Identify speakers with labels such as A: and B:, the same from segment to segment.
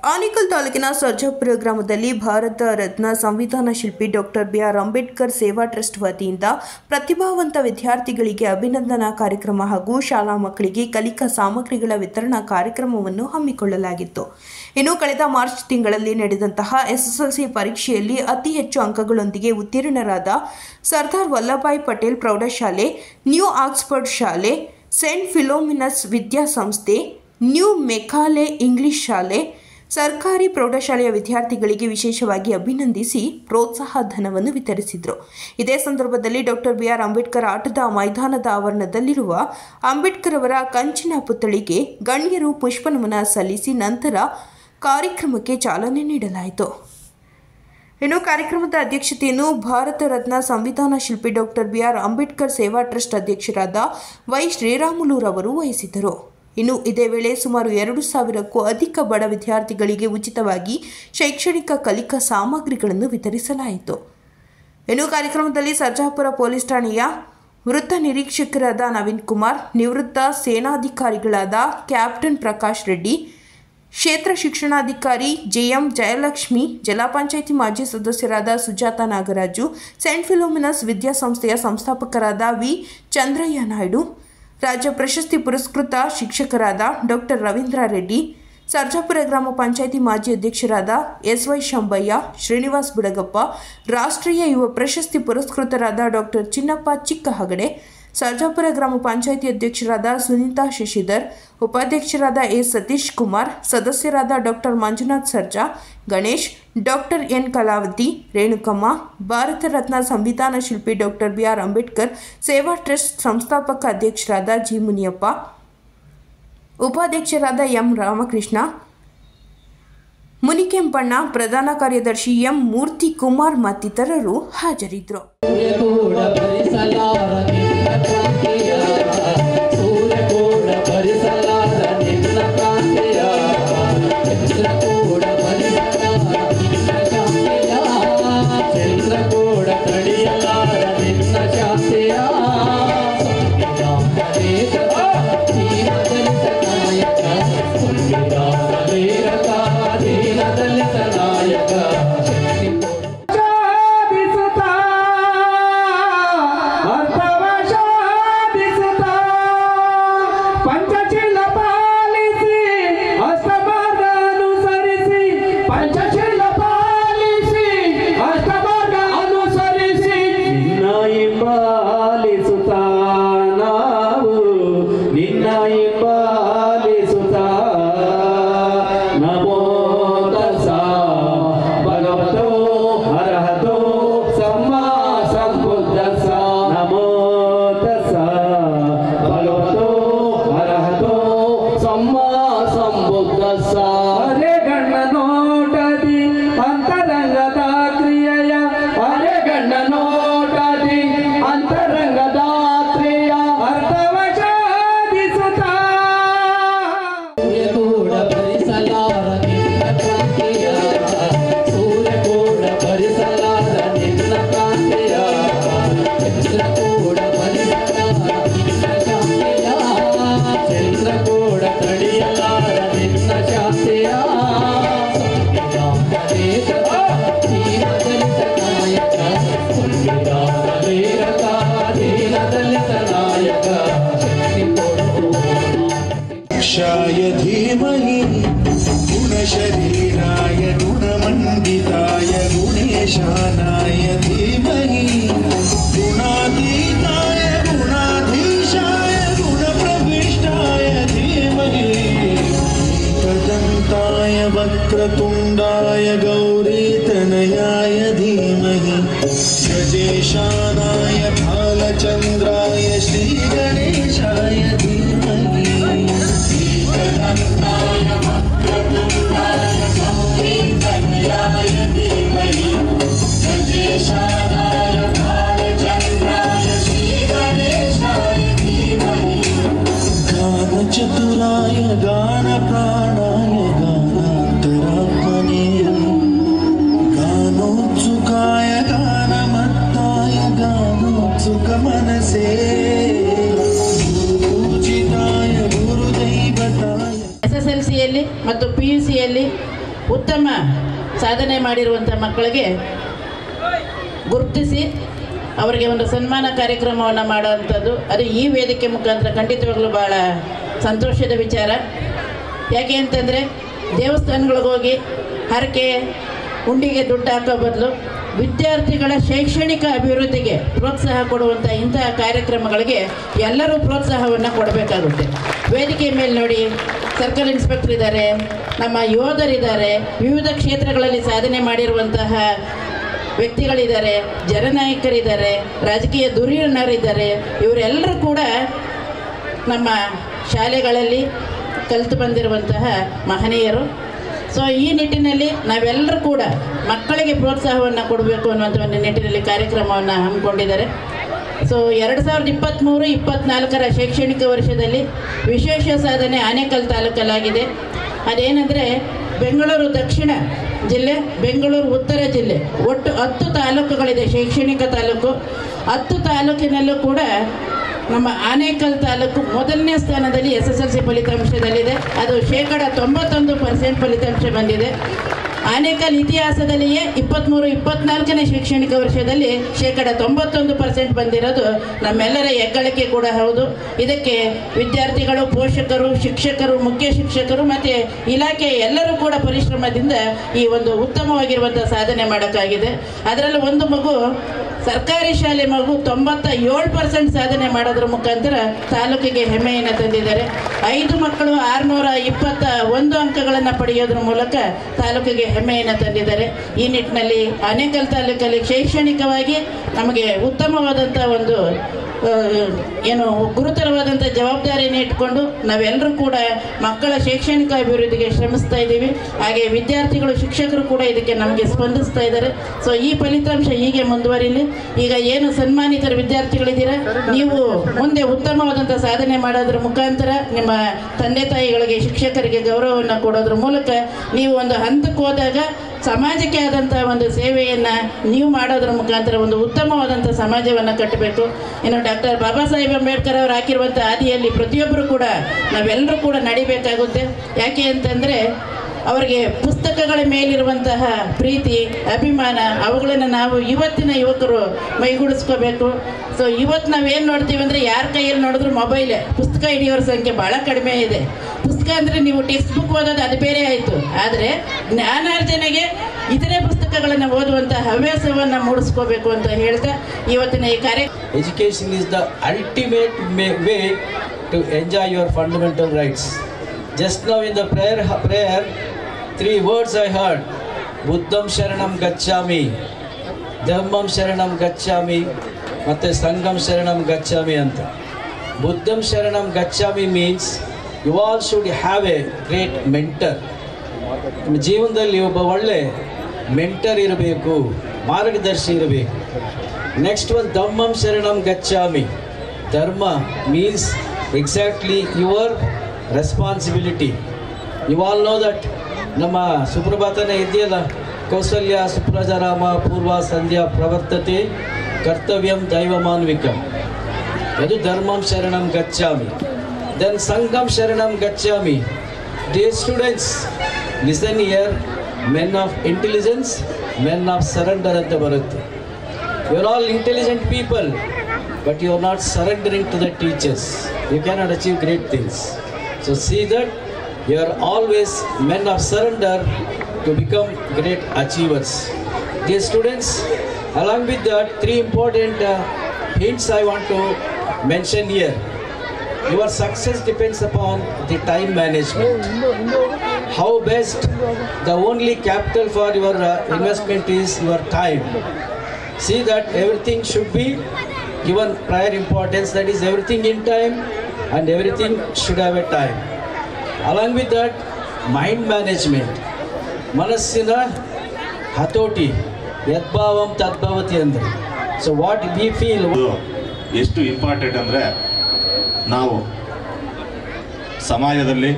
A: ಆನೇಕಲ್ ತಾಲೂಕಿನ ಸರ್ಜಾಪುರ ಗ್ರಾಮದಲ್ಲಿ ಭಾರತ ರತ್ನ ಸಂವಿಧಾನ ಶಿಲ್ಪಿ doctor B R Ambedkar Seva trust ವತಿಯಿಂದ ಪ್ರತಿಭಾವಂತ ವಿದ್ಯಾರ್ಥಿಗಳಿಗೆ ಅಭಿನಂದನಾ ಕಾರ್ಯಕ್ರಮ ಹಾಗೂ ಶಾಲಾ ಮಕ್ಕಳಿಗೆ ಕಲಿಕಾ ಸಾಮಗ್ರಿಗಳ ವಿತರಣಾ ಕಾರ್ಯಕ್ರಮವನ್ನು ಹಮ್ಮಿಕೊಳ್ಳಲಾಗಿತ್ತು ಇನ್ನು ಕಳೆದ ಮಾರ್ಚ್ ತಿಂಗಳಲ್ಲಿ ನಡೆದಂತಹ ಎಸ್ಎಸ್ಎಲ್ಸಿ ಪರೀಕ್ಷೆಯಲ್ಲಿ ಅತಿ ಹೆಚ್ಚು ಅಂಕಗಳೊಂದಿಗೆ ಉತ್ತೀರ್ಣರಾದ ಸರ್ದಾರ್ ವಲ್ಲಭಾಯ್ ಪಟೇಲ್ ಪ್ರೌಢಶಾಲೆ ನ್ಯೂ ಆಕ್ಸ್ಫರ್ಡ್ ಶಾಲೆ ಸೆಂಟ್ ಫಿಲೋಮಿನಸ್ ವಿದ್ಯಾಸಂಸ್ಥೆ ನ್ಯೂ ಮೆಕಾಲೆ ಇಂಗ್ಲಿಷ್ ಶಾಲೆ ಸರ್ಕಾರಿ ಪ್ರೌಢಶಾಲೆಯ ವಿದ್ಯಾರ್ಥಿಗಳಿಗೆ ವಿಶೇಷವಾಗಿ ಅಭಿನಂದಿಸಿ ಪ್ರೋತ್ಸಾಹ ಧನವನ್ನು ವಿತರಿಸಿದರು ಇದೇ ಸಂದರ್ಭದಲ್ಲಿ ಡಾಕ್ಟರ್ ಬಿಆರ್ ಅಂಬೇಡ್ಕರ್ ಆಟದ ಮೈದಾನದ ಆವರಣದಲ್ಲಿರುವ ಅಂಬೇಡ್ಕರ್ ಅವರ ಕಂಚಿನ ಪುತ್ಥಳಿಗೆ ಗಣ್ಯರು ಪುಷ್ಪನಮನ ಸಲ್ಲಿಸಿ ನಂತರ ಕಾರ್ಯಕ್ರಮಕ್ಕೆ ಚಾಲನೆ ನೀಡಲಾಯಿತು ಇನ್ನು ಕಾರ್ಯಕ್ರಮದ ಅಧ್ಯಕ್ಷತೆಯನ್ನು ಭಾರತ ರತ್ನ ಸಂವಿಧಾನ ಶಿಲ್ಪಿ doctor B R Ambedkar Seva trust ಅಧ್ಯಕ್ಷರಾದ ವೈ ಶ್ರೀರಾಮುಲುರವರು ವಹಿಸಿದ್ದರು ಇನ್ನು ಇದೇ ವೇಳೆ ಸುಮಾರು ಎರಡು ಸಾವಿರಕ್ಕೂ ಅಧಿಕ ಬಡ ವಿದ್ಯಾರ್ಥಿಗಳಿಗೆ ಉಚಿತವಾಗಿ ಶೈಕ್ಷಣಿಕ ಕಲಿಕಾ ಸಾಮಗ್ರಿಗಳನ್ನು ವಿತರಿಸಲಾಯಿತು ಇನ್ನು ಕಾರ್ಯಕ್ರಮದಲ್ಲಿ ಸರ್ಜಾಪುರ ಪೊಲೀಸ್ ಠಾಣೆಯ ವೃತ್ತ ನಿರೀಕ್ಷಕರಾದ ನವೀನ್ ಕುಮಾರ್ ನಿವೃತ್ತ ಸೇನಾಧಿಕಾರಿಗಳಾದ ಕ್ಯಾಪ್ಟನ್ ಪ್ರಕಾಶ್ ರೆಡ್ಡಿ ಕ್ಷೇತ್ರ ಶಿಕ್ಷಣಾಧಿಕಾರಿ ಜೆಎಂ ಜಯಲಕ್ಷ್ಮಿ ಜಿಲ್ಲಾ ಪಂಚಾಯಿತಿ ಮಾಜಿ ಸದಸ್ಯರಾದ ಸುಜಾತ ನಾಗರಾಜು ಸೆಂಟ್ ಫಿಲೋಮಿನಸ್ ವಿದ್ಯಾಸಂಸ್ಥೆಯ ಸಂಸ್ಥಾಪಕರಾದ ವಿ ಚಂದ್ರಯ್ಯ ನಾಯ್ಡು ರಾಜ್ಯ ಪ್ರಶಸ್ತಿ ಪುರಸ್ಕೃತ ಶಿಕ್ಷಕರಾದ ಡಾಕ್ಟರ್ ರವೀಂದ್ರ ರೆಡ್ಡಿ ಸರ್ಜಾಪುರ ಗ್ರಾಮ ಪಂಚಾಯಿತಿ ಮಾಜಿ ಅಧ್ಯಕ್ಷರಾದ ಎಸ್ ವೈ ಶಂಬಯ್ಯ ಶ್ರೀನಿವಾಸ್ ಬುಡಗಪ್ಪ ರಾಷ್ಟ್ರೀಯ ಯುವ ಪ್ರಶಸ್ತಿ ಪುರಸ್ಕೃತರಾದ ಡಾಕ್ಟರ್ ಚಿನ್ನಪ್ಪ ಚಿಕ್ಕಹಗಡೆ ಸರ್ಜಾಪುರ ಗ್ರಾಮ ಪಂಚಾಯಿತಿ ಅಧ್ಯಕ್ಷರಾದ ಸುನೀತಾ ಶಶಿಧರ್ ಉಪಾಧ್ಯಕ್ಷರಾದ ಎ ಸತೀಶ್ ಕುಮಾರ್ ಸದಸ್ಯರಾದ doctor Manjunath Sarja Ganesh doctor N Kalavathi Renukamma Bharat Ratna ಸಂವಿಧಾನ ಶಿಲ್ಪಿ doctor B R Ambedkar Seva trust ಸಂಸ್ಥಾಪಕ ಅಧ್ಯಕ್ಷರಾದ ಜಿ ಮುನಿಯಪ್ಪ ಉಪಾಧ್ಯಕ್ಷರಾದ ಎಂ ರಾಮಕೃಷ್ಣ ಮುನಿಕೆಂಪಣ್ಣ ಪ್ರಧಾನ ಕಾರ್ಯದರ್ಶಿ ಎಂ ಮೂರ್ತಿ ಕುಮಾರ್ ಮತ್ತಿತರರು ಹಾಜರಿದ್ದರು
B: ಸೂರ್ಯಕೂಡ ಭರಿಸಲಾರ ನಿನ್ನ ಕಾಂತಿಯ ಸೂರ್ಯಕೂಡ ಭರಿಸಲಾರ ನಿನ್ನ ಕಾಂತಿಯ ಚಂದ್ರಕೂಡ ಭರಿಸಲಾರ ನಿನ್ನ ಶಾಂತಿಯ ಚಂದ್ರಕೂಡ ತಡೆಯಲಾರ ನಿನ್ನ ಶಾಂತಿಯ ಸಂವಿಧಾನ ಲೇಖಕ ದೀನದಲಿತ ನಾಯಕ ಸಂವಿಧಾನ ಲೇಖಕ ದೀನದಲಿತ ನಾಯಕ ಶಕ್ತಿ
C: ಶೋಧಿಸುತ್ತಾ ಅರ್ಥವ ಶೋಧಿಸುತ್ತಾ ಪಂಚಶೀಲ ಪಾಲಿಸಿ ಅಷ್ಟಮಾರ್ಗ ಅನುಸರಿಸಿ ಪಂಚಶೀಲ ಪಾಲಿಸಿ ಅಷ್ಟಮಾರ್ಗ ಅನುಸರಿಸಿ ನಿನ್ನ ಹಿಂಬಾಲಿಸುತ್ತಾ ನಾವು ನಿನ್ನ ಹಿಂಬಾಲಿಸುತ್ತಾ ನಮೋ ತಸ್ಸ ಭಗವತೋ ಅರ್ಹತೋ ಸಮ್ಮಾ ಸಂಬುದ್ಧಸ್ಸ ನಮೋ ತಸ್ಸ ಭಗವತೋ ಅರ್ಹತೋ ಸಮ್ಮಾ ಸಂಬುದ್ಧಸ್ಸ ಅರೆ ಗಣ್ಣ ನೋಟದಿ ಅಂತರಂಗದ ಕ್ರಿಯೆಯ ಅರೆ ಗಣ್ಣ ನೋಟದಿ ಅಂತರಂಗದ ಕ್ರಿಯೆಯ ಅರ್ಥವ ಶೋಧಿಸುತ್ತಾ
B: ಸೂರ್ಯಕೂಡ ಭರಿಸಲಾರ ನಿನ್ನ ಕಾಂತಿಯ ಸೂರ್ಯಕೂಡ ಭರಿಸಲಾರ ನಿನ್ನ ಕಾಂತಿಯ ಚಂದ್ರಕೂಡ ಭರಿಸಲಾರ ನಿನ್ನ ಶಾಂತಿಯ ಚಂದ್ರಕೂಡ ತಡೆಯಲಾರ ನಿನ್ನ ಶಾಂತಿಯ ಸಂವಿಧಾನ ಲೇಖಕ ದೀನದಲಿತ ನಾಯಕ ಸಂವಿಧಾನ ಲೇಖಕ ದೀನದಲಿತ ನಾಯಕ ಶಕ್ತಿ ಕೊಡು
D: क्षाय धीमहि गुणशरीराय गुणमण्डिताय गुणेशानाय धीमहि गुणातीताय गुणाधीशाय गुणप्रविष्टाय धीमहि एकदन्ताय वक्रतुण्डाय गौरीतनयाय धीमहि गजेशानाय भालचन्द्राय श्रीगणेशाय धीमहि गानचतुराय गानप्राणाय गानान्तरात्मने गानोत्सुकाय गानमत्ताय गानोत्सुकमनसे गुरुपूजिताय गुरुदैवताय
E: ಎಸ್ ಎಸ್ ಎಲ್ ಸಿಯಲ್ಲಿ ಮತ್ತು ಪಿ ಯು ಸಿಯಲ್ಲಿ ಉತ್ತಮ ಸಾಧನೆ ಮಾಡಿರುವಂಥ ಮಕ್ಕಳಿಗೆ ಗುರುತಿಸಿ ಅವರಿಗೆ ಒಂದು ಸನ್ಮಾನ ಕಾರ್ಯಕ್ರಮವನ್ನು ಮಾಡುವಂಥದ್ದು ಅದು ಈ ವೇದಿಕೆ ಮುಖಾಂತರ ಖಂಡಿತವಾಗಲೂ ಭಾಳ ಸಂತೋಷದ ವಿಚಾರ ಯಾಕೆ ಅಂತಂದರೆ ದೇವಸ್ಥಾನಗಳಿಗೆ ಹೋಗಿ ಹರಕೆ ಉಂಡಿಗೆ ದುಡ್ಡು ಹಾಕೋ ಬದಲು ವಿದ್ಯಾರ್ಥಿಗಳ ಶೈಕ್ಷಣಿಕ ಅಭಿವೃದ್ಧಿಗೆ ಪ್ರೋತ್ಸಾಹ ಕೊಡುವಂಥ ಇಂತಹ ಕಾರ್ಯಕ್ರಮಗಳಿಗೆ ಎಲ್ಲರೂ ಪ್ರೋತ್ಸಾಹವನ್ನು ಕೊಡಬೇಕಾಗುತ್ತೆ ವೇದಿಕೆ ಮೇಲೆ ನೋಡಿ ಸರ್ಕಲ್ ಇನ್ಸ್ಪೆಕ್ಟರ್ ಇದ್ದಾರೆ ನಮ್ಮ ಯೋಧರಿದ್ದಾರೆ ವಿವಿಧ ಕ್ಷೇತ್ರಗಳಲ್ಲಿ ಸಾಧನೆ ಮಾಡಿರುವಂತಹ ವ್ಯಕ್ತಿಗಳಿದ್ದಾರೆ ಜನನಾಯಕರಿದ್ದಾರೆ ರಾಜಕೀಯ ಧುರೀಣರಿದ್ದಾರೆ ಇವರೆಲ್ಲರೂ ಕೂಡ ನಮ್ಮ ಶಾಲೆಗಳಲ್ಲಿ ಕಲಿತು ಬಂದಿರುವಂತಹ ಮಹನೀಯರು ಸೊ ಈ ನಿಟ್ಟಿನಲ್ಲಿ ನಾವೆಲ್ಲರೂ ಕೂಡ ಮಕ್ಕಳಿಗೆ ಪ್ರೋತ್ಸಾಹವನ್ನು ಕೊಡಬೇಕು ಅನ್ನುವಂಥ ಒಂದು ನಿಟ್ಟಿನಲ್ಲಿ ಕಾರ್ಯಕ್ರಮವನ್ನು ಹಮ್ಮಿಕೊಂಡಿದ್ದಾರೆ ಸೊ ಎರಡು ಸಾವಿರದ ಇಪ್ಪತ್ತ್ಮೂರು ಇಪ್ಪತ್ತ್ನಾಲ್ಕರ ಶೈಕ್ಷಣಿಕ ವರ್ಷದಲ್ಲಿ ವಿಶೇಷ ಸಾಧನೆ ಆನೇಕಲ್ ತಾಲೂಕಲ್ಲಾಗಿದೆ ಅದೇನೆಂದರೆ ಬೆಂಗಳೂರು ದಕ್ಷಿಣ ಜಿಲ್ಲೆ ಬೆಂಗಳೂರು ಉತ್ತರ ಜಿಲ್ಲೆ ಒಟ್ಟು ಹತ್ತು ತಾಲೂಕುಗಳಿದೆ ಶೈಕ್ಷಣಿಕ ತಾಲೂಕು ಹತ್ತು ತಾಲೂಕಿನಲ್ಲೂ ಕೂಡ ನಮ್ಮ ಆನೇಕಲ್ ತಾಲೂಕು ಮೊದಲನೇ ಸ್ಥಾನದಲ್ಲಿ ಎಸ್ ಎಸ್ ಎಲ್ ಸಿ ಫಲಿತಾಂಶದಲ್ಲಿದೆ ಅದು ಶೇಕಡ ತೊಂಬತ್ತೊಂದು ಪರ್ಸೆಂಟ್ ಫಲಿತಾಂಶ ಬಂದಿದೆ ಆನೇಕಲ್ ಇತಿಹಾಸದಲ್ಲಿಯೇ ಇಪ್ಪತ್ತ್ಮೂರು ಇಪ್ಪತ್ನಾಲ್ಕನೇ ಶೈಕ್ಷಣಿಕ ವರ್ಷದಲ್ಲಿ ಶೇಕಡ ತೊಂಬತ್ತೊಂದು ಪರ್ಸೆಂಟ್ ಬಂದಿರೋದು ನಮ್ಮೆಲ್ಲರ ಹೆಗ್ಗಳಿಕೆ ಕೂಡ ಹೌದು ಇದಕ್ಕೆ ವಿದ್ಯಾರ್ಥಿಗಳು ಪೋಷಕರು ಶಿಕ್ಷಕರು ಮುಖ್ಯ ಶಿಕ್ಷಕರು ಮತ್ತು ಇಲಾಖೆ ಎಲ್ಲರೂ ಕೂಡ ಪರಿಶ್ರಮದಿಂದ ಈ ಒಂದು ಉತ್ತಮವಾಗಿರುವಂಥ ಸಾಧನೆ ಮಾಡೋಕ್ಕಾಗಿದೆ ಅದರಲ್ಲೂ ಒಂದು ಮಗು ಸರ್ಕಾರಿ ಶಾಲೆ ಮಗು ತೊಂಬತ್ತ ಏಳು ಪರ್ಸೆಂಟ್ ಸಾಧನೆ ಮಾಡೋದ್ರ ಮುಖಾಂತರ ತಾಲೂಕಿಗೆ ಹೆಮ್ಮೆಯನ್ನು ತಂದಿದ್ದಾರೆ ಐದು ಮಕ್ಕಳು ಆರುನೂರ ಇಪ್ಪತ್ತ ಒಂದು ಅಂಕಗಳನ್ನು ಪಡೆಯೋದ್ರ ಮೂಲಕ ತಾಲೂಕಿಗೆ ಹೆಮ್ಮೆಯನ್ನು ತಂದಿದ್ದಾರೆ ಈ ನಿಟ್ಟಿನಲ್ಲಿ ಆನೇಕಲ್ ತಾಲೂಕಲ್ಲಿ ಶೈಕ್ಷಣಿಕವಾಗಿ ನಮಗೆ ಉತ್ತಮವಾದಂಥ ಒಂದು ಆ, ಏನು ಗುರುತರವಾದಂಥ ಜವಾಬ್ದಾರಿಯನ್ನು ಇಟ್ಕೊಂಡು ನಾವೆಲ್ಲರೂ ಕೂಡ ಮಕ್ಕಳ ಶೈಕ್ಷಣಿಕ ಅಭಿವೃದ್ಧಿಗೆ ಶ್ರಮಿಸ್ತಾ ಇದ್ದೀವಿ ಹಾಗೆ ವಿದ್ಯಾರ್ಥಿಗಳು ಶಿಕ್ಷಕರು ಕೂಡ ಇದಕ್ಕೆ ನಮಗೆ ಸ್ಪಂದಿಸ್ತಾ ಇದ್ದಾರೆ ಸೊ ಈ ಫಲಿತಾಂಶ ಹೀಗೆ ಮುಂದುವರಿಲಿ ಈಗ ಏನು ಸನ್ಮಾನಿತರ ವಿದ್ಯಾರ್ಥಿಗಳಿದ್ದೀರಾ ನೀವು ಮುಂದೆ ಉತ್ತಮವಾದಂಥ ಸಾಧನೆ ಮಾಡೋದ್ರ ಮುಖಾಂತರ ನಿಮ್ಮ ತಂದೆ ತಾಯಿಗಳಿಗೆ ಶಿಕ್ಷಕರಿಗೆ ಗೌರವವನ್ನು ಕೊಡೋದ್ರ ಮೂಲಕ ನೀವು ಒಂದು ಹಂತಕ್ಕೆ ಹೋದಾಗ ಸಮಾಜಕ್ಕೆ ಆದಂಥ ಒಂದು ಸೇವೆಯನ್ನು ನೀವು ಮಾಡೋದ್ರ ಮುಖಾಂತರ ಒಂದು ಉತ್ತಮವಾದಂಥ ಸಮಾಜವನ್ನು ಕಟ್ಟಬೇಕು ಇನ್ನು ಡಾಕ್ಟರ್ ಬಾಬಾ ಸಾಹೇಬ್ ಅಂಬೇಡ್ಕರ್ ಅವರು ಹಾಕಿರುವಂಥ ಹಾದಿಯಲ್ಲಿ ಪ್ರತಿಯೊಬ್ಬರು ಕೂಡ ನಾವೆಲ್ಲರೂ ಕೂಡ ನಡಿಬೇಕಾಗುತ್ತೆ ಯಾಕೆ ಅಂತಂದರೆ ಅವರಿಗೆ ಪುಸ್ತಕಗಳ ಮೇಲಿರುವಂತಹ ಪ್ರೀತಿ ಅಭಿಮಾನ ಅವುಗಳನ್ನು ನಾವು ಇವತ್ತಿನ ಯುವಕರು ಮೈಗೂಡಿಸ್ಕೋಬೇಕು ಸೊ ಇವತ್ತು ನಾವೇನು ನೋಡ್ತೀವಿ ಅಂದರೆ ಯಾರ ಕೈಯಲ್ಲಿ ನೋಡಿದ್ರು ಮೊಬೈಲೇ ಪುಸ್ತಕ ಹಿಡಿಯೋರ ಸಂಖ್ಯೆ ಭಾಳ ಕಡಿಮೆ ಇದೆ ಪುಸ್ತಕ ಅಂದರೆ ನೀವು ಟೆಕ್ಸ್ಟ್ ಬುಕ್ ಓದೋದು ಅದು ಬೇರೆ ಆಯಿತು ಆದರೆ ಜ್ಞಾನಾರ್ಜನೆಗೆ ಇತರೆ ಪುಸ್ತಕಗಳನ್ನು ಓದುವಂಥ ಹವ್ಯಾಸವನ್ನು ಮೂಡಿಸ್ಕೋಬೇಕು ಅಂತ ಹೇಳ್ತಾ ಇವತ್ತಿನ ಈ ಕಾರ್ಯ
F: Education is the ultimate ma- way to enjoy your fundamental rights. Just now in the prayer, prayer, three words I heard: Buddham Sharanam Gacchami, Dhammam Sharanam Gacchami, ಮತ್ತೆ ಸಂಗಮ್ ಶರಣಂ ಗಚ್ಚಾಮಿ ಅಂತ ಬುದ್ಧಂ ಶರಣಂ ಗಚ್ಚಾಮಿ means you all should have a great mentor ನಿಮ್ಮ ಜೀವನದಲ್ಲಿ ಒಬ್ಬ ಒಳ್ಳೆ ಮೆಂಟರ್ ಇರಬೇಕು ಮಾರ್ಗದರ್ಶಿ ಇರಬೇಕು ನೆಕ್ಸ್ಟ್ ಒಂದು ಧಮ್ಮಂ ಶರಣಂ ಗಚ್ಚಾಮಿ dharma means exactly your responsibility you all know that ನಮ್ಮ ಸುಪ್ರಭಾತನೇ ಇದೆಯಲ್ಲ ಕೌಸಲ್ಯ ಸುಪ್ರಜಾರಾಮ ಪೂರ್ವ ಸಂಧ್ಯಾ ಪ್ರವರ್ತತೆ ಕರ್ತವ್ಯಂ ದೈವಮಾನ್ವಿಕಂ ಅದು ಧರ್ಮಂ ಶರಣಂ ಗಚ್ಚಾಮಿ ದೆನ್ ಸಂಘಂ ಶರಣಂ ಗಚ್ಚಾಮಿ the students listen here men of intelligence men of surrender ಅಂತ ಬರುತ್ತೆ you are all intelligent people but you are not surrendering to the teachers you cannot achieve great things so see that you are always men of surrender to become great achievers. Dear students, along with that, three important uh, hints I want to mention here. Your success depends upon the time management. How best, the only capital for your uh, investment is your time. See that everything should be given prior importance, that is everything in time and everything should have a time. Along with that, mind management. ಮನಸ್ಸಿನ ಹತೋಟಿ ಯದ್ಭಾವಂ ತದ್ಭವತಿ ಅಂದರೆ so what we feel
G: ಇದು ಎಷ್ಟು important ಅಂದರೆ ನಾವು ಸಮಾಜದಲ್ಲಿ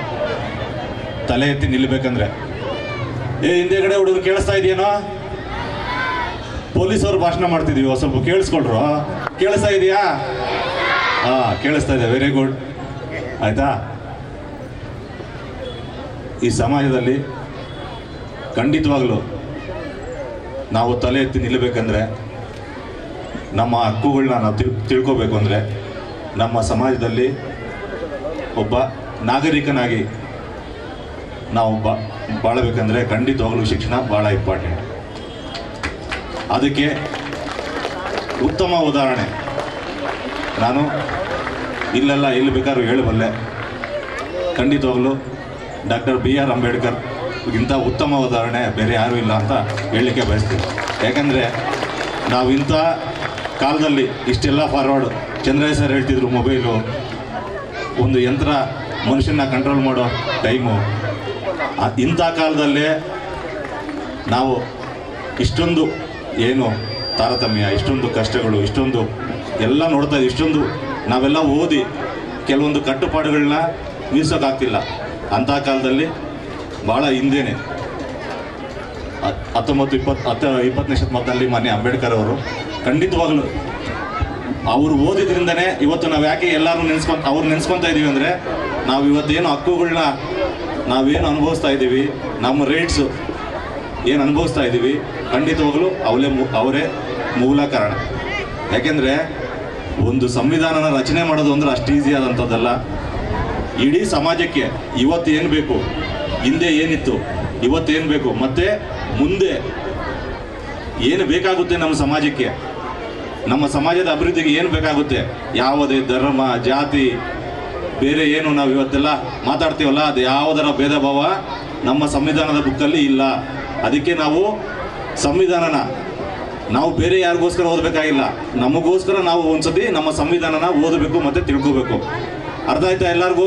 G: ತಲೆ ಎತ್ತಿ ನಿಲ್ಲಬೇಕಂದ್ರೆ ಏ ಹಿಂದೆಗಡೆ ಹುಡುಗರು ಕೇಳಿಸ್ತಾ ಇದೆಯೇನೋ ಪೊಲೀಸರು ಭಾಷಣ ಮಾಡ್ತಿದೀವಿ ಒಂದ್ ಸ್ವಲ್ಪ ಕೇಳಿಸ್ಕೊಳ್ರು ಕೇಳಿಸ್ತಾ ಇದೆಯಾ ಹಾ ಕೇಳಿಸ್ತಾ ಇದೆ ವೆರಿ ಗುಡ್ ಆಯ್ತಾ ಈ ಸಮಾಜದಲ್ಲಿ ಖಂಡಿತವಾಗ್ಲೂ ನಾವು ತಲೆ ಎತ್ತಿ ನಿಲ್ಲಬೇಕಂದ್ರೆ ನಮ್ಮ ಹಕ್ಕುಗಳನ್ನ ನಾವು ತಿಳ್ ತಿಳ್ಕೋಬೇಕು ಅಂದರೆ ನಮ್ಮ ಸಮಾಜದಲ್ಲಿ ಒಬ್ಬ ನಾಗರಿಕನಾಗಿ ನಾವು ಬಾ ಬಾಳಬೇಕಂದ್ರೆ ಖಂಡಿತವಾಗ್ಲೂ ಶಿಕ್ಷಣ ಭಾಳ ಇಂಪಾರ್ಟೆಂಟ್ ಅದಕ್ಕೆ ಉತ್ತಮ ಉದಾಹರಣೆ ನಾನು ಇಲ್ಲೆಲ್ಲ ಎಲ್ಲಿ ಬೇಕಾದ್ರೂ ಹೇಳಬಲ್ಲೆ ಖಂಡಿತವಾಗ್ಲೂ ಡಾಕ್ಟರ್ ಬಿ ಆರ್ ಅಂಬೇಡ್ಕರ್ ಇಂಥ ಉತ್ತಮ ಉದಾಹರಣೆ ಬೇರೆ ಯಾರೂ ಇಲ್ಲ ಅಂತ ಹೇಳಲಿಕ್ಕೆ ಬಯಸ್ತೀನಿ ಯಾಕಂದರೆ ನಾವು ಇಂಥ ಕಾಲದಲ್ಲಿ ಇಷ್ಟೆಲ್ಲ ಫಾರ್ವರ್ಡ್ ಚಂದ್ರಯ್ಯ ಸರ್ ಹೇಳ್ತಿದ್ರು ಮೊಬೈಲು ಒಂದು ಯಂತ್ರ ಮನುಷ್ಯನ ಕಂಟ್ರೋಲ್ ಮಾಡೋ ಟೈಮು ಆ- ಇಂಥ ಕಾಲದಲ್ಲೇ ನಾವು ಇಷ್ಟೊಂದು ಏನು ತಾರತಮ್ಯ ಇಷ್ಟೊಂದು ಕಷ್ಟಗಳು ಇಷ್ಟೊಂದು ಎಲ್ಲ ನೋಡ್ತಾ ಇದ್ದೀವಿ ಇಷ್ಟೊಂದು ನಾವೆಲ್ಲ ಓದಿ ಕೆಲವೊಂದು ಕಟ್ಟುಪಾಡುಗಳನ್ನ ಮೀರ್ಸೋಕ್ಕಾಗ್ತಿಲ್ಲ ಅಂಥ ಕಾಲದಲ್ಲಿ ಭಾಳ ಹಿಂದೆನೆ ಹತ್- ಹತ್ತೊಂಬತ್ತು ಇಪ್ಪತ್ತು ಹತ್ತ ಇಪ್ಪತ್ತನೇ ಶತಮಾನದಲ್ಲಿ ಮಾನ್ಯ ಅಂಬೇಡ್ಕರ್ ಅವರು ಖಂಡಿತವಾಗ್ಲೂ ಅವರು ಓದಿದ್ರಿಂದನೇ ಇವತ್ತು ನಾವು ಯಾಕೆ ಎಲ್ಲರೂ ನೆನೆಸ್ಕೊಂತ ಅವ್ರು ನೆನೆಸ್ಕೊಂತ ಇದ್ದೀವಿ ಅಂದರೆ ನಾವು ಇವತ್ತೇನು ಹಕ್ಕುಗಳನ್ನ ನಾವೇನು ಅನುಭವಿಸ್ತಾ ಇದ್ದೀವಿ ನಮ್ಮ ರೈಟ್ಸು ಏನು ಅನುಭವಿಸ್ತಾ ಇದ್ದೀವಿ ಖಂಡಿತವಾಗ್ಲೂ ಅವಲೇ ಮೂ ಅವರೇ ಮೂಲ ಕಾರಣ ಯಾಕೆಂದರೆ ಒಂದು ಸಂವಿಧಾನನ ರಚನೆ ಮಾಡೋದು ಅಂದ್ರೆ ಅಷ್ಟು ಈಸಿ ಆದಂಥದ್ದಲ್ಲ ಇಡೀ ಸಮಾಜಕ್ಕೆ ಇವತ್ತು ಏನು ಬೇಕು ಹಿಂದೆ ಏನಿತ್ತು ಇವತ್ತು ಏನು ಬೇಕು ಮತ್ತು ಮುಂದೆ ಏನು ಬೇಕಾಗುತ್ತೆ ನಮ್ಮ ಸಮಾಜಕ್ಕೆ ನಮ್ಮ ಸಮಾಜದ ಅಭಿವೃದ್ಧಿಗೆ ಏನು ಬೇಕಾಗುತ್ತೆ ಯಾವುದೇ ಧರ್ಮ ಜಾತಿ ಬೇರೆ ಏನು ನಾವು ಇವತ್ತೆಲ್ಲ ಮಾತಾಡ್ತೀವಲ್ಲ ಅದು ಯಾವುದರ ಭೇದ ಭಾವ ನಮ್ಮ ಸಂವಿಧಾನದ ಬುಕ್ಕಲ್ಲಿ ಇಲ್ಲ ಅದಕ್ಕೆ ನಾವು ಸಂವಿಧಾನನ ನಾವು ಬೇರೆ ಯಾರಿಗೋಸ್ಕರ ಓದಬೇಕಾಗಿಲ್ಲ ನಮಗೋಸ್ಕರ ನಾವು ಒಂದ್ಸತಿ ನಮ್ಮ ಸಂವಿಧಾನನ ಓದಬೇಕು ಮತ್ತು ತಿಳ್ಕೋಬೇಕು ಅರ್ಥ ಆಯ್ತಾ ಎಲ್ಲರಿಗೂ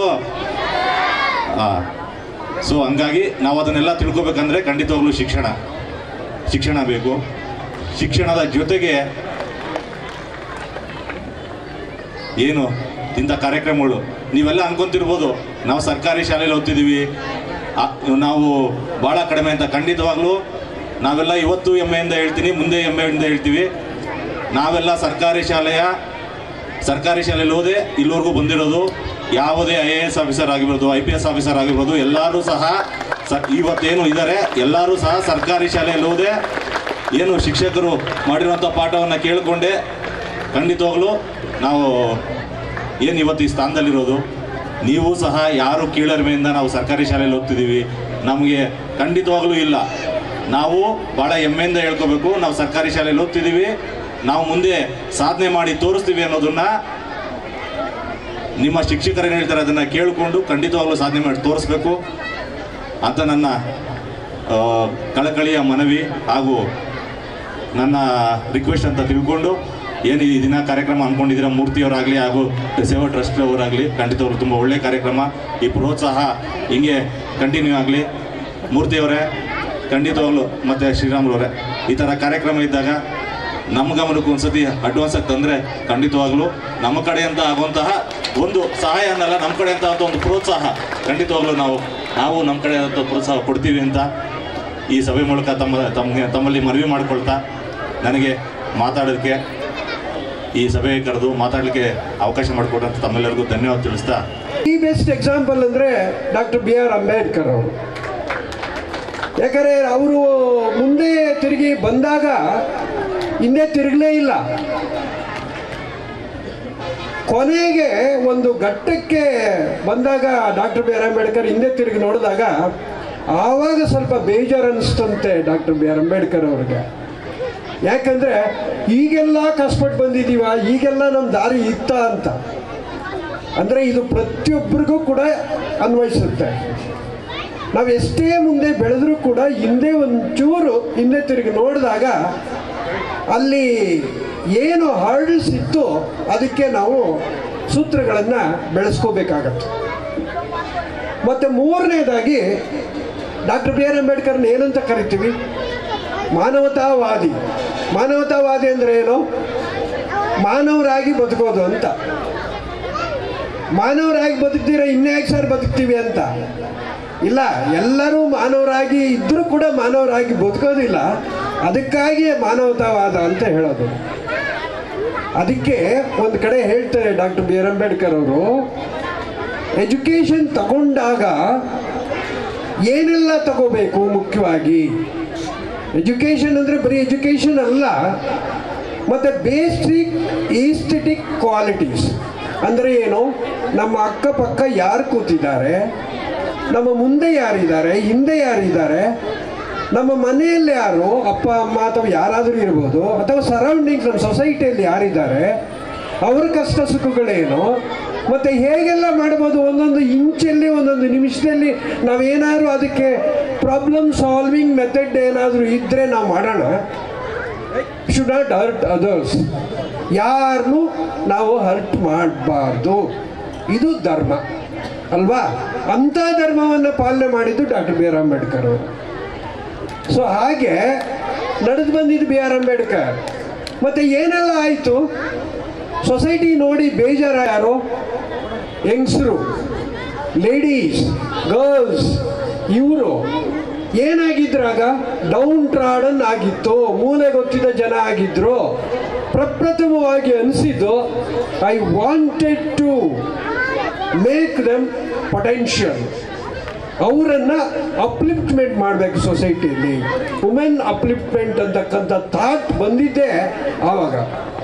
G: ಹಾಂ ಸೊ ಹಂಗಾಗಿ ನಾವು ಅದನ್ನೆಲ್ಲ ತಿಳ್ಕೊಬೇಕಂದ್ರೆ ಖಂಡಿತವಾಗ್ಲೂ ಶಿಕ್ಷಣ ಶಿಕ್ಷಣ ಬೇಕು ಶಿಕ್ಷಣದ ಜೊತೆಗೆ ಏನು ಇಂಥ ಕಾರ್ಯಕ್ರಮಗಳು ನೀವೆಲ್ಲ ಅನ್ಕೊಂತಿರ್ಬೋದು ನಾವು ಸರ್ಕಾರಿ ಶಾಲೆಯಲ್ಲಿ ಓದ್ತಿದ್ದೀವಿ ಆ- ನಾವು ಭಾಳ ಕಡಿಮೆ ಅಂತ ಖಂಡಿತವಾಗ್ಲೂ ನಾವೆಲ್ಲ ಇವತ್ತು ಹೆಮ್ಮೆಯಿಂದ ಹೇಳ್ತೀನಿ ಮುಂದೆ ಹೆಮ್ಮೆಯಿಂದ ಹೇಳ್ತೀವಿ ನಾವೆಲ್ಲ ಸರ್ಕಾರಿ ಶಾಲೆಯ ಸರ್ಕಾರಿ ಶಾಲೆಯಲ್ಲಿ ಓದಿ ಇಲ್ಲಿವರೆಗೂ ಬಂದಿರೋದು ಯಾವುದೇ ಐ ಎ ಎಸ್ ಆಫೀಸರ್ ಆಗಿರ್ಬೋದು ಐ ಪಿ ಎಸ್ ಆಫೀಸರ್ ಆಗಿರ್ಬೋದು ಎಲ್ಲರೂ ಸಹ ಸ ಇವತ್ತೇನು ಇದ್ದಾರೆ ಎಲ್ಲರೂ ಸಹ ಸರ್ಕಾರಿ ಶಾಲೆಯಲ್ಲಿ ಓದೆ ಏನು ಶಿಕ್ಷಕರು ಮಾಡಿರುವಂಥ ಪಾಠವನ್ನು ಕೇಳಿಕೊಂಡೆ ಖಂಡಿತವಾಗ್ಲೂ ನಾವು ಏನು ಇವತ್ತು ಈ ಸ್ಥಾನದಲ್ಲಿರೋದು ನೀವು ಸಹ ಯಾರು ಕೀಳರಿಮೆಯಿಂದ ನಾವು ಸರ್ಕಾರಿ ಶಾಲೆಯಲ್ಲಿ ಓದ್ತಿದ್ದೀವಿ ನಮಗೆ ಖಂಡಿತವಾಗ್ಲೂ ಇಲ್ಲ ನಾವು ಭಾಳ ಹೆಮ್ಮೆಯಿಂದ ಹೇಳ್ಕೋಬೇಕು ನಾವು ಸರ್ಕಾರಿ ಶಾಲೆಯಲ್ಲಿ ಓದ್ತಿದ್ದೀವಿ ನಾವು ಮುಂದೆ ಸಾಧನೆ ಮಾಡಿ ತೋರಿಸ್ತೀವಿ ಅನ್ನೋದನ್ನ ನಿಮ್ಮ ಶಿಕ್ಷಕರೇನು ಹೇಳ್ತಾರೆ ಅದನ್ನು ಕೇಳಿಕೊಂಡು ಖಂಡಿತವಾಗ್ಲೂ ಸಾಧನೆ ಮಾಡಿ ತೋರಿಸ್ಬೇಕು ಅಂತ ನನ್ನ ಆ, ಕಳಕಳಿಯ ಮನವಿ ಹಾಗೂ ನನ್ನ ರಿಕ್ವೆಸ್ಟ್ ಅಂತ ತಿಳ್ಕೊಂಡು ಏನು ಈ ದಿನ ಕಾರ್ಯಕ್ರಮ ಅಂದ್ಕೊಂಡಿದ್ದೀರಾ ಮೂರ್ತಿಯವರಾಗಲಿ ಹಾಗೂ ಸೇವಾ ಟ್ರಸ್ಟ್ ಅವರಾಗಲಿ ಖಂಡಿತವರು ತುಂಬ ಒಳ್ಳೆಯ ಕಾರ್ಯಕ್ರಮ ಈ ಪ್ರೋತ್ಸಾಹ ಹಿಂಗೆ ಕಂಟಿನ್ಯೂ ಆಗಲಿ ಮೂರ್ತಿಯವರೇ ಖಂಡಿತವಾಗ್ಲು ಮತ್ತು ಶ್ರೀರಾಮ್ರವರೇ ಈ ಥರ ಕಾರ್ಯಕ್ರಮ ಇದ್ದಾಗ ನಮ್ಮ ಗಮನಕ್ಕೆ ಒಂದ್ಸತಿ ಅಡ್ವಾನ್ಸ್ ಆಗಿ ತಂದರೆ ಖಂಡಿತವಾಗ್ಲೂ ನಮ್ಮ ಕಡೆಯಿಂದ ಆಗುವಂತಹ ಒಂದು ಸಹಾಯ ಅನ್ನಲ್ಲ ನಮ್ಮ ಕಡೆ ಅಂತ ಒಂದು ಪ್ರೋತ್ಸಾಹ ಖಂಡಿತವಾಗ್ಲೂ ನಾವು ನಾವು ನಮ್ಮ ಕಡೆ ಆದಂಥ ಪ್ರೋತ್ಸಾಹ ಕೊಡ್ತೀವಿ ಅಂತ ಈ ಸಭೆ ಮೂಲಕ ತಮ್ಮ ತಮಗೆ ತಮ್ಮಲ್ಲಿ ಮನವಿ ಮಾಡಿಕೊಳ್ತಾ ನನಗೆ ಮಾತಾಡೋದಕ್ಕೆ ಈ ಸಭೆ ಕರೆದು ಮಾತಾಡಲಿಕ್ಕೆ ಅವಕಾಶ ಮಾಡಿಕೊಟ್ಟಂತ ತಮ್ಮೆಲ್ಲರಿಗೂ ಧನ್ಯವಾದ ತಿಳಿಸ್ತಾ
H: ಈ ಬೆಸ್ಟ್ ಎಕ್ಸಾಂಪಲ್ ಅಂದರೆ ಡಾಕ್ಟರ್ ಬಿ ಆರ್ ಅಂಬೇಡ್ಕರ್ ಅವರು ಯಾಕಂದರೆ ಅವರು ಮುಂದೆ ತಿರುಗಿ ಬಂದಾಗ ಹಿಂದೆ ತಿರುಗಲೇ ಇಲ್ಲ ಕೊನೆಗೆ ಒಂದು ಘಟ್ಟಕ್ಕೆ ಬಂದಾಗ ಡಾಕ್ಟರ್ ಬಿ ಆರ್ ಅಂಬೇಡ್ಕರ್ ಹಿಂದೆ ತಿರುಗಿ ನೋಡಿದಾಗ ಆವಾಗ ಸ್ವಲ್ಪ ಬೇಜಾರು ಅನಿಸ್ತಂತೆ ಡಾಕ್ಟರ್ ಬಿ ಆರ್ ಅಂಬೇಡ್ಕರ್ ಅವ್ರಿಗೆ ಯಾಕಂದರೆ ಈಗೆಲ್ಲ ಕಷ್ಟಪಟ್ಟು ಬಂದಿದ್ದೀವ ಈಗೆಲ್ಲ ನಮ್ಮ ದಾರಿ ಇತ್ತ ಅಂತ ಅಂದರೆ ಇದು ಪ್ರತಿಯೊಬ್ಬರಿಗೂ ಕೂಡ ಅನ್ವಯಿಸುತ್ತೆ ನಾವು ಎಷ್ಟೇ ಮುಂದೆ ಬೆಳೆದರೂ ಕೂಡ ಹಿಂದೆ ಒಂಚೂರು ಹಿಂದೆ ತಿರುಗಿ ನೋಡಿದಾಗ ಅಲ್ಲಿ ಏನು ಹರ್ಡಲ್ಸ್ ಇತ್ತು ಅದಕ್ಕೆ ನಾವು ಸೂತ್ರಗಳನ್ನು ಬೆಳೆಸ್ಕೋಬೇಕಾಗತ್ತೆ ಮತ್ತು ಮೂರನೇದಾಗಿ ಡಾಕ್ಟರ್ ಬಿ ಆರ್ ಅಂಬೇಡ್ಕರ್ನ ಏನಂತ ಕರಿತೀವಿ ಮಾನವತಾವಾದಿ ಮಾನವತಾವಾದಿ ಅಂದರೆ ಏನು ಮಾನವರಾಗಿ ಬದುಕೋದು ಅಂತ ಮಾನವರಾಗಿ ಬದುಕ್ತೀರ ಇನ್ಯಾಕೆ ಸರ್ ಬದುಕ್ತೀವಿ ಅಂತ ಇಲ್ಲ ಎಲ್ಲರೂ ಮಾನವರಾಗಿ ಇದ್ದರೂ ಕೂಡ ಮಾನವರಾಗಿ ಬದುಕೋದಿಲ್ಲ ಅದಕ್ಕಾಗಿಯೇ ಮಾನವತಾವಾದ ಅಂತ ಹೇಳೋದು ಅದಕ್ಕೆ ಒಂದು ಕಡೆ ಹೇಳ್ತಾರೆ ಡಾಕ್ಟರ್ ಬಿ ಆರ್ ಅಂಬೇಡ್ಕರ್ ಅವರು ಎಜುಕೇಷನ್ ತಗೊಂಡಾಗ ಏನೆಲ್ಲ ತಗೋಬೇಕು ಮುಖ್ಯವಾಗಿ ಎಜುಕೇಷನ್ ಅಂದರೆ ಬರೀ ಎಜುಕೇಷನ್ ಅಲ್ಲ ಮತ್ತು ಬೇಸಿಕ್ ಈಸ್ಥೆಟಿಕ್ ಕ್ವಾಲಿಟೀಸ್ ಅಂದರೆ ಏನು ನಮ್ಮ ಅಕ್ಕಪಕ್ಕ ಯಾರು ಕೂತಿದ್ದಾರೆ ನಮ್ಮ ಮುಂದೆ ಯಾರಿದ್ದಾರೆ ಹಿಂದೆ ಯಾರಿದ್ದಾರೆ ನಮ್ಮ ಮನೆಯಲ್ಲಿ ಯಾರು ಅಪ್ಪ ಅಮ್ಮ ಅಥವಾ ಯಾರಾದರೂ ಇರ್ಬೋದು ಅಥವಾ ಸರೌಂಡಿಂಗ್ಸ್ ನಮ್ಮ ಸೊಸೈಟಿಯಲ್ಲಿ ಯಾರಿದ್ದಾರೆ ಅವ್ರ ಕಷ್ಟ ಸುಖಗಳೇನು ಮತ್ತು ಹೇಗೆಲ್ಲ ಮಾಡ್ಬೋದು ಒಂದೊಂದು ಇಂಚಲ್ಲಿ ಒಂದೊಂದು ನಿಮಿಷದಲ್ಲಿ ನಾವೇನಾದ್ರು ಅದಕ್ಕೆ ಪ್ರಾಬ್ಲಮ್ ಸಾಲ್ವಿಂಗ್ ಮೆಥಡ್ ಏನಾದರೂ ಇದ್ದರೆ ನಾವು ಮಾಡೋಣ ಶುಡ್ ನಾಟ್ ಹರ್ಟ್ ಅದರ್ಸ್ ಯಾರನ್ನೂ ನಾವು ಹರ್ಟ್ ಮಾಡಬಾರ್ದು ಇದು ಧರ್ಮ ಅಲ್ವಾ ಅಂಥ ಧರ್ಮವನ್ನು ಪಾಲನೆ ಮಾಡಿದ್ದು ಡಾಕ್ಟರ್ ಬಿ ಆರ್ ಅಂಬೇಡ್ಕರ್ ಅವರು ಸೊ ಹಾಗೆ ನಡೆದು ಬಂದಿದ್ದು ಬಿ ಆರ್ ಅಂಬೇಡ್ಕರ್ ಮತ್ತು ಏನೆಲ್ಲ ಆಯಿತು ಸೊಸೈಟಿ ನೋಡಿ ಬೇಜಾರ ಯಾರು ಯಂಗ್ಸ್ರು ಲೇಡೀಸ್ ಗರ್ಲ್ಸ್ ಇವರು ಏನಾಗಿದ್ರಾಗ ಡೌನ್ ಟ್ರಾಡನ್ ಆಗಿತ್ತು ಮೂಲೆ ಗೊತ್ತಿದ್ದ ಜನ ಆಗಿದ್ರು ಪ್ರಪ್ರಥಮವಾಗಿ ಅನಿಸಿದ್ದು I wanted to make them potential ಅವರನ್ನು ಅಪ್ಲಿಫ್ಟ್ಮೆಂಟ್ ಮಾಡಬೇಕು ಸೊಸೈಟಿಯಲ್ಲಿ ವುಮೆನ್ ಅಪ್ಲಿಫ್ಟ್ಮೆಂಟ್ ಅಂತಕ್ಕಂಥ ಥಾಟ್ ಬಂದಿದ್ದೇ ಆವಾಗ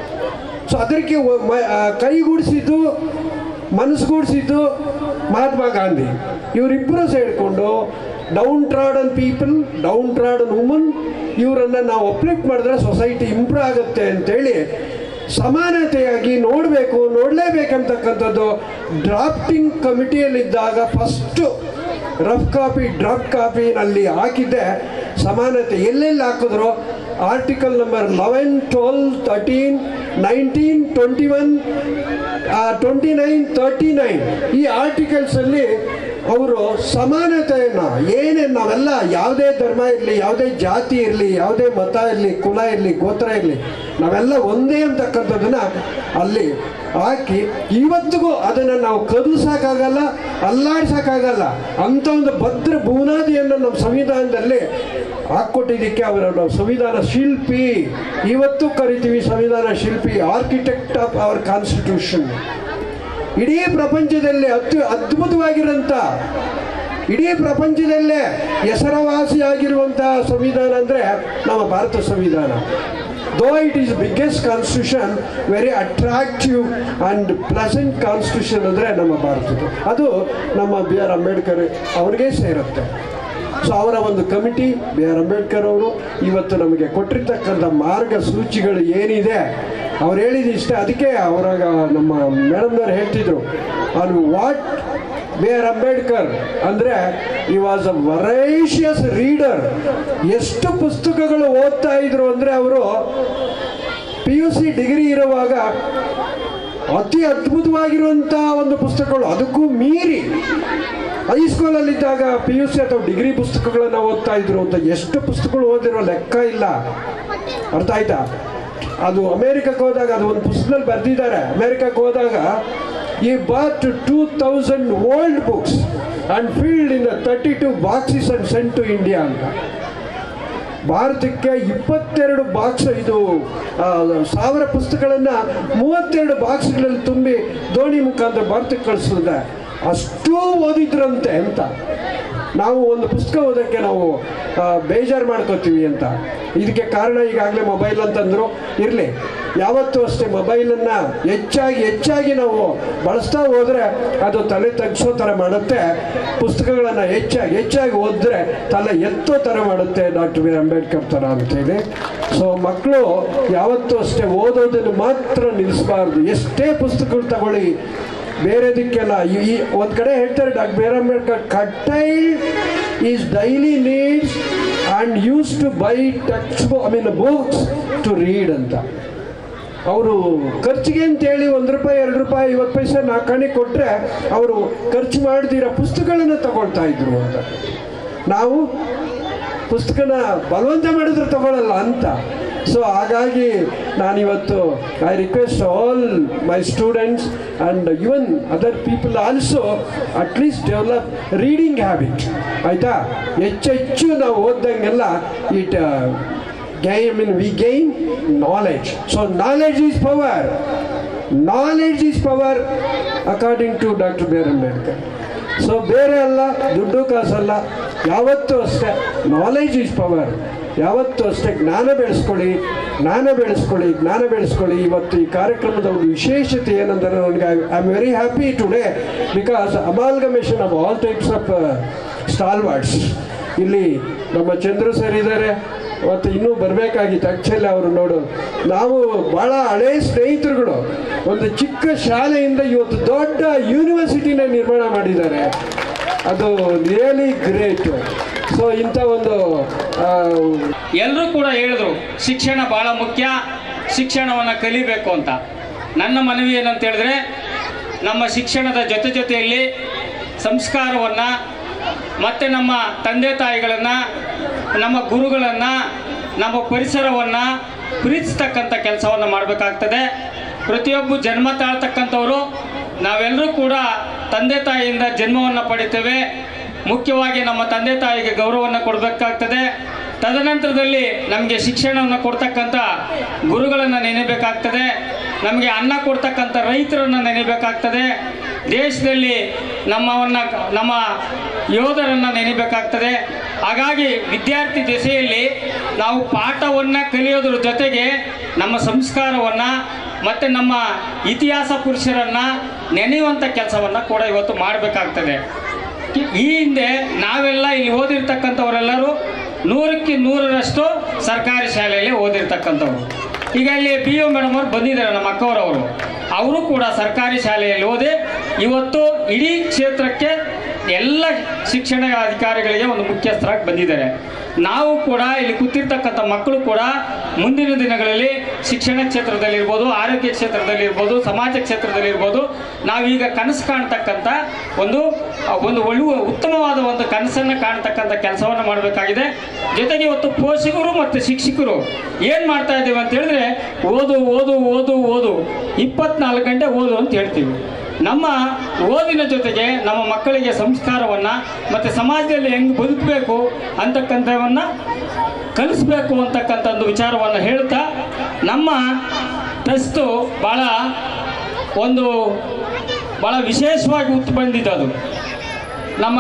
H: ಸೊ ಅದಕ್ಕೆ ಒ- ಮ- ಆ, ಕೈಗೂಡಿಸಿದ್ದು ಮನಸ್ಸುಗೂಡಿಸಿದ್ದು ಮಹಾತ್ಮ ಗಾಂಧಿ ಇವರಿಬ್ಬರು ಸೇರಿಕೊಂಡು downtrodden people downtrodden woman ಇವರನ್ನು ನಾವು ಅಪ್ಲಿಫ್ಟ್ ಮಾಡಿದ್ರೆ ಸೊಸೈಟಿ ಇಂಪ್ರೂವ್ ಆಗುತ್ತೆ ಅಂತೇಳಿ ಸಮಾನತೆಯಾಗಿ ನೋಡಬೇಕು ನೋಡಲೇಬೇಕಂತಕ್ಕಂಥದ್ದು ಡ್ರಾಫ್ಟಿಂಗ್ ಕಮಿಟಿಯಲ್ಲಿದ್ದಾಗ ಫಸ್ಟು ರಫ್ ಕಾಪಿ ಡ್ರಾಫ್ಟ್ ಕಾಪಿನಲ್ಲಿ ಹಾಕಿದ್ದೆ ಸಮಾನತೆ ಎಲ್ಲೆಲ್ಲಿ ಹಾಕಿದ್ರು article number eleven twelve thirteen nineteen twenty one twenty nine thirty nine ಈ ಆರ್ಟಿಕಲ್ಸಲ್ಲಿ ಅವರು ಸಮಾನತೆಯನ್ನು ಏನೇ ನಾವೆಲ್ಲ ಯಾವುದೇ ಧರ್ಮ ಇರಲಿ ಯಾವುದೇ ಜಾತಿ ಇರಲಿ ಯಾವುದೇ ಮತ ಇರಲಿ ಕುಲ ಇರಲಿ ಗೋತ್ರ ಇರಲಿ ನಾವೆಲ್ಲ ಒಂದೇ ಅಂತಕ್ಕಂಥದ್ದನ್ನು ಅಲ್ಲಿ ಹಾಕಿ ಇವತ್ತಿಗೂ ಅದನ್ನು ನಾವು ಕದಲಿಸೋಕ್ಕಾಗಲ್ಲ ಅಲ್ಲಾಡ್ಸೋಕ್ಕಾಗಲ್ಲ ಅಂಥ ಒಂದು ಭದ್ರ ಬುನಾದಿಯನ್ನು ನಮ್ಮ ಸಂವಿಧಾನದಲ್ಲಿ ಹಾಕ್ಕೊಟ್ಟಿದ್ದಕ್ಕೆ ಅವರ ನಾವು ಸಂವಿಧಾನ ಶಿಲ್ಪಿ ಇವತ್ತು ಕರಿತೀವಿ ಸಂವಿಧಾನ ಶಿಲ್ಪಿ ಆರ್ಕಿಟೆಕ್ಟ್ ಆಫ್ ಅವರ್ ಕಾನ್ಸ್ಟಿಟ್ಯೂಷನ್ ಇಡೀ ಪ್ರಪಂಚದಲ್ಲಿ ಅತ್ಯು ಅದ್ಭುತವಾಗಿರೋಂಥ ಇಡೀ ಪ್ರಪಂಚದಲ್ಲೇ ಹೆಸರುವಾಸಿಯಾಗಿರುವಂತಹ ಸಂವಿಧಾನ ಅಂದರೆ ನಮ್ಮ ಭಾರತ ಸಂವಿಧಾನ though it is biggest constitution very attractive and pleasant constitution ಅಂದರೆ ನಮ್ಮ ಭಾರತದ್ದು ಅದು ನಮ್ಮ ಬಿ ಆರ್ ಅಂಬೇಡ್ಕರ್ ಅವ್ರಿಗೆ ಸೇರುತ್ತೆ ಸೊ ಅವರ ಒಂದು ಕಮಿಟಿ ಬಿ ಆರ್ ಅಂಬೇಡ್ಕರ್ ಅವರು ಇವತ್ತು ನಮಗೆ ಕೊಟ್ಟಿರ್ತಕ್ಕಂಥ ಮಾರ್ಗಸೂಚಿಗಳು ಏನಿದೆ ಅವ್ರು ಹೇಳಿದ ಇಷ್ಟೇ ಅದಕ್ಕೆ ಅವರಾಗ ನಮ್ಮ ಮೇಡಮ್ನವ್ರು ಹೇಳ್ತಿದ್ರು ಅದು ವಾಟ್ ಬಿ ಆರ್ ಅಂಬೇಡ್ಕರ್ ಅಂದರೆ ಈ ವಾಸ್ ಅ ವರೈಷಿಯಸ್ ರೀಡರ್ ಎಷ್ಟು ಪುಸ್ತಕಗಳು ಓದ್ತಾ ಇದ್ರು ಅಂದರೆ ಅವರು ಪಿ ಯು ಸಿ ಡಿಗ್ರಿ ಇರುವಾಗ ಅತಿ ಅದ್ಭುತವಾಗಿರುವಂಥ ಒಂದು ಪುಸ್ತಕಗಳು ಅದಕ್ಕೂ ಮೀರಿ ಹೈಸ್ಕೂಲಲ್ಲಿದ್ದಾಗ ಪಿ ಯು ಸಿ ಅಥವಾ ಡಿಗ್ರಿ ಪುಸ್ತಕಗಳನ್ನು ಓದ್ತಾ ಇದ್ರು ಅಂತ ಎಷ್ಟು ಪುಸ್ತಕಗಳು ಓದಿರೋ ಲೆಕ್ಕ ಇಲ್ಲ ಅರ್ಥ ಆಯ್ತಾ ಅದು ಅಮೇರಿಕಕ್ಕೆ ಹೋದಾಗ ಅದು ಒಂದು ಪುಸ್ತಕದಲ್ಲಿ ಬರೆದಿದ್ದಾರೆ ಅಮೇರಿಕಕ್ಕೆ ಹೋದಾಗ ಈ bought two thousand old books and filled in thirty two boxes and sent to India ಅಂತ ಭಾರತಕ್ಕೆ ಇಪ್ಪತ್ತೆರಡು ಬಾಕ್ಸ್ ಇದು ಆ, ಸಾವಿರ ಪುಸ್ತಕಗಳನ್ನು ಮೂವತ್ತೆರಡು ಬಾಕ್ಸ್ಗಳಲ್ಲಿ ತುಂಬಿ ದೋಣಿ ಮುಖಾಂತರ ಭಾರತಕ್ಕೆ ಕಳಿಸಿದೆ ಅಷ್ಟೂ ಓದಿದ್ರಂತೆ ಅಂತ ನಾವು ಒಂದು ಪುಸ್ತಕ ಓದೋಕ್ಕೆ ನಾವು ಆ, ಬೇಜಾರು ಮಾಡ್ಕೋತೀವಿ ಅಂತ ಇದಕ್ಕೆ ಕಾರಣ ಈಗಾಗಲೇ ಮೊಬೈಲ್ ಅಂತಂದ್ರು ಇರಲಿ ಯಾವತ್ತೂ ಅಷ್ಟೇ ಮೊಬೈಲನ್ನು ಹೆಚ್ಚಾಗಿ ಹೆಚ್ಚಾಗಿ ನಾವು ಬಳಸ್ತಾ ಹೋದರೆ ಅದು ತಲೆ ತಗ್ಸೋ ಥರ ಮಾಡುತ್ತೆ ಪುಸ್ತಕಗಳನ್ನು ಹೆಚ್ಚಾಗಿ ಹೆಚ್ಚಾಗಿ ಓದಿದ್ರೆ ತಲೆ ಎತ್ತೋ ಥರ ಮಾಡುತ್ತೆ ಡಾಕ್ಟರ್ ಬಿ ಆರ್ ಅಂಬೇಡ್ಕರ್ ಥರ ಅಂತೇಳಿ ಸೊ ಮಕ್ಕಳು ಯಾವತ್ತೂ ಅಷ್ಟೇ ಓದೋದನ್ನು ಮಾತ್ರ ನಿಲ್ಲಿಸಬಾರ್ದು ಎಷ್ಟೇ ಪುಸ್ತಕಗಳು ತಗೊಳ್ಳಿ ಬೇರೆದಕ್ಕೆಲ್ಲ ಈ- ಈ ಒಂದು ಕಡೆ ಹೇಳ್ತಾರೆ ಡಾಕ್ಟರ್ ಬಿ ಆರ್ ಅಂಬೇಡ್ಕರ್ ಕಟ್ಟೈಲ್ is daily needs and use to buy text I mean books to read ಅಂತ ಅವರು ಖರ್ಚಿಗೆ ಅಂತೇಳಿ ಒಂದು ರೂಪಾಯಿ ಎರಡು ರೂಪಾಯಿ ಐವತ್ತು ಪೈಸೆ ನಾಲ್ಕಾಣಿ ಕೊಟ್ಟರೆ ಅವರು ಖರ್ಚು ಮಾಡದಿರೋ ಪುಸ್ತಕಗಳನ್ನು ತಗೊಳ್ತಾ ಇದ್ರು ಅಂತ ನಾವು ಪುಸ್ತಕನ ಬಲವಂತ ಮಾಡಿದ್ರೆ ತಗೊಳ್ಳಲ್ಲ ಅಂತ ಸೊ ಹಾಗಾಗಿ ನಾನಿವತ್ತು I request all my students and even other people also at least develop reading habit ಆಯಿತಾ ಹೆಚ್ಚೆಚ್ಚು ನಾವು ಓದ್ದಂಗೆಲ್ಲ it gain mean we gain knowledge so knowledge is power knowledge is power according to doctor B R Ambedkar so ಬೇರೆ ಅಲ್ಲ ದುಡ್ಡು ಕಾಸಲ್ಲ ಯಾವತ್ತೂ ಅಷ್ಟೇ knowledge is power ಯಾವತ್ತೂ ಅಷ್ಟೇ ಜ್ಞಾನ ಬೆಳೆಸ್ಕೊಳ್ಳಿ ಜ್ಞಾನ ಬೆಳೆಸ್ಕೊಳ್ಳಿ ಜ್ಞಾನ ಬೆಳೆಸ್ಕೊಳ್ಳಿ ಇವತ್ತು ಈ ಕಾರ್ಯಕ್ರಮದ ಒಂದು ವಿಶೇಷತೆ ಏನಂದರೆ ನನಗೆ I am very happy today because amalgamation of all types of stalwarts ಇಲ್ಲಿ ನಮ್ಮ ಚಂದ್ರು ಸರ್ ಇದ್ದಾರೆ ಮತ್ತು ಇನ್ನೂ ಬರಬೇಕಾಗಿತ್ತು ಆ್ಯಕ್ಚುಲಿ ಅವರು ನೋಡು ನಾವು ಭಾಳ ಹಳೇ ಸ್ನೇಹಿತರುಗಳು ಒಂದು ಚಿಕ್ಕ ಶಾಲೆಯಿಂದ ಇವತ್ತು ದೊಡ್ಡ ಯೂನಿವರ್ಸಿಟಿನ ನಿರ್ಮಾಣ ಮಾಡಿದ್ದಾರೆ ಅದು ರಿಯಲಿ ಗ್ರೇಟ್ ಸೊ ಇಂಥ ಒಂದು ಆ,
I: ಎಲ್ಲರೂ ಕೂಡ ಹೇಳಿದ್ರು ಶಿಕ್ಷಣ ಭಾಳ ಮುಖ್ಯ ಶಿಕ್ಷಣವನ್ನು ಕಲಿಬೇಕು ಅಂತ ನನ್ನ ಮನವಿ ಏನಂತ ಹೇಳಿದ್ರೆ ನಮ್ಮ ಶಿಕ್ಷಣದ ಜೊತೆ ಜೊತೆಯಲ್ಲಿ ಸಂಸ್ಕಾರವನ್ನು ಮತ್ತು ನಮ್ಮ ತಂದೆ ತಾಯಿಗಳನ್ನು ನಮ್ಮ ಗುರುಗಳನ್ನು ನಮ್ಮ ಪರಿಸರವನ್ನು ಪ್ರೀತಿಸ್ತಕ್ಕಂಥ ಕೆಲಸವನ್ನು ಮಾಡಬೇಕಾಗ್ತದೆ ಪ್ರತಿಯೊಬ್ಬ ಜನ್ಮ ತಾಳ್ತಕ್ಕಂಥವರು ನಾವೆಲ್ಲರೂ ಕೂಡ ತಂದೆ ತಾಯಿಯಿಂದ ಜನ್ಮವನ್ನು ಪಡಿತೇವೆ ಮುಖ್ಯವಾಗಿ ನಮ್ಮ ತಂದೆ ತಾಯಿಗೆ ಗೌರವವನ್ನು ಕೊಡಬೇಕಾಗ್ತದೆ ತದನಂತರದಲ್ಲಿ ನಮಗೆ ಶಿಕ್ಷಣವನ್ನು ಕೊಡ್ತಕ್ಕಂಥ ಗುರುಗಳನ್ನು ನೆನೆಬೇಕಾಗ್ತದೆ ನಮಗೆ ಅನ್ನ ಕೊಡ್ತಕ್ಕಂಥ ರೈತರನ್ನು ನೆನೆಬೇಕಾಗ್ತದೆ ದೇಶದಲ್ಲಿ ನಮ್ಮವನ್ನು ನಮ್ಮ ಯೋಧರನ್ನು ನೆನೆಬೇಕಾಗ್ತದೆ ಹಾಗಾಗಿ ವಿದ್ಯಾರ್ಥಿ ದೆಸೆಯಲ್ಲಿ ನಾವು ಪಾಠವನ್ನು ಕಲಿಯೋದ್ರ ಜೊತೆಗೆ ನಮ್ಮ ಸಂಸ್ಕಾರವನ್ನು ಮತ್ತು ನಮ್ಮ ಇತಿಹಾಸ ಪುರುಷರನ್ನು ನೆನೆಯುವಂಥ ಕೆಲಸವನ್ನು ಕೂಡ ಇವತ್ತು ಮಾಡಬೇಕಾಗ್ತದೆ ಈ ಹಿಂದೆ ನಾವೆಲ್ಲ ಇಲ್ಲಿ ಓದಿರ್ತಕ್ಕಂಥವರೆಲ್ಲರೂ ನೂರಕ್ಕೆ ನೂರರಷ್ಟು ಸರ್ಕಾರಿ ಶಾಲೆಯಲ್ಲಿ ಓದಿರ್ತಕ್ಕಂಥವ್ರು ಈಗ ಇಲ್ಲಿ ಬಿ ಯು ಮೇಡಮ್ ಅವ್ರು ಬಂದಿದ್ದಾರೆ ನಮ್ಮ ಅಕ್ಕವರವರು ಅವರು ಕೂಡ ಸರ್ಕಾರಿ ಶಾಲೆಯಲ್ಲಿ ಓದಿ ಇವತ್ತು ಇಡೀ ಕ್ಷೇತ್ರಕ್ಕೆ ಎಲ್ಲ ಶಿಕ್ಷಣ ಅಧಿಕಾರಿಗಳಿಗೆ ಒಂದು ಮುಖ್ಯಸ್ಥರಾಗಿ ಬಂದಿದ್ದಾರೆ ನಾವು ಕೂಡ ಇಲ್ಲಿ ಕೂತಿರ್ತಕ್ಕಂಥ ಮಕ್ಕಳು ಕೂಡ ಮುಂದಿನ ದಿನಗಳಲ್ಲಿ ಶಿಕ್ಷಣ ಕ್ಷೇತ್ರದಲ್ಲಿರ್ಬೋದು ಆರೋಗ್ಯ ಕ್ಷೇತ್ರದಲ್ಲಿರ್ಬೋದು ಸಮಾಜ ಕ್ಷೇತ್ರದಲ್ಲಿರ್ಬೋದು ನಾವೀಗ ಕನಸು ಕಾಣ್ತಕ್ಕಂಥ ಒಂದು ಒಂದು ಒಳ್ಳೆಯ ಉತ್ತಮವಾದ ಒಂದು ಕನಸನ್ನು ಕಾಣ್ತಕ್ಕಂಥ ಕೆಲಸವನ್ನು ಮಾಡಬೇಕಾಗಿದೆ ಜೊತೆಗೆ ಇವತ್ತು ಪೋಷಕರು ಮತ್ತು ಶಿಕ್ಷಕರು ಏನು ಮಾಡ್ತಾ ಇದ್ದೀವಿ ಅಂತ ಹೇಳಿದ್ರೆ ಓದು ಓದು ಓದು ಓದು ಇಪ್ಪತ್ನಾಲ್ಕು ಗಂಟೆ ಓದು ಅಂತ ಹೇಳ್ತೀವಿ ನಮ್ಮ ಓದಿನ ಜೊತೆಗೆ ನಮ್ಮ ಮಕ್ಕಳಿಗೆ ಸಂಸ್ಕಾರವನ್ನು ಮತ್ತು ಸಮಾಜದಲ್ಲಿ ಹೆಂಗೆ ಬದುಕಬೇಕು ಅಂತಕ್ಕಂಥವನ್ನು ಕಲಿಸ್ಬೇಕು ಅಂತಕ್ಕಂಥ ಒಂದು ವಿಚಾರವನ್ನು ಹೇಳ್ತಾ ನಮ್ಮ ಟೆಸ್ಟು ಭಾಳ ಒಂದು ಭಾಳ ವಿಶೇಷವಾಗಿ ಉತ್ತು ಬಂದಿದ್ದು ಅದು ನಮ್ಮ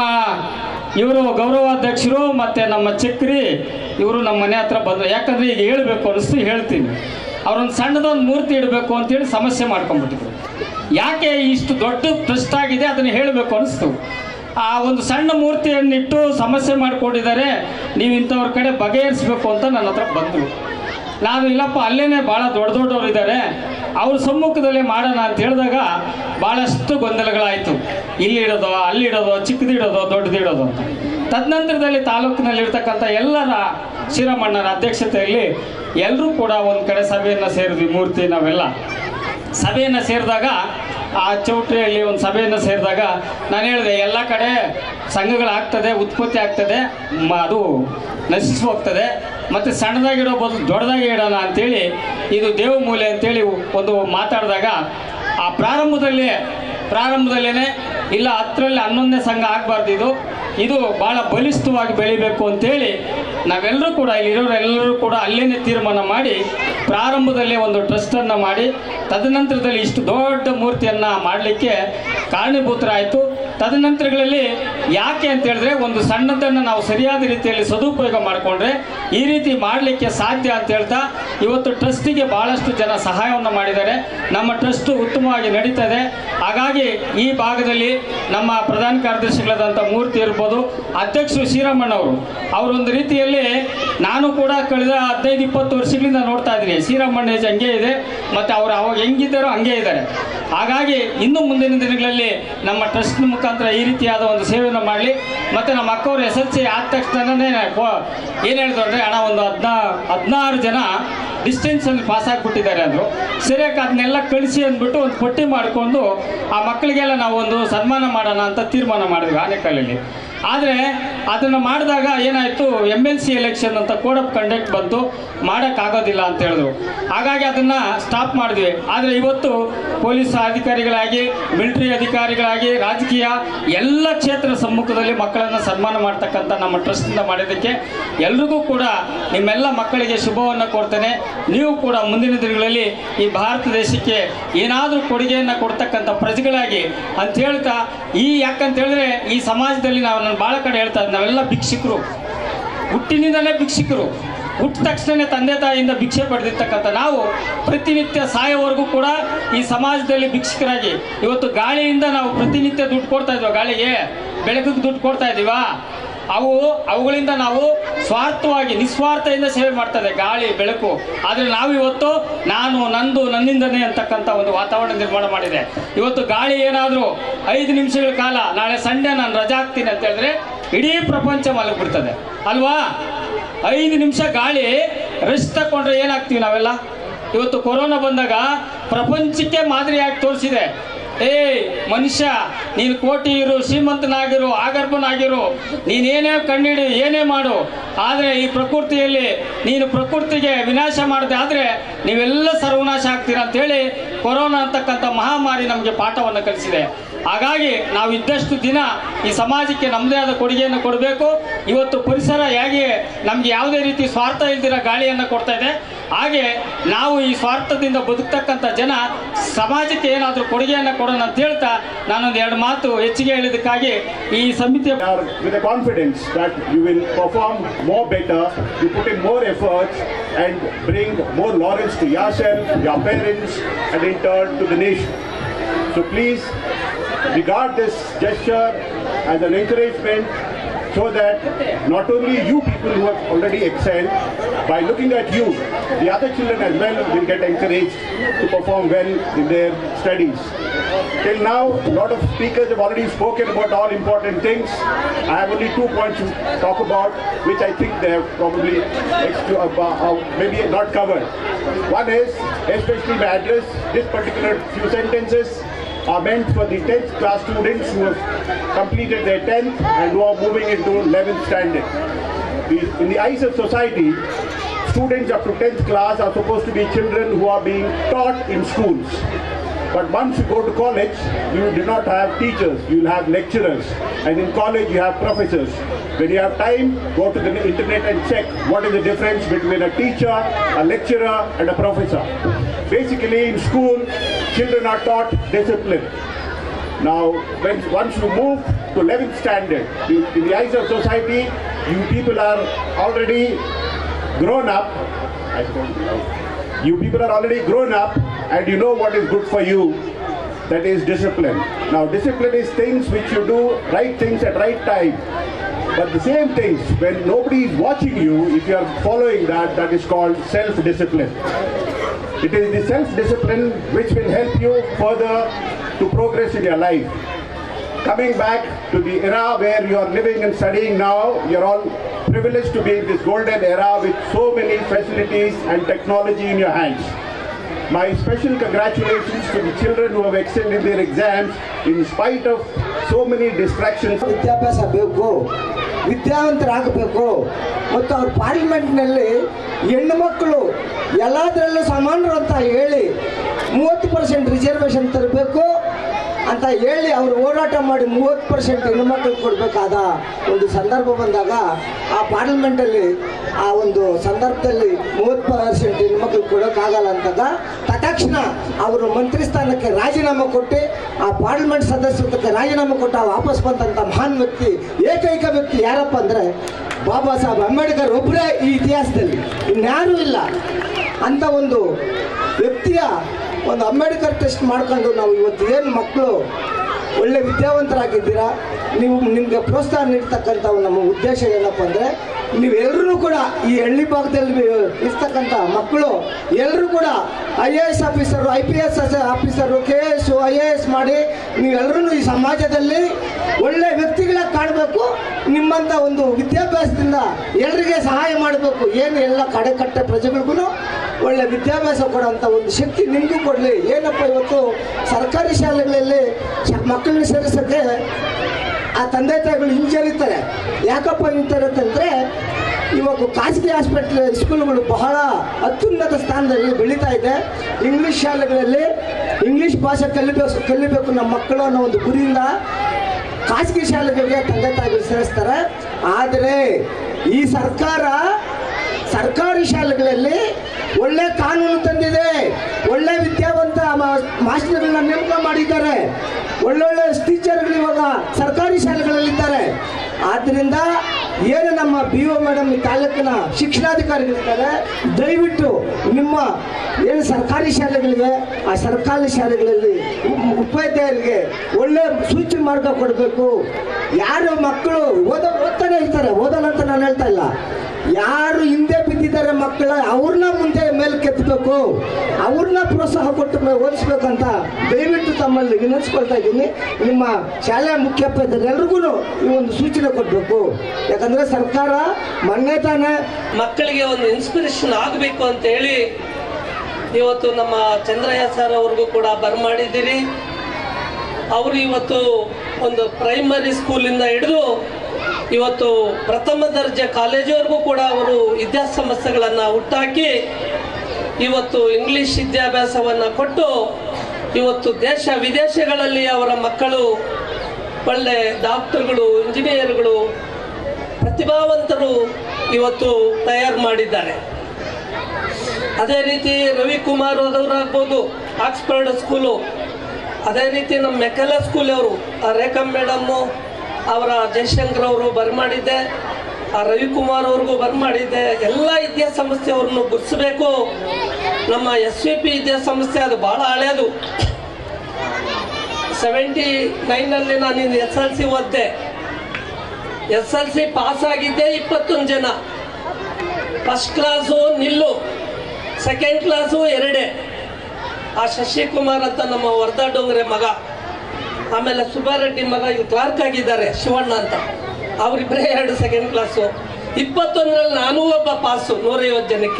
I: ಇವರು ಗೌರವಾಧ್ಯಕ್ಷರು ಮತ್ತು ನಮ್ಮ ಚಕ್ರಿ ಇವರು ನಮ್ಮ ಮನೆ ಹತ್ರ ಬಂದರು ಯಾಕಂದರೆ ಈಗ ಹೇಳಬೇಕು ಅನಿಸ್ತು ಹೇಳ್ತೀನಿ ಅವ್ರೊಂದು ಸಣ್ಣದೊಂದು ಮೂರ್ತಿ ಇಡಬೇಕು ಅಂತೇಳಿ ಸಮಸ್ಯೆ ಮಾಡ್ಕೊಂಡ್ಬಿಟ್ಟಿದ್ರು ಯಾಕೆ ಇಷ್ಟು ದೊಡ್ಡ ಟ್ರಸ್ಟ್ ಆಗಿದೆ ಅದನ್ನು ಹೇಳಬೇಕು ಅನಿಸ್ತು ಆ ಒಂದು ಸಣ್ಣ ಮೂರ್ತಿಯನ್ನಿಟ್ಟು ಸಮಸ್ಯೆ ಮಾಡಿಕೊಂಡಿದ್ದಾರೆ ನೀವು ಇಂಥವ್ರ ಕಡೆ ಬಗೆಹರಿಸ್ಬೇಕು ಅಂತ ನನ್ನ ಹತ್ರ ಬಂದರು ನಾನು ಇಲ್ಲಪ್ಪ ಅಲ್ಲೇನೆ ಭಾಳ ದೊಡ್ಡ ದೊಡ್ಡವರು ಇದ್ದಾರೆ ಅವ್ರ ಸಮ್ಮುಖದಲ್ಲೇ ಮಾಡೋಣ ಅಂತ ಹೇಳಿದಾಗ ಭಾಳಷ್ಟು ಗೊಂದಲಗಳಾಯಿತು ಇಲ್ಲಿ ಇಡೋದು ಅಲ್ಲಿ ಇಡೋದು ಚಿಕ್ಕದಿಡೋದು ದೊಡ್ಡದಿಡೋದು ಅಂತ ತದನಂತರದಲ್ಲಿ ತಾಲೂಕಿನಲ್ಲಿರ್ತಕ್ಕಂಥ ಎಲ್ಲರ ಶ್ರೀರಾಮಣ್ಣರ ಅಧ್ಯಕ್ಷತೆಯಲ್ಲಿ ಎಲ್ಲರೂ ಕೂಡ ಒಂದು ಕಡೆ ಸಭೆಯನ್ನು ಸೇರಿದ್ವಿ ಮೂರ್ತಿ ನಾವೆಲ್ಲ ಸಭೆಯನ್ನು ಸೇರಿದಾಗ ಆ ಚೌಟ್ರಿಯಲ್ಲಿ ಒಂದು ಸಭೆಯನ್ನು ಸೇರಿದಾಗ ನಾನು ಹೇಳಿದೆ ಎಲ್ಲ ಕಡೆ ಸಂಘಗಳಾಗ್ತದೆ ಉತ್ಪತ್ತಿ ಆಗ್ತದೆ ಮ- ಅದು ನಶಿಸಿ ಹೋಗ್ತದೆ ಮತ್ತು ಸಣ್ಣದಾಗಿಡೋ ಬದಲು ದೊಡ್ಡದಾಗಿ ಇಡೋಣ ಅಂತೇಳಿ ಇದು ದೇವಮೂಲೆ ಅಂತೇಳಿ ಒಂದು ಮಾತಾಡಿದಾಗ ಆ ಪ್ರಾರಂಭದಲ್ಲಿ ಪ್ರಾರಂಭದಲ್ಲೇ ಇಲ್ಲ ಹತ್ತರಲ್ಲಿ ಹನ್ನೊಂದನೇ ಸಂಘ ಆಗಬಾರ್ದು ಇದು ಇದು ಭಾಳ ಬಲಿಷ್ಠವಾಗಿ ಬೆಳಿಬೇಕು ಅಂತೇಳಿ ನಾವೆಲ್ಲರೂ ಕೂಡ ಇಲ್ಲಿರೋರೆಲ್ಲರೂ ಕೂಡ ಅಲ್ಲೇನೆ ತೀರ್ಮಾನ ಮಾಡಿ ಪ್ರಾರಂಭದಲ್ಲೇ ಒಂದು ಟ್ರಸ್ಟನ್ನು ಮಾಡಿ ತದನಂತರದಲ್ಲಿ ಇಷ್ಟು ದೊಡ್ಡ ಮೂರ್ತಿಯನ್ನು ಮಾಡಲಿಕ್ಕೆ ಕಾರಣೀಭೂತರಾಯಿತು ತದನಂತರಗಳಲ್ಲಿ ಯಾಕೆ ಅಂತ ಹೇಳಿದ್ರೆ ಒಂದು ಸಣ್ಣದನ್ನು ನಾವು ಸರಿಯಾದ ರೀತಿಯಲ್ಲಿ ಸದುಪಯೋಗ ಮಾಡಿಕೊಂಡ್ರೆ ಈ ರೀತಿ ಮಾಡಲಿಕ್ಕೆ ಸಾಧ್ಯ ಅಂತ ಹೇಳ್ತಾ ಇವತ್ತು ಟ್ರಸ್ಟಿಗೆ ಭಾಳಷ್ಟು ಜನ ಸಹಾಯವನ್ನು ಮಾಡಿದ್ದಾರೆ ನಮ್ಮ ಟ್ರಸ್ಟು ಉತ್ತಮವಾಗಿ ನಡೀತದೆ ಹಾಗಾಗಿ ಈ ಭಾಗದಲ್ಲಿ ನಮ್ಮ ಪ್ರಧಾನ ಕಾರ್ಯದರ್ಶಿಗಳಾದಂಥ ಮೂರ್ತಿ ಇರ್ಬೋದು ಅಧ್ಯಕ್ಷರು ಶ್ರೀರಾಮಣ್ಣವರು ಅವರೊಂದು ರೀತಿಯಲ್ಲಿ ನಾನು ಕೂಡ ಕಳೆದ ಹದಿನೈದು ಇಪ್ಪತ್ತು ವರ್ಷಗಳಿಂದ ನೋಡ್ತಾ ಇದ್ದೀನಿ ಶ್ರೀರಾಮಣ್ಣ ಏಜ್ ಹಂಗೆ ಇದೆ ಮತ್ತು ಅವರು ಅವಾಗ ಹೆಂಗಿದ್ದಾರೋ ಹಂಗೆ ಇದ್ದಾರೆ ಹಾಗಾಗಿ ಇನ್ನು ಮುಂದಿನ ದಿನಗಳಲ್ಲಿ ನಮ್ಮ ಟ್ರಸ್ಟ್ ಮುಖಾಂತರ ಈ ರೀತಿಯಾದ ಒಂದು ಸೇವೆಯನ್ನು ಮಾಡಲಿ ಮತ್ತು ನಮ್ಮ ಅಕ್ಕವರು ಎಸ್ ಎಲ್ ಸಿ ಆದ ತಕ್ಷಣನೇ ಏನು ಹೇಳಿದ್ರು ಅಂದರೆ ಹಣ ಒಂದು ಹದಿನಾ ಹದಿನಾರು ಜನ ಡಿಸ್ಟೆನ್ಸಲ್ಲಿ ಪಾಸ್ ಆಗಿಬಿಟ್ಟಿದ್ದಾರೆ ಅಂದರು ಸರಿಯಾಗಿ ಅದನ್ನೆಲ್ಲ ಕಳಿಸಿ ಅಂದ್ಬಿಟ್ಟು ಒಂದು ಪಟ್ಟಿ ಮಾಡಿಕೊಂಡು ಆ ಮಕ್ಕಳಿಗೆಲ್ಲ ನಾವು ಒಂದು ಸನ್ಮಾನ ಮಾಡೋಣ ಅಂತ ತೀರ್ಮಾನ ಮಾಡಿದ್ವಿ ಆನೆಕಲ್ಲಲ್ಲಿ ಆದರೆ ಅದನ್ನು ಮಾಡಿದಾಗ ಏನಾಯಿತು ಎಮ್ ಎಲ್ ಸಿ ಎಲೆಕ್ಷನ್ ಅಂತ ಕೋಡ್ ಆಫ್ ಕಂಡಕ್ಟ್ ಬಂತು ಮಾಡೋಕ್ಕಾಗೋದಿಲ್ಲ ಅಂತ ಹೇಳಿದ್ರು ಹಾಗಾಗಿ ಅದನ್ನು ಸ್ಟಾಪ್ ಮಾಡಿದ್ವಿ ಆದರೆ ಇವತ್ತು ಪೊಲೀಸ್ ಅಧಿಕಾರಿಗಳಾಗಿ ಮಿಲಿಟರಿ ಅಧಿಕಾರಿಗಳಾಗಿ ರಾಜಕೀಯ ಎಲ್ಲ ಕ್ಷೇತ್ರ ಸಮ್ಮುಖದಲ್ಲಿ ಮಕ್ಕಳನ್ನು ಸನ್ಮಾನ ಮಾಡ್ತಕ್ಕಂಥ ನಮ್ಮ ಟ್ರಸ್ಟಿಂದ ಮಾಡಿದ್ದಕ್ಕೆ ಎಲ್ರಿಗೂ ಕೂಡ ನಿಮ್ಮೆಲ್ಲ ಮಕ್ಕಳಿಗೆ ಶುಭವನ್ನು ಕೊಡ್ತೇನೆ ನೀವು ಕೂಡ ಮುಂದಿನ ದಿನಗಳಲ್ಲಿ ಈ ಭಾರತ ದೇಶಕ್ಕೆ ಏನಾದರೂ ಕೊಡುಗೆಯನ್ನು ಕೊಡ್ತಕ್ಕಂಥ ಪ್ರಜೆಗಳಾಗಿ ಅಂತ ಹೇಳ್ತಾ ಈ ಯಾಕಂತ ಹೇಳಿದ್ರೆ ಈ ಸಮಾಜದಲ್ಲಿ ನಾವು ನಾನು ಭಾಳ ಕಡೆ ಹೇಳ್ತಾ ಇದ್ದೆ, ನಾವೆಲ್ಲ ಭಿಕ್ಷುಕರು ಹುಟ್ಟಿನಿಂದಲೇ ಭಿಕ್ಷುಕರು ಹುಟ್ಟಿದ ತಕ್ಷಣ ತಂದೆ ತಾಯಿಯಿಂದ ಭಿಕ್ಷೆ ಪಡೆದಿರ್ತಕ್ಕಂಥ ನಾವು ಪ್ರತಿನಿತ್ಯ ಸಾಯೋವರೆಗೂ ಕೂಡ ಈ ಸಮಾಜದಲ್ಲಿ ಭಿಕ್ಷುಕರಾಗಿ ಇವತ್ತು ಗಾಳಿಯಿಂದ ನಾವು ಪ್ರತಿನಿತ್ಯ ದುಡ್ಡು ಕೊಡ್ತಾ ಇದ್ವಿ ಗಾಳಿಗೆ ಬೆಳಕಿಗೆ ದುಡ್ಡು ಕೊಡ್ತಾ ಇದ್ದೀವಾ ಅವು ಅವುಗಳಿಂದ ನಾವು ಸ್ವಾರ್ಥವಾಗಿ ನಿಸ್ವಾರ್ಥದಿಂದ ಸೇವೆ ಮಾಡ್ತದೆ ಗಾಳಿ ಬೆಳಕು ಆದರೆ ನಾವು ಇವತ್ತು ನಾನು ನಂದು ನನ್ನಿಂದನೇ ಅಂತಕ್ಕಂಥ ಒಂದು ವಾತಾವರಣ ನಿರ್ಮಾಣ ಮಾಡಿದೆ ಇವತ್ತು ಗಾಳಿ ಏನಾದರೂ ಐದು ನಿಮಿಷಗಳ ಕಾಲ ನಾಳೆ ಸಂಡೇ ನಾನು ರಜಾ ಹಾಕ್ತೀನಿ ಅಂತ ಹೇಳಿದ್ರೆ ಇಡೀ ಪ್ರಪಂಚ ಮಲಗಿಬಿಡ್ತದೆ ಅಲ್ವಾ ಐದು ನಿಮಿಷ ಗಾಳಿ ರೆಸ್ಟ್ ತಗೊಂಡ್ರೆ ಏನಾಗ್ತೀವಿ ನಾವೆಲ್ಲ ಇವತ್ತು ಕೊರೋನಾ ಬಂದಾಗ ಪ್ರಪಂಚಕ್ಕೆ ಮಾದರಿಯಾಗಿ ತೋರಿಸಿದೆ ಏ ಮನುಷ್ಯ ನೀನು ಕೋಟಿ ಇರು ಶ್ರೀಮಂತನಾಗಿರು ಆಗರ್ಭನಾಗಿರು ನೀನೇನೇ ಕಂಡಿಡಿ ಏನೇ ಮಾಡು ಆದರೆ ಈ ಪ್ರಕೃತಿಯಲ್ಲಿ ನೀನು ಪ್ರಕೃತಿಗೆ ವಿನಾಶ ಮಾಡದೆ ಆದರೆ ನೀವೆಲ್ಲ ಸರ್ವನಾಶ ಆಗ್ತೀರಾ ಅಂತೇಳಿ ಕೊರೋನಾ ಅಂತಕ್ಕಂಥ ಮಹಾಮಾರಿ ನಮಗೆ ಪಾಠವನ್ನು ಕಲಿಸಿದೆ ಹಾಗಾಗಿ ನಾವು ಇದ್ದಷ್ಟು ದಿನ ಈ ಸಮಾಜಕ್ಕೆ ನಮ್ಮದೇ ಆದ ಕೊಡುಗೆಯನ್ನು ಕೊಡಬೇಕು ಇವತ್ತು ಪರಿಸರ ಹೇಗೆ ನಮಗೆ ಯಾವುದೇ ರೀತಿ ಸ್ವಾರ್ಥ ಇಲ್ದಿರ ಗಾಳಿಯನ್ನು ಕೊಡ್ತಾ ಇದೆ ಹಾಗೆ ನಾವು ಈ ಸ್ವಾರ್ಥದಿಂದ ಬದುಕ್ತಕ್ಕಂಥ ಜನ ಸಮಾಜಕ್ಕೆ ಏನಾದರೂ ಕೊಡುಗೆಯನ್ನು ಕೊಡೋಣ ಅಂತ ಹೇಳ್ತಾ ನಾನೊಂದು ಎರಡು ಮಾತು ಹೆಚ್ಚಿಗೆ ಹೇಳಿದ್ದಕ್ಕಾಗಿ ಈ ಸಮಿತಿಯ
J: are with the confidence that you will perform more better, you put in more efforts and bring more laurels to yourself, your parents, and in turn to the nation. So please regard this gesture as an encouragement so that not only you people who have already excelled, by looking at you, the other children as well will get encouraged to perform well in their studies. Till now, a lot of speakers have already spoken about all important things. I have only two points to talk about, which I think they have probably extra, uh, uh, maybe not covered. One is, especially my address, this particular few sentences are meant for the 10th class students who have completed their 10th and who are moving into 11th standard. The- In the eyes of society, students up to 10th class are supposed to be children who are being taught in schools. But once you go to college, you do not have teachers, you'll have lecturers. And in college, you have professors. When you have time, go to the internet and check what is the difference between a teacher, a lecturer, and a professor. Basically, in school, children are taught discipline. Now, when, once you move to 11th standard, you, in the eyes of society, you people are already grown up. I don't know. You people are already grown up and you know what is good for you. That is discipline. Now, discipline is things which you do right things at right time. But the same things, when nobody is watching you, if you are following that, that is called self-discipline. It is the self-discipline which will help you further to progress in your life. Coming back to the era where you are living and studying now, you're all privileged to be in this golden era with so many facilities and technology in your hands. My special congratulations to the children who have excelled in their exams in spite of so many distractions.
K: ವಿದ್ಯಾಭ್ಯಾಸ ಬೇಕು ವಿದ್ಯಾವಂತರಾಗಬೇಕು ಮತ್ತು ಅವ್ರ ಪಾರ್ಲಿಮೆಂಟ್ನಲ್ಲಿ ಹೆಣ್ಣು ಮಕ್ಕಳು ಎಲ್ಲದರಲ್ಲೂ ಸಮಾನರು ಅಂತ ಹೇಳಿ ಮೂವತ್ತು ಪರ್ಸೆಂಟ್ ರಿಸರ್ವೇಷನ್ ತರಬೇಕು ಅಂತ ಹೇಳಿ ಅವರು ಹೋರಾಟ ಮಾಡಿ ಮೂವತ್ತು ಪರ್ಸೆಂಟ್ ಹೆಣ್ಣುಮಕ್ಳು ಕೊಡಬೇಕಾದ ಒಂದು ಸಂದರ್ಭ ಬಂದಾಗ ಆ ಪಾರ್ಲಿಮೆಂಟಲ್ಲಿ ಆ ಒಂದು ಸಂದರ್ಭದಲ್ಲಿ ಮೂವತ್ತು ಪರ್ಸೆಂಟ್ ಹೆಣ್ಮಕ್ಳು ಕೊಡೋಕ್ಕಾಗಲ್ಲ ಅಂತಾಗ ತಕ್ಷಣ ಅವರು ಮಂತ್ರಿ ಸ್ಥಾನಕ್ಕೆ ರಾಜೀನಾಮೆ ಕೊಟ್ಟು ಆ ಪಾರ್ಲಿಮೆಂಟ್ ಸದಸ್ಯತ್ವಕ್ಕೆ ರಾಜೀನಾಮೆ ಕೊಟ್ಟು ವಾಪಸ್ ಬಂದಂಥ ಮಹಾನ್ ವ್ಯಕ್ತಿ ಏಕೈಕ ವ್ಯಕ್ತಿ ಯಾರಪ್ಪ ಅಂದರೆ ಬಾಬಾ ಸಾಹೇಬ್ ಅಂಬೇಡ್ಕರ್ ಒಬ್ಬರೇ ಈ ಇತಿಹಾಸದಲ್ಲಿ ಇನ್ಯಾರೂ ಇಲ್ಲ ಅಂತ ಒಂದು ವ್ಯಕ್ತಿಯ ಒಂದು ಅಂಬೇಡ್ಕರ್ ಟೆಸ್ಟ್ ಮಾಡ್ಕೊಂಡು ನಾವು ಇವತ್ತು ಏನು ಮಕ್ಕಳು ಒಳ್ಳೆ ವಿದ್ಯಾವಂತರಾಗಿದ್ದೀರಾ ನೀವು ನಿಮಗೆ ಪ್ರೋತ್ಸಾಹ ನೀಡ್ತಕ್ಕಂಥ ನಮ್ಮ ಉದ್ದೇಶ ಏನಪ್ಪ ಅಂದರೆ ನೀವೆಲ್ಲರೂ ಕೂಡ ಈ ಹಳ್ಳಿ ಭಾಗದಲ್ಲಿ ಇರ್ತಕ್ಕಂಥ ಮಕ್ಕಳು ಎಲ್ಲರೂ ಕೂಡ I A S officer I P S officer K S I A S ಮಾಡಿ ನೀವೆಲ್ಲರೂ ಈ ಸಮಾಜದಲ್ಲಿ ಒಳ್ಳೆ ವ್ಯಕ್ತಿಗಳಾಗಿ ಕಾಣಬೇಕು ನಿಮ್ಮಂಥ ಒಂದು ವಿದ್ಯಾಭ್ಯಾಸದಿಂದ ಎಲ್ಲರಿಗೆ ಸಹಾಯ ಮಾಡಬೇಕು ಏನು ಎಲ್ಲ ಕಡೆಕಟ್ಟೆ ಪ್ರಜೆಗಳಿಗೂ ಒಳ್ಳೆ ವಿದ್ಯಾಭ್ಯಾಸ ಕೊಡೋಂಥ ಒಂದು ಶಕ್ತಿ ನಿಮಗೂ ಕೊಡಲಿ ಏನಪ್ಪ ಇವತ್ತು ಸರ್ಕಾರಿ ಶಾಲೆಗಳಲ್ಲಿ ಶ- ಮಕ್ಕಳನ್ನ ಸೇರಿಸೋಕ್ಕೆ ಆ ತಂದೆ ತಾಯಿಗಳು ಹಿಂಜರಿತಾರೆ ಯಾಕಪ್ಪ ಹಿಂತಾರೆ ಅಂತಂದರೆ ಇವಾಗ ಖಾಸಗಿ ಹಾಸ್ಪಿಟ್ಲ್ ಸ್ಕೂಲ್ಗಳು ಬಹಳ ಅತ್ಯುನ್ನತ ಸ್ಥಾನದಲ್ಲಿ ಬೆಳೀತಾ ಇದೆ ಇಂಗ್ಲೀಷ್ ಶಾಲೆಗಳಲ್ಲಿ ಇಂಗ್ಲೀಷ್ ಭಾಷೆ ಕಲಿಬೇಕು ಕಲಿಬೇಕು ನಮ್ಮ ಮಕ್ಕಳು ಅನ್ನೋ ಒಂದು ಗುರಿಯಿಂದ ಖಾಸಗಿ ಶಾಲೆಗಳಿಗೆ ತಂದೆ ತಾಯಿಗಳು ಸೇರಿಸ್ತಾರೆ ಆದರೆ ಈ ಸರ್ಕಾರ ಸರ್ಕಾರಿ ಶಾಲೆಗಳಲ್ಲಿ ಒಳ್ಳೆ ಕಾ ಮಾಡಿದ್ದಾರೆ ಒಳ್ಳೊಳ್ಳೆ ಟೀಚರ್ಗಳು ಇವಾಗ ಸರ್ಕಾರಿ ಶಾಲೆಗಳಲ್ಲಿದ್ದಾರೆ ಆದ್ದರಿಂದ ಏನು ನಮ್ಮ ಬಿ ಒ ಮೇಡಮ್ ಈ ತಾಲೂಕಿನ ಶಿಕ್ಷಣಾಧಿಕಾರಿಗಳಿದ್ದಾರೆ ದಯವಿಟ್ಟು ನಿಮ್ಮ ಏನು ಸರ್ಕಾರಿ ಶಾಲೆಗಳಿವೆ ಆ ಸರ್ಕಾರಿ ಶಾಲೆಗಳಲ್ಲಿ ಉಪ- ಉಪಾಧ್ಯಾಯರಿಗೆ ಒಳ್ಳೆ ಸೂಚಿ ಮಾರ್ಗ ಕೊಡಬೇಕು ಯಾರು ಮಕ್ಕಳು ಓದ ಓದ್ತಾನೆ ಇರ್ತಾರೆ ಓದಲ್ಲ ಅಂತ ನಾನು ಹೇಳ್ತಾ ಇಲ್ಲ ಯಾರು ಹಿಂದೆ ಬಿದ್ದಿದ್ದಾರೆ ಮಕ್ಕಳ ಅವ್ರನ್ನ ಮುಂದೆ ಮೇಲೆ ಕೆತ್ತಬೇಕು ಅವ್ರನ್ನ ಪ್ರೋತ್ಸಾಹ ಕೊಟ್ಟು ಮೇಲೆ ಓದಿಸ್ಬೇಕಂತ ದಯವಿಟ್ಟು ತಮ್ಮಲ್ಲಿ ವಿನಂತಿಸ್ಕೊಳ್ತಾ ಇದ್ದೀನಿ ನಿಮ್ಮ ಶಾಲೆಯ ಮುಖ್ಯೋಪಾಧ್ಯಾಯರೆಲ್ರಿಗೂ ಈ ಒಂದು ಸೂಚನೆ ಕೊಡಬೇಕು ಯಾಕಂದ್ರೆ ಸರ್ಕಾರ ಮೊನ್ನೆ ತಾನೇ
L: ಮಕ್ಕಳಿಗೆ ಒಂದು ಇನ್ಸ್ಪಿರೇಷನ್ ಆಗಬೇಕು ಅಂತ ಹೇಳಿ ಇವತ್ತು ನಮ್ಮ ಚಂದ್ರಯ್ಯ ಸರ್ ಅವ್ರಿಗೂ ಕೂಡ ಬರಮಾಡಿದ್ದೀರಿ ಅವರು ಇವತ್ತು ಒಂದು ಪ್ರೈಮರಿ ಸ್ಕೂಲಿಂದ ಹಿಡಿದು ಇವತ್ತು ಪ್ರಥಮ ದರ್ಜೆ ಕಾಲೇಜುವರೆಗೂ ಕೂಡ ಅವರು ವಿದ್ಯಾಸಂಸ್ಥೆಗಳನ್ನು ಹುಟ್ಟಾಕಿ ಇವತ್ತು ಇಂಗ್ಲಿಷ್ ವಿದ್ಯಾಭ್ಯಾಸವನ್ನು ಕೊಟ್ಟು ಇವತ್ತು ದೇಶ ವಿದೇಶಗಳಲ್ಲಿ ಅವರ ಮಕ್ಕಳು ಒಳ್ಳೆ ಡಾಕ್ಟರ್ಗಳು ಇಂಜಿನಿಯರ್ಗಳು ಪ್ರತಿಭಾವಂತರು ಇವತ್ತು ತಯಾರು ಮಾಡಿದ್ದಾರೆ ಅದೇ ರೀತಿ ರವಿಕುಮಾರ್ ಅವರಾಗ್ಬೋದು ಆಕ್ಸ್ಫರ್ಡ್ ಸ್ಕೂಲು ಅದೇ ರೀತಿ ನಮ್ಮ ಮೆಕಲ ಸ್ಕೂಲ್ ಅವರು ಆ ರೇಖಾ ಮೇಡಮ್ಮು ಅವರ ಜಯಶಂಕರ್ ಅವರು ಬರಮಾಡಿದ್ದೆ ಆ ರವಿಕುಮಾರ್ ಅವ್ರಿಗೂ ಬರಮಾಡಿದ್ದೆ ಎಲ್ಲ ವಿದ್ಯಾಸಂಸ್ಥೆ ಅವ್ರನ್ನು ಗುರ್ತಿಸ್ಬೇಕು ನಮ್ಮ ಎಸ್ ವಿ ಪಿ ವಿದ್ಯಾಸಂಸ್ಥೆ ಅದು ಭಾಳ ಹಳೆಯದು ಸೆವೆಂಟಿ ನೈನಲ್ಲಿ ನಾನು ಎಸ್ ಎಲ್ ಸಿ ಓದಿದೆ ಎಸ್ ಎಲ್ ಸಿ ಪಾಸ್ ಆಗಿದ್ದೆ ಇಪ್ಪತ್ತೊಂದು ಜನ ಫಸ್ಟ್ ಕ್ಲಾಸು ನಿಲ್ಲು ಸೆಕೆಂಡ್ ಕ್ಲಾಸು ಎರಡೇ ಆ ಶಶಿಕುಮಾರ್ ಅಂತ ನಮ್ಮ ವರ್ಧಾ ಡೋಂಗ್ರೆ ಮಗ ಆಮೇಲೆ ಸುಬ್ಬಾರೆಡ್ಡಿ ಮಗ ಈಗ ಕ್ಲಾರ್ಕ್ ಆಗಿದ್ದಾರೆ ಶಿವಣ್ಣ ಅಂತ ಅವರಿಬ್ಬರೇ ಎರಡು ಸೆಕೆಂಡ್ ಕ್ಲಾಸು ಇಪ್ಪತ್ತೊಂದರಲ್ಲಿ ನಾನೂ ಒಬ್ಬ ಪಾಸು ನೂರೈವತ್ತು ಜನಕ್ಕೆ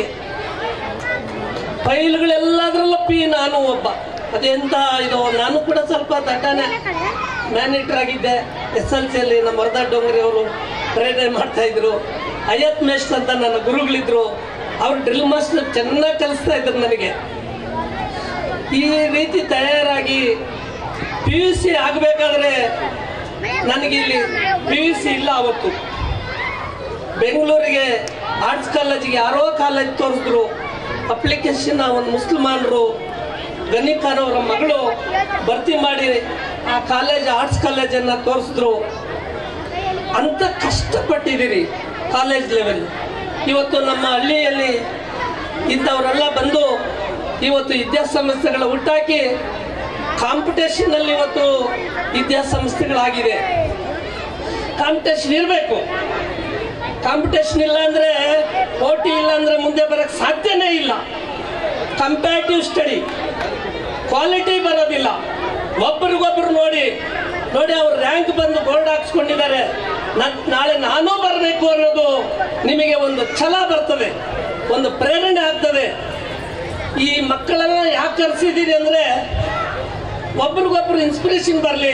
L: ಫೈಲ್ಗಳೆಲ್ಲದರಲ್ಲೂ ಪಿ ನಾನು ಒಬ್ಬ ಅದೆಂತ ಇದು ನಾನು ಕೂಡ ಸ್ವಲ್ಪ ದಟ್ಟನೆ ಮ್ಯಾನೇಟರ್ ಆಗಿದ್ದೆ ಎಸ್ ಎಲ್ ಸಿಯಲ್ಲಿ ನಮ್ಮ ವರ್ಧಾ ಡೋಂಗ್ರಿ ಅವರು ಪ್ರೇರಣೆ ಮಾಡ್ತಾ ಇದ್ರು ಅಯ್ಯತ್ ಮೇಸ್ಟ್ ಅಂತ ನನ್ನ ಗುರುಗಳಿದ್ರು ಅವ್ರು ಡ್ರಿಲ್ ಮಾಸ್ಟರ್ ಚೆನ್ನಾಗಿ ಕಲಿಸ್ತಾ ಇದ್ರು ನನಗೆ ಈ ರೀತಿ ತಯಾರಾಗಿ ಪಿ ಯು ಸಿ ಆಗಬೇಕಾದ್ರೆ ನನಗಿಲ್ಲಿ ಪಿ ಯು ಸಿ ಇಲ್ಲ ಅವತ್ತು ಬೆಂಗಳೂರಿಗೆ ಆರ್ಟ್ಸ್ ಕಾಲೇಜಿಗೆ ಯಾರೋ ಕಾಲೇಜ್ ತೋರಿಸಿದ್ರು ಅಪ್ಲಿಕೇಶನ್ ಒಂದು ಮುಸ್ಲ್ಮಾನರು ಗನಿ ಖಾನ್ ಅವರ ಮಗಳು ಭರ್ತಿ ಮಾಡಿ ಆ ಕಾಲೇಜ್ ಆರ್ಟ್ಸ್ ಕಾಲೇಜನ್ನು ತೋರಿಸಿದ್ರು ಅಂತ ಕಷ್ಟಪಟ್ಟಿದ್ದೀರಿ ಕಾಲೇಜ್ ಲೆವೆಲ್ ಇವತ್ತು ನಮ್ಮ ಹಳ್ಳಿಯಲ್ಲಿ ಇಂಥವರೆಲ್ಲ ಬಂದು ಇವತ್ತು ವಿದ್ಯಾಸಂಸ್ಥೆಗಳ ಹುಟ್ಟಾಕಿ ಕಾಂಪಿಟೇಷನಲ್ಲಿ ಇವತ್ತು ವಿದ್ಯಾಸಂಸ್ಥೆಗಳಾಗಿದೆ ಕಾಂಪಿಟೇಷನ್ ಇರಬೇಕು ಕಾಂಪಿಟೇಷನ್ ಇಲ್ಲ ಅಂದ್ರೆ ಹೋಟಿ ಇಲ್ಲ ಅಂದ್ರೆ ಮುಂದೆ ಬರಕ್ ಸಾಧ್ಯನೇ ಇಲ್ಲ ಕಂಪ್ಯಾಟಿವ್ ಸ್ಟಡಿ ಕ್ವಾಲಿಟಿ ಬರೋದಿಲ್ಲ ಒಬ್ರಿಗೊಬ್ರು ನೋಡಿ ನೋಡಿ ಅವ್ರು ರ್ಯಾಂಕ್ ಬಂದು ಬೋರ್ಡ್ ಹಾಕ್ಸ್ಕೊಂಡಿದ್ದಾರೆ ನನ್- ನಾಳೆ ನಾನೂ ಬರಬೇಕು ಅನ್ನೋದು ನಿಮಗೆ ಒಂದು ಛಲ ಬರ್ತದೆ ಒಂದು ಪ್ರೇರಣೆ ಆಗ್ತದೆ ಈ ಮಕ್ಕಳನ್ನ ಯಾಕೆ ಕರೆಸಿದ್ದೀರಿ ಅಂದ್ರೆ ಒಬ್ರಿಗೊಬ್ರು ಇನ್ಸ್ಪಿರೇಷನ್ ಬರಲಿ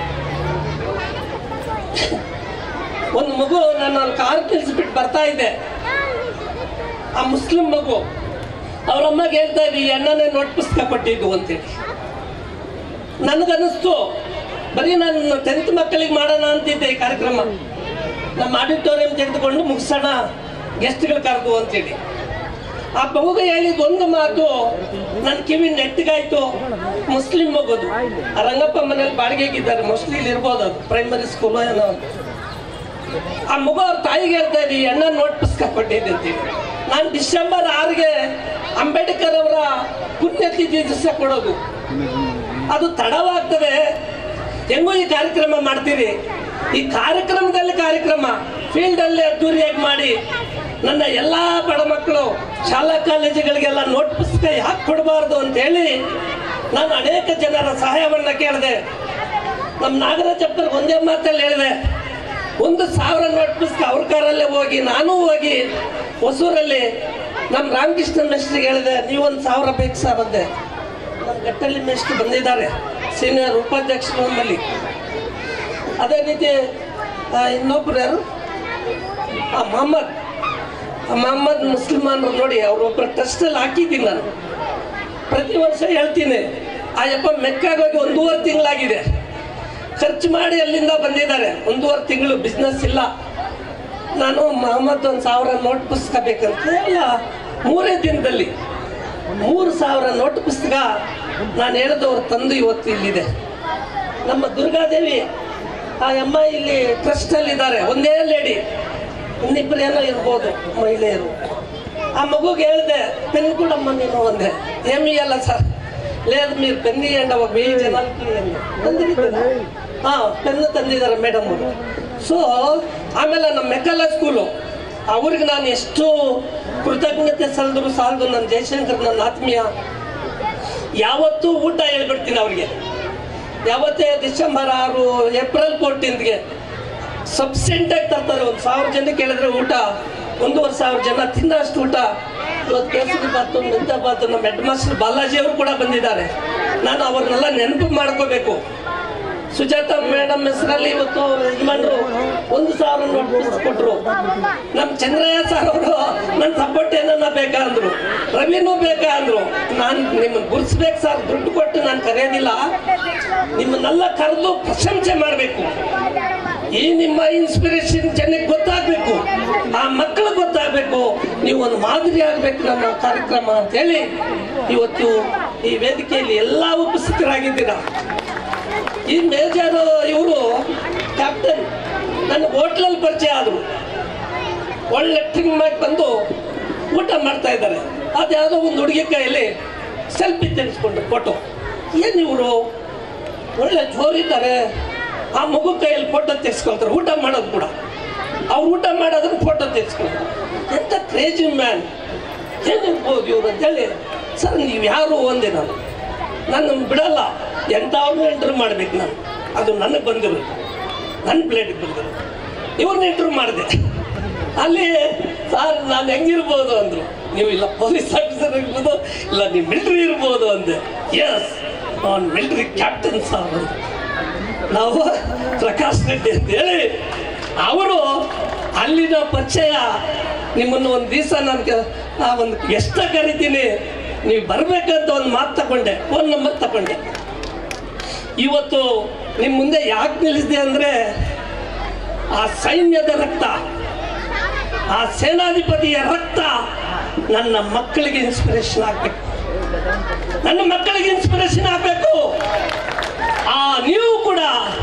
L: ಒಂದು ಮಗು ನಾನು ಅಲ್ಲಿ ಕಾರ್ ನಿಲ್ಸ್ಬಿಟ್ಟು ಬರ್ತಾ ಇದ್ದೆ ಆ ಮುಸ್ಲಿಂ ಮಗು ಅವ್ರ ಅಮ್ಮಗೆ ಹೇಳ್ತಾ ಇದ್ದಿ ಈ ಅಣ್ಣನೇ ನೋಟ್ ಪುಸ್ತಕ ಕೊಟ್ಟಿದ್ದು ಅಂತೇಳಿ ನನಗನ್ನಿಸ್ತು ಬರೀ ನಾನು ಟೆಂತ್ ಮಕ್ಕಳಿಗೆ ಮಾಡೋಣ ಅಂತಿದ್ದೆ ಈ ಕಾರ್ಯಕ್ರಮ ನಮ್ಮ ಆಡಿಟೋರಿಯಂ ತೆಗೆದುಕೊಂಡು ಮುಗಿಸೋಣ ಗೆಸ್ಟ್ಗಳು ಕರೆದು ಅಂತೇಳಿ ಆ ಮಗುಗೆ ಹೇಳಿದ ಒಂದು ಮಾತು ನನ್ನ ಕಿವಿ ನೆಟ್ಟಿಗಾಯ್ತು ಮುಸ್ಲಿಂ ಮಗುದು ಆ ರಂಗಪ್ಪ ಮನೇಲಿ ಬಾಡಿಗೆಗಿದ್ದಾರೆ ಮೋಸ್ಟ್ಲಿ ಇಲ್ಲಿ ಇರ್ಬೋದು ಅದು ಪ್ರೈಮರಿ ಸ್ಕೂಲ್ ಏನೋ ಅಂತ. ಆ ಮಗು ಅವ್ರ ತಾಯಿಗೆ ಹೇಳ್ತಾ ಇದ್ದಿ ಅಣ್ಣ ನೋಟ್ ಪುಸ್ತಕ ಕೊಟ್ಟಿದ್ದೆ ಅಂತೇಳಿ ನಾನು ಡಿಸೆಂಬರ್ ಆರಿಗೆ ಅಂಬೇಡ್ಕರ್ ಅವರ ಪುಣ್ಯತಿಥಿ ದಿವಸ ಕೊಡೋದು ಅದು ತಡವಾಗ್ತದೆ ಹೆಂಗೋ ಈ ಕಾರ್ಯಕ್ರಮ ಮಾಡ್ತೀರಿ ಈ ಕಾರ್ಯಕ್ರಮದಲ್ಲಿ ಕಾರ್ಯಕ್ರಮ ಫೀಲ್ಡಲ್ಲಿ ಅದ್ದೂರಿಯಾಗಿ ಮಾಡಿ ನನ್ನ ಎಲ್ಲ ಬಡ ಮಕ್ಕಳು ಶಾಲಾ ಕಾಲೇಜುಗಳಿಗೆಲ್ಲ ನೋಟ್ ಪುಸ್ತಕ ಯಾಕೆ ಕೊಡಬಾರ್ದು ಅಂತ ಹೇಳಿ ನಾನು ಅನೇಕ ಜನರ ಸಹಾಯವನ್ನ ಕೇಳಿದೆ ನಮ್ಮ ನಾಗರಾಜಪ್ಪರಿಗೆ ಒಂದೇ ಮಾತಲ್ಲಿ ಹೇಳಿದೆ ಒಂದು ಸಾವಿರ ನೋಟ್ ಪುಸ್ತಕ ಅವ್ರ ಕಾರಲ್ಲೇ ಹೋಗಿ ನಾನು ಹೋಗಿ ಹೊಸೂರಲ್ಲಿ ನಮ್ಮ ರಾಮಕೃಷ್ಣ ಮೆಸ್ಟ್ರಿಗೆ ಹೇಳಿದೆ ನೀವೊಂದು ಸಾವಿರ ಬೇಕು ಸಹ ಬಂದೆ ನಮ್ಮ ಗಟ್ಟಳ್ಳಿ ಮೆಸ್ಟ್ ಬಂದಿದ್ದಾರೆ ಸೀನಿಯರ್ ಉಪಾಧ್ಯಕ್ಷರು ನಮ್ಮಲ್ಲಿ ಅದೇ ರೀತಿ ಆ, ಇನ್ನೊಬ್ರು ಯಾರು ಆ ಮೊಹಮ್ಮದ್ ಆ ಮೊಹಮ್ಮದ್ ಮುಸ್ಲಿಮಾನರು ನೋಡಿ ಅವ್ರೊಬ್ಬರ ಟ್ರಸ್ಟಲ್ಲಿ ಹಾಕಿದ್ದೀನಿ ನಾನು ಪ್ರತಿ ವರ್ಷ ಹೇಳ್ತೀನಿ ಆ ಯಪ್ಪ ಮೆಕ್ಕಾಗೋಗಿ ಒಂದೂವರೆ ತಿಂಗಳಾಗಿದೆ ಖರ್ಚು ಮಾಡಿ ಅಲ್ಲಿಂದ ಬಂದಿದ್ದಾರೆ ಒಂದೂವರೆ ತಿಂಗಳು ಬಿಸ್ನೆಸ್ ಇಲ್ಲ ನಾನು ಮೊಹಮ್ಮದ್ ಒಂದು ಸಾವಿರ ನೋಟ್ ಪುಸ್ತಕ ಬೇಕಂತ ಎಲ್ಲ ಮೂರೇ ದಿನದಲ್ಲಿ ಮೂರು ಸಾವಿರ ನೋಟ್ ಪುಸ್ತಕ ನಾನು ಹೇಳಿದ್ದು ಅವ್ರ ತಂದು ಇವತ್ತು ಇಲ್ಲಿದೆ ನಮ್ಮ ದುರ್ಗಾದೇವಿ ಆ ಅಮ್ಮ ಇಲ್ಲಿ ಟ್ರಸ್ಟಲ್ಲಿದ್ದಾರೆ ಒಂದೇ ಲೇಡಿ ಇನ್ನಿಬ್ಬರು ಏನೋ ಇರ್ಬೋದು ಮಹಿಳೆಯರು ఆ మగుకి ಹೇಳಿದೆ పెన్ కూడమ్మ నేను అందే ఏమి ఇవ్వాల సార్ లేదు మీరు పెన్ ఇవ్వండి ఒక వెయ్యి జనాలకి ಹಾಂ ಪೆನ್ನು ತಂದಿದ್ದಾರೆ ಮೇಡಮ್ ಅವರು ಸೊ ಆಮೇಲೆ ನಮ್ಮ ಮೆಕ್ಕಲ ಸ್ಕೂಲು ಅವ್ರಿಗೆ ನಾನು ಎಷ್ಟು ಕೃತಜ್ಞತೆ ಸಲ್ಲಿದ್ರು ಸಾಲದು ನನ್ನ ಜಯಶಂಕರ್ ನನ್ನ ಆತ್ಮೀಯ ಯಾವತ್ತೂ ಊಟ ಹೇಳ್ಬಿಡ್ತೀನಿ ಅವ್ರಿಗೆ ಯಾವತ್ತೇ ಡಿಸೆಂಬರ್ ಆರು ಏಪ್ರಿಲ್ ಫೋರ್ಟೀನ್ತ್ಗೆ ಸಬ್ಸೆಂಟಾಗಿ ತರ್ತಾರೆ ಒಂದು ಸಾವಿರ ಜನಕ್ಕೆ ಹೇಳಿದ್ರೆ ಊಟ ಒಂದೂವರೆ ಸಾವಿರ ಜನ ತಿನ್ನೋಷ್ಟು ಊಟ ಇವತ್ತು ಕೇಸರಿ ಬಾತು ಮೆಂತ ಬಾತು ನಮ್ಮ ಹೆಡ್ ಮಾಸ್ಟರ್ ಬಾಲಾಜಿ ಅವರು ಕೂಡ ಬಂದಿದ್ದಾರೆ ನಾನು ಅವ್ರನ್ನೆಲ್ಲ ನೆನಪು ಮಾಡ್ಕೋಬೇಕು ಸುಜಾತ ಮೇಡಮ್ ಹೆಸರಲ್ಲಿ ಇವತ್ತು ಅವ್ರ ಯಜಮಾನ್ರು ಒಂದು ಸಾವಿರ ನೋಟ್ ಕೊಟ್ಟರು ನಮ್ಮ ಚಂದ್ರಯ್ಯ ಸರ್ ಅವರು ನನ್ನ ಸಪೋರ್ಟ್ ಏನನ್ನ ಬೇಕಾ ಅಂದ್ರು ರವಿನೂ ಬೇಕಾ ಅಂದ್ರು ನಾನು ನಿಮ್ಮನ್ನು ಗುರ್ಸ್ಬೇಕು ಸರ್ ದುಡ್ಡು ಕೊಟ್ಟು ನಾನು ಕರೆಯೋದಿಲ್ಲ ನಿಮ್ಮನ್ನೆಲ್ಲ ಕರೆದು ಪ್ರಶಂಸೆ ಮಾಡಬೇಕು ಈ ನಿಮ್ಮ ಇನ್ಸ್ಪಿರೇಷನ್ ಜನಕ್ಕೆ ಗೊತ್ತಾಗಬೇಕು ಆ ಮಕ್ಕಳಿಗೆ ಗೊತ್ತಾಗಬೇಕು ನೀವು ಒಂದು ಮಾದರಿ ಆಗಬೇಕು ನಮ್ಮ ಕಾರ್ಯಕ್ರಮ ಅಂತೇಳಿ ಇವತ್ತು ಈ ವೇದಿಕೆಯಲ್ಲಿ ಎಲ್ಲ ಉಪಸ್ಥಿತರಾಗಿದ್ದೀರಾ ಈ ಮೇಜರ್ ಇವರು ಕ್ಯಾಪ್ಟನ್ ನನ್ನ ಹೋಟ್ಲಲ್ಲಿ ಪರಿಚಯ ಆದರು ಒಳ್ಳೆ ಟ್ರಿಮ್ ಮಾಡಿ ಬಂದು ಊಟ ಮಾಡ್ತಾ ಇದ್ದಾರೆ ಅದ್ಯಾವುದೋ ಒಂದು ಹುಡುಗಿ ಕೈಯಲ್ಲಿ ಸೆಲ್ಫಿ ತೆಗೆಸ್ಕೊಂಡ್ರು ಫೋಟೋ ಏನು ಇವರು ಒಳ್ಳೆ ಜೋರಿದ್ದಾರೆ ಆ ಮಗು ಕೈಯಲ್ಲಿ ಫೋಟೋ ತೆಗೆಸ್ಕೊಳ್ತಾರೆ ಊಟ ಮಾಡೋದು ಕೂಡ ಅವ್ರು ಊಟ ಮಾಡೋದನ್ನ ಫೋಟೋ ತೆಗೆಸ್ಕೊಳ್ತಾರೆ ಎಂಥ ಕ್ರೇಜಿ ಮ್ಯಾನ್ ಏನಿರ್ಬೋದು ಇವ್ರು ಅಂತೇಳಿ ಸರ್ ನೀವು ಯಾರು ಒಂದೇ ನಾನು ನಾನು ಬಿಡಲ್ಲ ಎಂಥವ್ರನ್ನೂ ಇಂಟರ್ವ್ಯೂ ಮಾಡ್ಬೇಕು ನಾನು ಅದು ನನಗೆ ಬಂದಿರೋದು ನನ್ನ ಪ್ಲೇಟಿಗೆ ಬಂದಿರೋದು ಇವ್ರನ್ನ ಇಂಟರ್ವ್ಯೂ ಮಾಡಿದೆ ಅಲ್ಲಿ ಸರ್ ನಾನು ಹೆಂಗಿರ್ಬೋದು ಅಂದರು ನೀವು ಇಲ್ಲ ಪೊಲೀಸ್ ಆಫೀಸರ್ ಇರ್ಬೋದು ಇಲ್ಲ ನೀವು ಮಿಲ್ಟ್ರಿ ಇರ್ಬೋದು ಅಂದೆ ಎಸ್ ನಾನು ಮಿಲ್ಟ್ರಿ ಕ್ಯಾಪ್ಟನ್ ಸರ್ ಅಂದ್ರು. ನಾವು ಪ್ರಕಾಶ್ ರೆಡ್ಡಿ ಅಂತ ಹೇಳಿ ಅವರು ಅಲ್ಲಿನ ಪರಿಚಯ ನಿಮ್ಮನ್ನು ಒಂದು ದಿವಸ ನಾನು ಆ ಒಂದು ಎಷ್ಟ ಕರಿತೀನಿ ನೀವು ಬರ್ಬೇಕಂತ ಒಂದು ಮಾತು ತಗೊಂಡೆ ಫೋನ್ ನಂಬರ್ ತಗೊಂಡೆ ಇವತ್ತು ನಿಮ್ಮ ಮುಂದೆ ಯಾಕೆ ನಿಲ್ಲಿಸಿದೆ ಅಂದರೆ ಆ ಸೈನ್ಯದ ರಕ್ತ ಆ ಸೇನಾಧಿಪತಿಯ ರಕ್ತ ನನ್ನ ಮಕ್ಕಳಿಗೆ ಇನ್ಸ್ಪಿರೇಷನ್ ಆಗಬೇಕು ನನ್ನ ಮಕ್ಕಳಿಗೆ ಇನ್ಸ್ಪಿರೇಷನ್ ಆಗಬೇಕು ಆ ನೀವು ಕೂಡ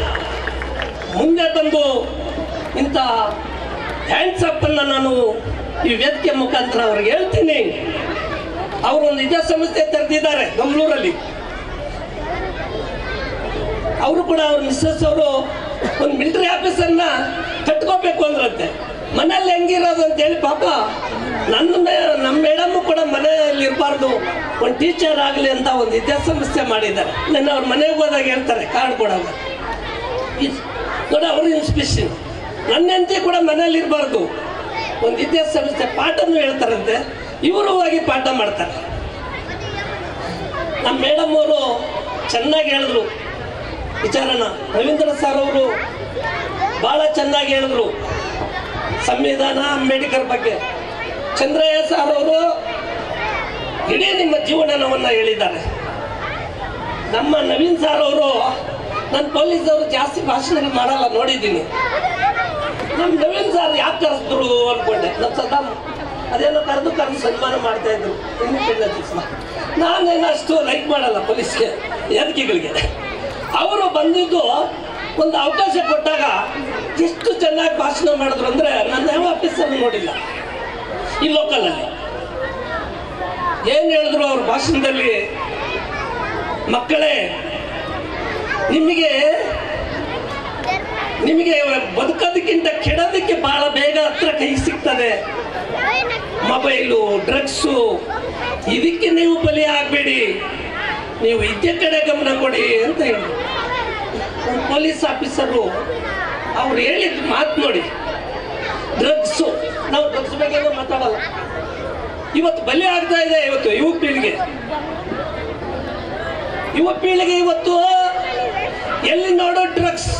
L: ಮುಂದೆ ಬಂದು ಇಂಥ ಹ್ಯಾಂಡ್ಸಪ್ ಅನ್ನ ನಾನು ಈ ವೇದಿಕೆ ಮುಖಾಂತರ ಅವ್ರಿಗೆ ಹೇಳ್ತೀನಿ ಅವರು ಒಂದು ವಿದ್ಯಾಸಂಸ್ಥೆ ತೆರೆದಿದ್ದಾರೆ ಬೆಂಗಳೂರಲ್ಲಿ ಅವರು ಕೂಡ ಅವ್ರ ಮಿಸ್ಸಸ್ ಅವರು ಒಂದು ಮಿಲಿಟರಿ ಆಫೀಸರ್ನ ಕಟ್ಕೋಬೇಕು ಅಂದ್ರಂತೆ ಮನೆಯಲ್ಲಿ ಹೆಂಗಿರೋದು ಅಂತ ಹೇಳಿ ಪಾಪ ನನ್ನ ಮೇ- ನಮ್ಮ ಮೇಡಮ್ ಕೂಡ ಮನೆಯಲ್ಲಿ ಇರಬಾರ್ದು ಒಂದು ಟೀಚರ್ ಆಗಲಿ ಅಂತ ಒಂದು ವಿದ್ಯಾಸಂಸ್ಥೆ ಮಾಡಿದ್ದಾರೆ ನನ್ನ ಅವ್ರ ಮನೆಗೆ ಹೋದಾಗ ಹೇಳ್ತಾರೆ ಕಾರ್ಡ್ ಕೊಡೋದು ನೋಡಿ ಅವ್ರ ಇನ್ಸ್ಪಿರೇಷನ್ ನನ್ನ ಹೆಂಡತಿ ಕೂಡ ಮನೇಲಿ ಇರಬಾರ್ದು ಒಂದು ವಿದ್ಯಾಸಂಸ್ಥೆ ಪಾಠನೂ ಹೇಳ್ತಾರಂತೆ ಇವರು ಹೋಗಿ ಪಾಠ ಮಾಡ್ತಾರೆ ನಮ್ಮ ಮೇಡಮ್ ಅವರು ಚೆನ್ನಾಗಿ ಹೇಳಿದ್ರು ವಿಚಾರನ ರವೀಂದ್ರ ಸರ್ ಅವರು ಭಾಳ ಚೆನ್ನಾಗಿ ಹೇಳಿದ್ರು ಸಂವಿಧಾನ ಅಂಬೇಡ್ಕರ್ ಬಗ್ಗೆ ಚಂದ್ರಯ್ಯ ಸರ್ ಅವರು ಇಡೀ ನಿಮ್ಮ ಜೀವನವನ್ನ ಹೇಳಿದ್ದಾರೆ ನಮ್ಮ ನವೀನ್ ಸರ್ ಅವರು ನನ್ನ ಪೊಲೀಸ್ ಅವರು ಜಾಸ್ತಿ ಭಾಷಣ ಮಾಡಲ್ಲ ನೋಡಿದ್ದೀನಿ ನಮ್ಮ ನವೀನ್ ಸರ್ ಯಾಕೆ ಕರೆಸಿದ್ರು ಅನ್ಕೊಂಡೆ ನಮ್ಮ ಸದಾಮ್ ಅದೇನೋ ಕರೆದು ಕರೆದು ಸನ್ಮಾನ ಮಾಡ್ತಾ ಇದ್ರು ಇಂಡಿಪೆಂಡೆನ್ಸ್ ನಾನೇನು ಅಷ್ಟು ಲೈಕ್ ಮಾಡಲ್ಲ ಪೊಲೀಸ್ಗೆ ಎದಕಿಗಳಿಗೆ ಅವರು ಬಂದಿದ್ದು ಒಂದು ಅವಕಾಶ ಕೊಟ್ಟಾಗ ಎಷ್ಟು ಚೆನ್ನಾಗಿ ಭಾಷಣ ಮಾಡಿದ್ರು ಅಂದ್ರೆ ನನ್ನ ಯಾವ ಆಫೀಸರ್ ನೋಡಿಲ್ಲ ಈ ಲೋಕಲಲ್ಲಿ ಏನು ಹೇಳಿದ್ರು ಅವ್ರ ಭಾಷಣದಲ್ಲಿ ಮಕ್ಕಳೇ ನಿಮಗೆ ನಿಮಗೆ ಬದುಕೋದಕ್ಕಿಂತ ಕೆಡೋದಕ್ಕೆ ಬಹಳ ಬೇಗ ಹತ್ರ ಕೈ ಸಿಗ್ತದೆ ಮೊಬೈಲು ಡ್ರಗ್ಸು ಇದಕ್ಕೆ ನೀವು ಬಲಿ ಆಗಬೇಡಿ ನೀವು ಇದೇ ಕಡೆ ಗಮನ ಕೊಡಿ ಅಂತ ಹೇಳಿದ್ರು ಒಂದು ಪೊಲೀಸ್ ಆಫೀಸರು ಅವ್ರು ಹೇಳಿದ ಮಾತು ನೋಡಿ ಡ್ರಗ್ಸು ನಾವು ಡ್ರಗ್ಸ್ ಬಗ್ಗೆ ಮಾತಾಡಲ್ಲ ಇವತ್ತು ಬಲಿ ಆಗ್ತಾ ಇದೆ ಇವತ್ತು ಯುವ ಪೀಳಿಗೆ ಯುವ ಪೀಳಿಗೆ ಇವತ್ತು ಎಲ್ಲಿ ನೋಡೋ ಡ್ರಗ್ಸ್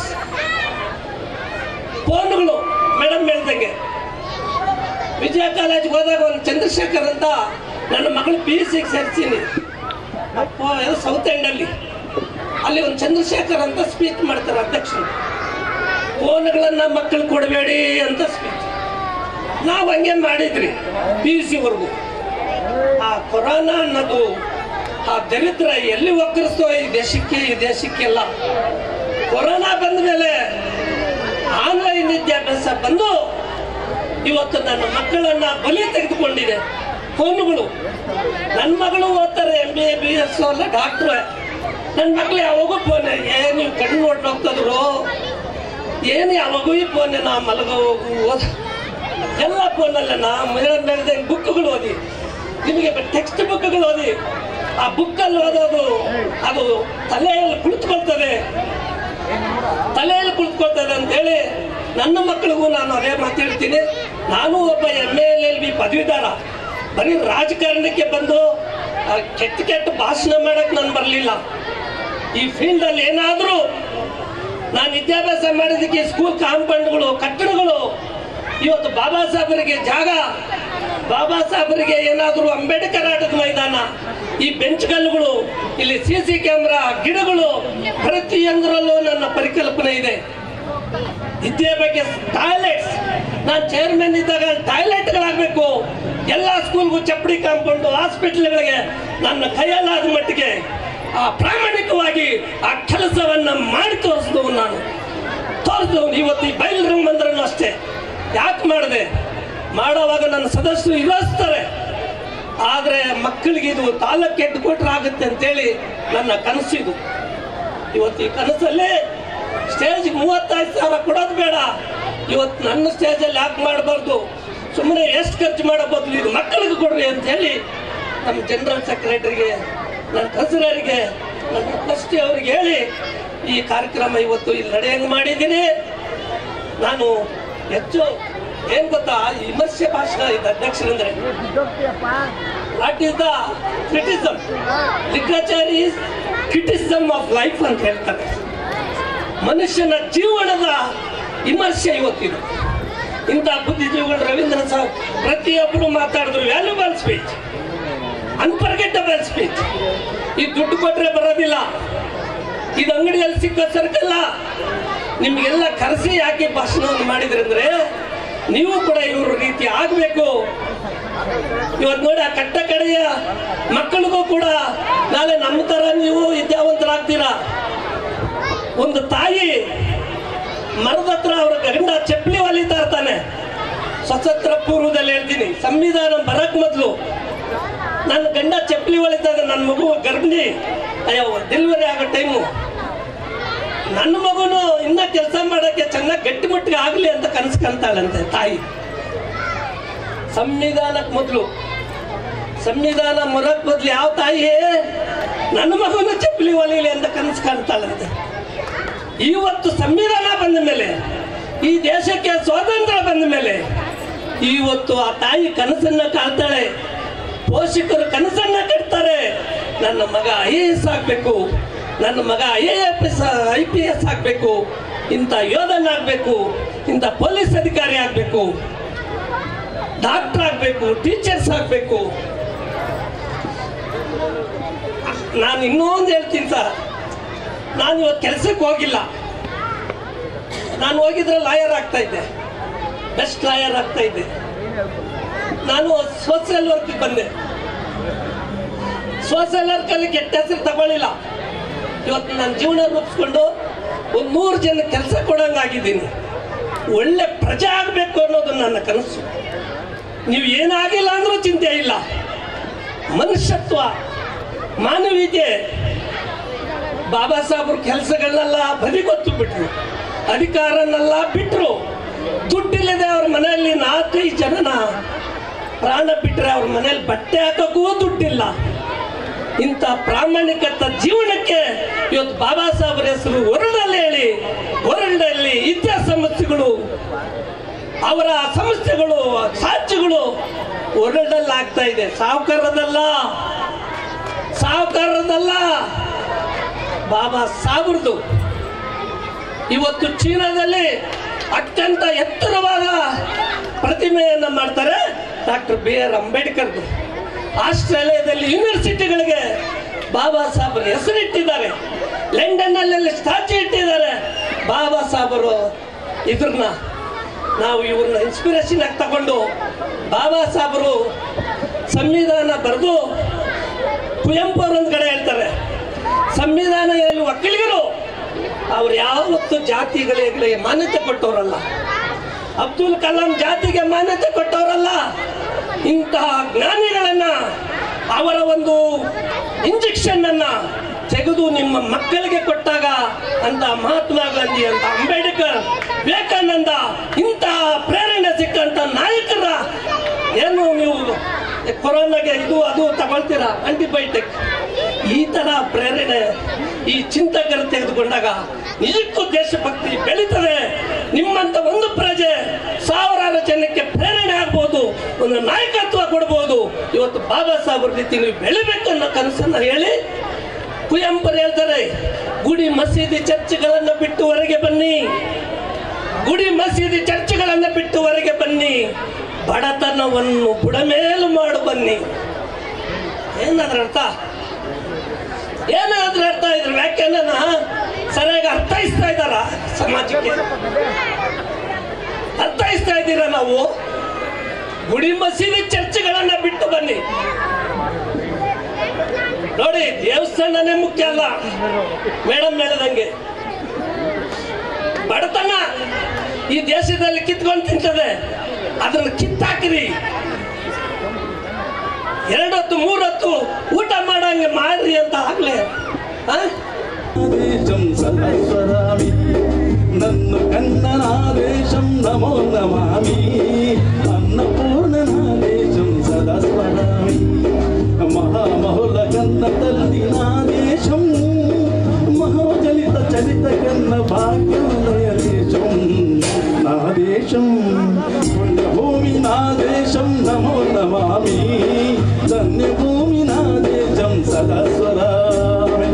L: ಫೋನ್ಗಳು ಮೇಡಮ್ ಹೇಳ್ದಂಗೆ ವಿಜಯ ಕಾಲೇಜ್ಗೆ ಹೋದಾಗ ಒಂದು ಚಂದ್ರಶೇಖರ್ ಅಂತ ನನ್ನ ಮಗಳು ಪಿ ಯು ಸಿಗೆ ಸೇರಿಸೀನಿ ಸೌತ್ ಎಂಡಲ್ಲಿ ಅಲ್ಲಿ ಒಂದು ಚಂದ್ರಶೇಖರ್ ಅಂತ ಸ್ಪೀಚ್ ಮಾಡ್ತಾರೆ ಅಧ್ಯಕ್ಷರು ಫೋನ್ಗಳನ್ನ ಮಕ್ಕಳು ಕೊಡಬೇಡಿ ಅಂತ ಸ್ಪೀಚ್ ನಾವು ಹಂಗೆ ಮಾಡಿದ್ರಿ ಪಿ ಯು ಸಿವರೆಗೂ ಆ ಕೊರೋನಾ ಅನ್ನೋದು ಆ ದರಿದ್ರ ಎಲ್ಲಿ ಒಕ್ಕರಿಸ್ತೋ ಈ ದೇಶಕ್ಕೆ ಈ ದೇಶಕ್ಕೆಲ್ಲ ಕೊರೋನಾ ಬಂದ ಮೇಲೆ ಆನ್ಲೈನ್ ವಿದ್ಯಾಭ್ಯಾಸ ಬಂದು ಇವತ್ತು ನನ್ನ ಮಕ್ಕಳನ್ನ ಬಲಿ ತೆಗೆದುಕೊಂಡಿದೆ ಫೋನುಗಳು ನನ್ನ ಮಗಳು ಓದ್ತಾರೆ M B A B S ಅಲ್ಲ ಡಾಕ್ಟ್ರೆ ನನ್ನ ಮಕ್ಳು ಯಾವಾಗೂ ಫೋನ್ ಏನು ನೀವು ಕಣ್ಣು ನೋಡ್ತಾ ಹೋಗ್ತದ್ರು ಏನು ಯಾವಾಗೂ ಈ ಫೋನ್ ನಾ ಮಲಗೋ ಹೋಗು ಓದ ಎಲ್ಲ ಫೋನಲ್ಲ ನಾ ಬೆಳೆದ ಬುಕ್ಗಳು ಓದಿ ನಿಮಗೆ ಟೆಕ್ಸ್ಟ್ ಬುಕ್ಗಳು ಓದಿ ಆ ಬುಕ್ಕಲ್ಲಿ ಓದೋದು ಅದು ತಲೆಯಲ್ಲಿ ಕುಳಿತುಕೊಳ್ತದೆ ತಲೆಯಲ್ಲಿ ಕುಳಿತುಕೊಳ್ತದೆ ಅಂತೇಳಿ ನನ್ನ ಮಕ್ಕಳಿಗೂ ನಾನು ಅದೇ ಮಾತಾಡ್ತೀನಿ ನಾನು ಒಬ್ಬ ಎಮ್ ಎಲ್ ಎಲ್ ಬಿ ಪದವೀಧರ ಬರೀ ರಾಜಕಾರಣಕ್ಕೆ ಬಂದು ಆ ಕೆಟ್ಟ ಕೆಟ್ಟ ಭಾಷಣ ಮಾಡಕ್ ನಾನು ಬರಲಿಲ್ಲ ಈ ಫೀಲ್ಡಲ್ಲಿ ಏನಾದರೂ ನಾನು ವಿದ್ಯಾಭ್ಯಾಸ ಮಾಡಿದ್ದಕ್ಕೆ ಸ್ಕೂಲ್ ಕಾಂಪೌಂಡ್ಗಳು ಕಟ್ಟಡಗಳು ಇವತ್ತು ಬಾಬಾ ಸಾಹೇಬರಿಗೆ ಜಾಗ ಬಾಬಾ ಸಾಹೇಬರಿಗೆ ಏನಾದರೂ ಅಂಬೇಡ್ಕರ್ ಆಟದ ಮೈದಾನ ಈ ಬೆಂಚ್ಗಲ್ಲುಗಳು ಇಲ್ಲಿ ಸಿ ಸಿ ಕ್ಯಾಮ್ರಾ ಗಿಡಗಳು ಪ್ರತಿಯೊಂದರಲ್ಲೂ ನನ್ನ ಪರಿಕಲ್ಪನೆ ಇದೆ ವಿದ್ಯೆ ಬಗ್ಗೆ ಟಾಯ್ಲೆಟ್ಸ್ ನಾನು ಚೇರ್ಮನ್ ಇದ್ದಾಗ ಟಾಯ್ಲೆಟ್ಗಳಾಗಬೇಕು ಎಲ್ಲ ಸ್ಕೂಲ್ಗೂ ಚಪ್ಪಡಿ ಕಾಂಪೌಂಡು ಹಾಸ್ಪಿಟಲ್ಗಳಿಗೆ ನನ್ನ ಕೈಯಲ್ಲಾದ ಮಟ್ಟಿಗೆ ಆ ಪ್ರಾಮಾಣಿಕವಾಗಿ ಆ ಕೆಲಸವನ್ನ ಮಾಡಿ ತೋರಿಸಿದವು ನಾನು ತೋರಿಸಿದವನು ಇವತ್ತು ಈ ಬಯಲು ಮಂದಿರನು ಅಷ್ಟೇ ಯಾಕೆ ಮಾಡಿದೆ ಮಾಡೋವಾಗ ನನ್ನ ಸದಸ್ಯರು ಇಳಿಸ್ತಾರೆ ಆದರೆ ಮಕ್ಕಳಿಗೆ ಇದು ತಾಲೂಕು ಹೆಡ್ ಕ್ವಾರ್ಟರ್ ಆಗುತ್ತೆ ಅಂತೇಳಿ ನನ್ನ ಕನಸಿದು ಇವತ್ತು ಈ ಕನಸಲ್ಲಿ ಸ್ಟೇಜ್ ಮೂವತ್ತೈದು ಸಾವಿರ ಕೊಡೋದು ಬೇಡ ಇವತ್ತು ನನ್ನ ಸ್ಟೇಜಲ್ಲಿ ಯಾಕೆ ಮಾಡಬಾರ್ದು ಸುಮ್ಮನೆ ಎಷ್ಟು ಖರ್ಚು ಮಾಡೋ ಬದಲು ಇದು ಮಕ್ಕಳಿಗೆ ಕೊಡ್ರಿ ಅಂತ ಹೇಳಿ ನಮ್ಮ ಜನರಲ್ ಸೆಕ್ರೆಟರಿಗೆ ನನ್ನ ಟ್ರೆಸರರಿಗೆ ನನ್ನ ಟ್ರಸ್ಟಿ ಅವ್ರಿಗೆ ಹೇಳಿ ಈ ಕಾರ್ಯಕ್ರಮ ಇವತ್ತು ಇಲ್ಲಿ ನಡೆಯಂಗೆ ಮಾಡಿದ್ದೀನಿ ನಾನು ಹೆಚ್ಚು ಏನ್ ಗೊತ್ತಾ ಈ ವಿಮರ್ಶೆ ಭಾಷಣ ಇದು ಅಧ್ಯಕ್ಷರಂದ್ರೆ what is the criticism literature is criticism of life ಅಂತ ಹೇಳ್ತಾರೆ ಮನುಷ್ಯನ ಜೀವನದ ವಿಮರ್ಶೆ ಇವತ್ತಿದು ಇಂಥ ಬುದ್ಧಿಜೀವಿಗಳು ರವೀಂದ್ರ ಸಾಹ್ ಪ್ರತಿಯೊಬ್ಬರು ಮಾತಾಡಿದ್ರು ವ್ಯಾಲ್ಯೂಬಲ್ ಸ್ಪೀಚ್ ಅನ್ಫರ್ಗೆಟಬಲ್ ಸ್ಪೀಚ್ ಈ ದುಡ್ಡು ಕೊಟ್ರೆ ಬರೋದಿಲ್ಲ ಇದು ಅಂಗಡಿಯಲ್ಲಿ ಸಿಕ್ಕೋ ಸರ್ಕಲ್ಲ ನಿಮ್ಗೆಲ್ಲ ಕರೆಸಿ ಯಾಕೆ ಭಾಷಣವನ್ನು ಮಾಡಿದ್ರಂದ್ರೆ ನೀವು ಕೂಡ ಇವ್ರ ರೀತಿ ಆಗಬೇಕು ಇವತ್ತು ನೋಡಿ ಆ ಕಟ್ಟ ಕಡೆಯ ಮಕ್ಕಳಿಗೂ ಕೂಡ ನಾಳೆ ನಮ್ಮ ತರ ನೀವು ವಿದ್ಯಾವಂತರಾಗ್ತೀರಾ ಒಂದು ತಾಯಿ ಮರದ ಹತ್ರ ಅವ್ರ ಗಂಡ ಚಪ್ಪಲಿ ಹೊಲಿತಾ ಇರ್ತಾನೆ ಸ್ವತಂತ್ರ ಪೂರ್ವದಲ್ಲಿ ಹೇಳ್ತೀನಿ ಸಂವಿಧಾನ ಬರಕ್ ಮೊದಲು ನನ್ನ ಗಂಡ ಚಪ್ಪಲಿ ಹೊಲಿತಾ ಇದ್ದ ನನ್ನ ಮಗು ಗರ್ಭಿಣಿ ಅಯ್ಯೋ ಡೆಲಿವರಿ ಆಗೋ ಟೈಮು ನನ್ನ ಮಗುನು ಇನ್ನ ಕೆಲಸ ಮಾಡಕ್ಕೆ ಚೆನ್ನಾಗಿ ಗಟ್ಟಿಮುಟ್ಟಿಗೆ ಆಗ್ಲಿ ಅಂತ ಕನಸು ಕಾಣ್ತಾಳಂತೆ ತಾಯಿ ಸಂವಿಧಾನಕ್ಕೆ ಮೊದಲು ಸಂವಿಧಾನ ಮೊರಕ್ ಬದ್ಲು ಯಾವ ತಾಯಿ ನನ್ನ ಮಗುನು ಚಪ್ಪಲಿ ಹೊಲಿಲಿ ಅಂತ ಕನಸು ಕಾಣ್ತಾಳಂತೆ ಇವತ್ತು ಸಂವಿಧಾನ ಬಂದ ಮೇಲೆ ಈ ದೇಶಕ್ಕೆ ಸ್ವಾತಂತ್ರ್ಯ ಬಂದ ಮೇಲೆ ಇವತ್ತು ಆ ತಾಯಿ ಕನಸನ್ನ ಕಾಣ್ತಾಳೆ ಪೋಷಕರು ಕನಸನ್ನ ಕಟ್ತಾರೆ ನನ್ನ ಮಗ ಐ ಎ ಎಸ್ ಆಗ್ಬೇಕು ನನ್ನ ಮಗ I F S I P S ಆಗ್ಬೇಕು ಇಂಥ ಯೋಧನಾಗಬೇಕು ಇಂಥ ಪೊಲೀಸ್ ಅಧಿಕಾರಿ ಆಗಬೇಕು ಡಾಕ್ಟರ್ ಆಗಬೇಕು ಟೀಚರ್ಸ್ ಆಗಬೇಕು ನಾನು ಇನ್ನೊಂದು ಹೇಳ್ತೀನಿ ಸರ್ ನಾನು ಇವತ್ತು ಕೆಲಸಕ್ಕೆ ಹೋಗಿಲ್ಲ ನಾನು ಹೋಗಿದ್ರೆ ಲಾಯರ್ ಆಗ್ತಾ ಇದ್ದೆ ಬೆಸ್ಟ್ ಲಾಯರ್ ಆಗ್ತಾ ಇದ್ದೆ ನಾನು ಸೋಷಿಯಲ್ ವರ್ಕ್ ಬಂದೆ ಸೋಷಿಯಲ್ ವರ್ಕಲ್ಲಿ ಕೆಟ್ಟ ಹೆಸರು ತಗೊಳ್ಳಿಲ್ಲ ಇವತ್ತು ನನ್ನ ಜೀವನ ರೂಪಿಸ್ಕೊಂಡು ಒಂದು ನೂರು ಜನ ಕೆಲಸ ಕೊಡಂಗಾಗಿದ್ದೀನಿ ಒಳ್ಳೆ ಪ್ರಜೆ ಆಗಬೇಕು ಅನ್ನೋದು ನನ್ನ ಕನಸು ನೀವು ಏನಾಗಿಲ್ಲ ಅಂದ್ರೂ ಚಿಂತೆ ಇಲ್ಲ ಮನುಷ್ಯತ್ವ ಮಾನವೀಯತೆ ಬಾಬಾ ಸಾಹೇಬ್ರ ಕೆಲಸಗಳನ್ನೆಲ್ಲ ಬದಿಗೊತ್ತು ಬಿಟ್ರು ಅಧಿಕಾರನ್ನೆಲ್ಲ ಬಿಟ್ರು ದುಡ್ಡಿಲ್ಲದೆ ಅವ್ರ ಮನೆಯಲ್ಲಿ ನಾಲ್ಕೈದು ಜನನ ಪ್ರಾಣ ಬಿಟ್ಟರೆ ಅವ್ರ ಮನೆಯಲ್ಲಿ ಬಟ್ಟೆ ಹಾಕೋಕ್ಕೂ ದುಡ್ಡಿಲ್ಲ ಇಂಥ ಪ್ರಾಮಾಣಿಕತ ಜೀವನಕ್ಕೆ ಇವತ್ತು ಬಾಬಾ ಸಾಹೇಬ್ರ ಹೆಸರು ವರ್ಲ್ಡಲ್ಲಿ ಹೇಳಿ ವರ್ಲ್ಡಲ್ಲಿ ಇದ್ದ ಸಮಸ್ಯೆಗಳು ಅವರ ಸಮಸ್ಯೆಗಳು ಸಾಧ್ಯಗಳು ವರ್ಲ್ಡಲ್ಲಿ ಆಗ್ತಾ ಇದೆ ಸಾಹುಕಾರದಲ್ಲ ಸಾಹುಕಾರದಲ್ಲ ಬಾಬಾ ಸಾಬ್ರದು ಇವತ್ತು ಚೀನಾದಲ್ಲಿ ಅತ್ಯಂತ ಎತ್ತರವಾದ ಪ್ರತಿಮೆಯನ್ನು ಮಾಡ್ತಾರೆ ಡಾಕ್ಟರ್ ಬಿ ಆರ್ ಅಂಬೇಡ್ಕರ್ದು ಆಸ್ಟ್ರೇಲಿಯಾದಲ್ಲಿ ಯೂನಿವರ್ಸಿಟಿಗಳಿಗೆ ಬಾಬಾ ಸಾಹೇಬರ ಹೆಸರಿಟ್ಟಿದ್ದಾರೆ ಲಂಡನ್ನಲ್ಲಿ ಸ್ಟ್ಯಾಚ್ಯೂ ಇಟ್ಟಿದ್ದಾರೆ ಬಾಬಾ ಸಾಹೇಬರು ಇದ್ರನ್ನ ನಾವು ಇವ್ರನ್ನ ಇನ್ಸ್ಪಿರೇಷನ್ ಆಗಿ ತಗೊಂಡು ಬಾಬಾ ಸಾಹೇಬರು ಸಂವಿಧಾನ ಬರೆದು ಕುವೆಂಪು ಅವರು ಒಂದು ಕಡೆ ಹೇಳ್ತಾರೆ ಸಂವಿಧಾನ ಹೇಳುವ ಒಕ್ಕಲಿಗರು ಅವ್ರು ಯಾವತ್ತು ಜಾತಿಗಳಿಗೆ ಮಾನ್ಯತೆ ಕೊಟ್ಟವರಲ್ಲ ಅಬ್ದುಲ್ ಕಲಾಂ ಜಾತಿಗೆ ಮಾನ್ಯತೆ ಕೊಟ್ಟವರಲ್ಲ ಇಂತಹ ಜ್ಞಾನಿಗಳನ್ನ ಅವರ ಒಂದು ಇಂಜೆಕ್ಷನ್ ಅನ್ನ ತೆಗೆದು ನಿಮ್ಮ ಮಕ್ಕಳಿಗೆ ಕೊಟ್ಟಾಗ ಅಂತ ಮಹಾತ್ಮ ಗಾಂಧಿ ಅಂತ ಅಂಬೇಡ್ಕರ್ ವಿವೇಕಾನಂದ ಇಂತಹ ಪ್ರೇರಣೆ ಸಿಕ್ಕಂತ ನಾಯಕರ ಏನು ನೀವು ಕೊರೋನಾಗೆ ಇದು ಅದು ತಗೊಳ್ತೀರಾ ಆಂಟಿಬಯೋಟಿಕ್ ಈ ತರ ಪ್ರೇರಣೆ ಈ ಚಿಂತಕರು ತೆಗೆದುಕೊಂಡಾಗ ನಿಜಕ್ಕೂ ದೇಶಭಕ್ತಿ ಬೆಳೀತದೆ ನಿಮ್ಮಂತ ಒಂದು ಪ್ರಜೆ ಸಾವಿರಾರು ಜನಕ್ಕೆ ಪ್ರೇರಣೆ ಆಗ್ಬೋದು ಒಂದು ನಾಯಕತ್ವ ಕೊಡ್ಬೋದು ಇವತ್ತು ಬಾಬಾ ಸಾಹೇಬ್ ರೀತಿ ನೀವು ಬೆಳಿಬೇಕು ಅನ್ನೋ ಕನಸನ್ನ ಹೇಳಿ ಕುವೆಂಪರು ಹೇಳ್ತಾರೆ ಗುಡಿ ಮಸೀದಿ ಚರ್ಚ್ಗಳನ್ನ ಬಿಟ್ಟು ಹೊರಗೆ ಬನ್ನಿ ಗುಡಿ ಮಸೀದಿ ಚರ್ಚ್ಗಳನ್ನ ಬಿಟ್ಟು ಹೊರಗೆ ಬನ್ನಿ ಬಡತನವನ್ನು ಬುಡಮೇಲು ಮಾಡು ಬನ್ನಿ ಏನಾದ್ರ ಅರ್ಥ ಏನಾದ್ರೂ ಅರ್ಥ ಇದ್ರ ವ್ಯಾಖ್ಯಾನ ಸರಿಯಾಗಿ ಅರ್ಥೈಸ್ತಾ ಇದ್ದಾರ ಸಮಾಜಕ್ಕೆ ಅರ್ಥೈಸ್ತಾ ಇದ್ದೀರಾ ನಾವು ಗುಡಿ ಮಸೀದಿ ಚರ್ಚ್ಗಳನ್ನ ಬಿಟ್ಟು ಬನ್ನಿ ನೋಡಿ ದೇವಸ್ಥಾನನೇ ಮುಖ್ಯ ಅಲ್ಲ ಮೇಡಮ್ ಹೇಳಿದಂಗೆ ಬಡತನ ಈ ದೇಶದಲ್ಲಿ ಕಿತ್ಕೊಂಡು ತಿಂತದೆ ಅದನ್ನ ಕಿತ್ತಾಕಿರಿ ಎರಡೊತ್ತು ಮೂರೊತ್ತು ಊಟ ಮಾಡಂಗೆ ಮಾಡ್ರಿ ಅಂತ ಆಗ್ಲೇ ಆ?
C: దేశం సహస్వరామి నన్ను కన్ననాదేశం నమో నమామి అన్నపూర్ణనాదేశం సదస్మరామి మహామహుల కన్న తల్లి నాదేశం మహోజలిత చరిత కన్న భాగ్యోదయ దేశం నా దేశం పుణ్యభూమి నా దేశం నమో నమామి ధన్యభూమి నా దేశం సదస్వరామి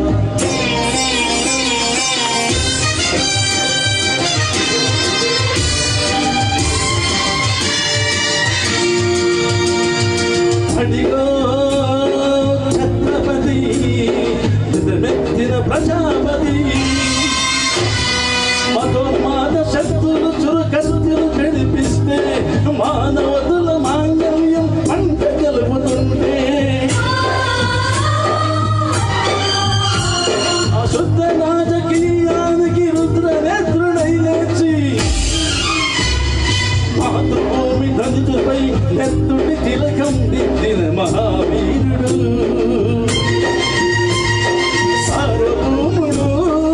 C: అడిగో ఛత్రపతి మెత్తిన ప్రజాపతి మతోన్మాద శక్తులు చురుకసుతులు నడిపిస్తే మానవతుల మాంగళ్యం పంట గెలుపుతుంటే అశుద్ధ రాజకీయానికి రుద్ర నేత్రుడై లేచి మాతృభూమి ధనుజుపై నెత్తుడి తిలకం దిద్దిన మహావీరుడు సార్వభౌముడు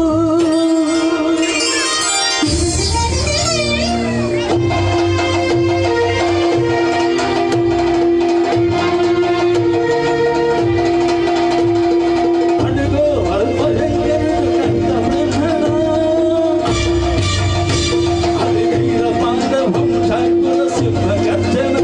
C: అడుగో అల్పజంగరుడు కంద బ్రహ్మణ అది వీర పాండవం శాంకుల సింహ గర్జన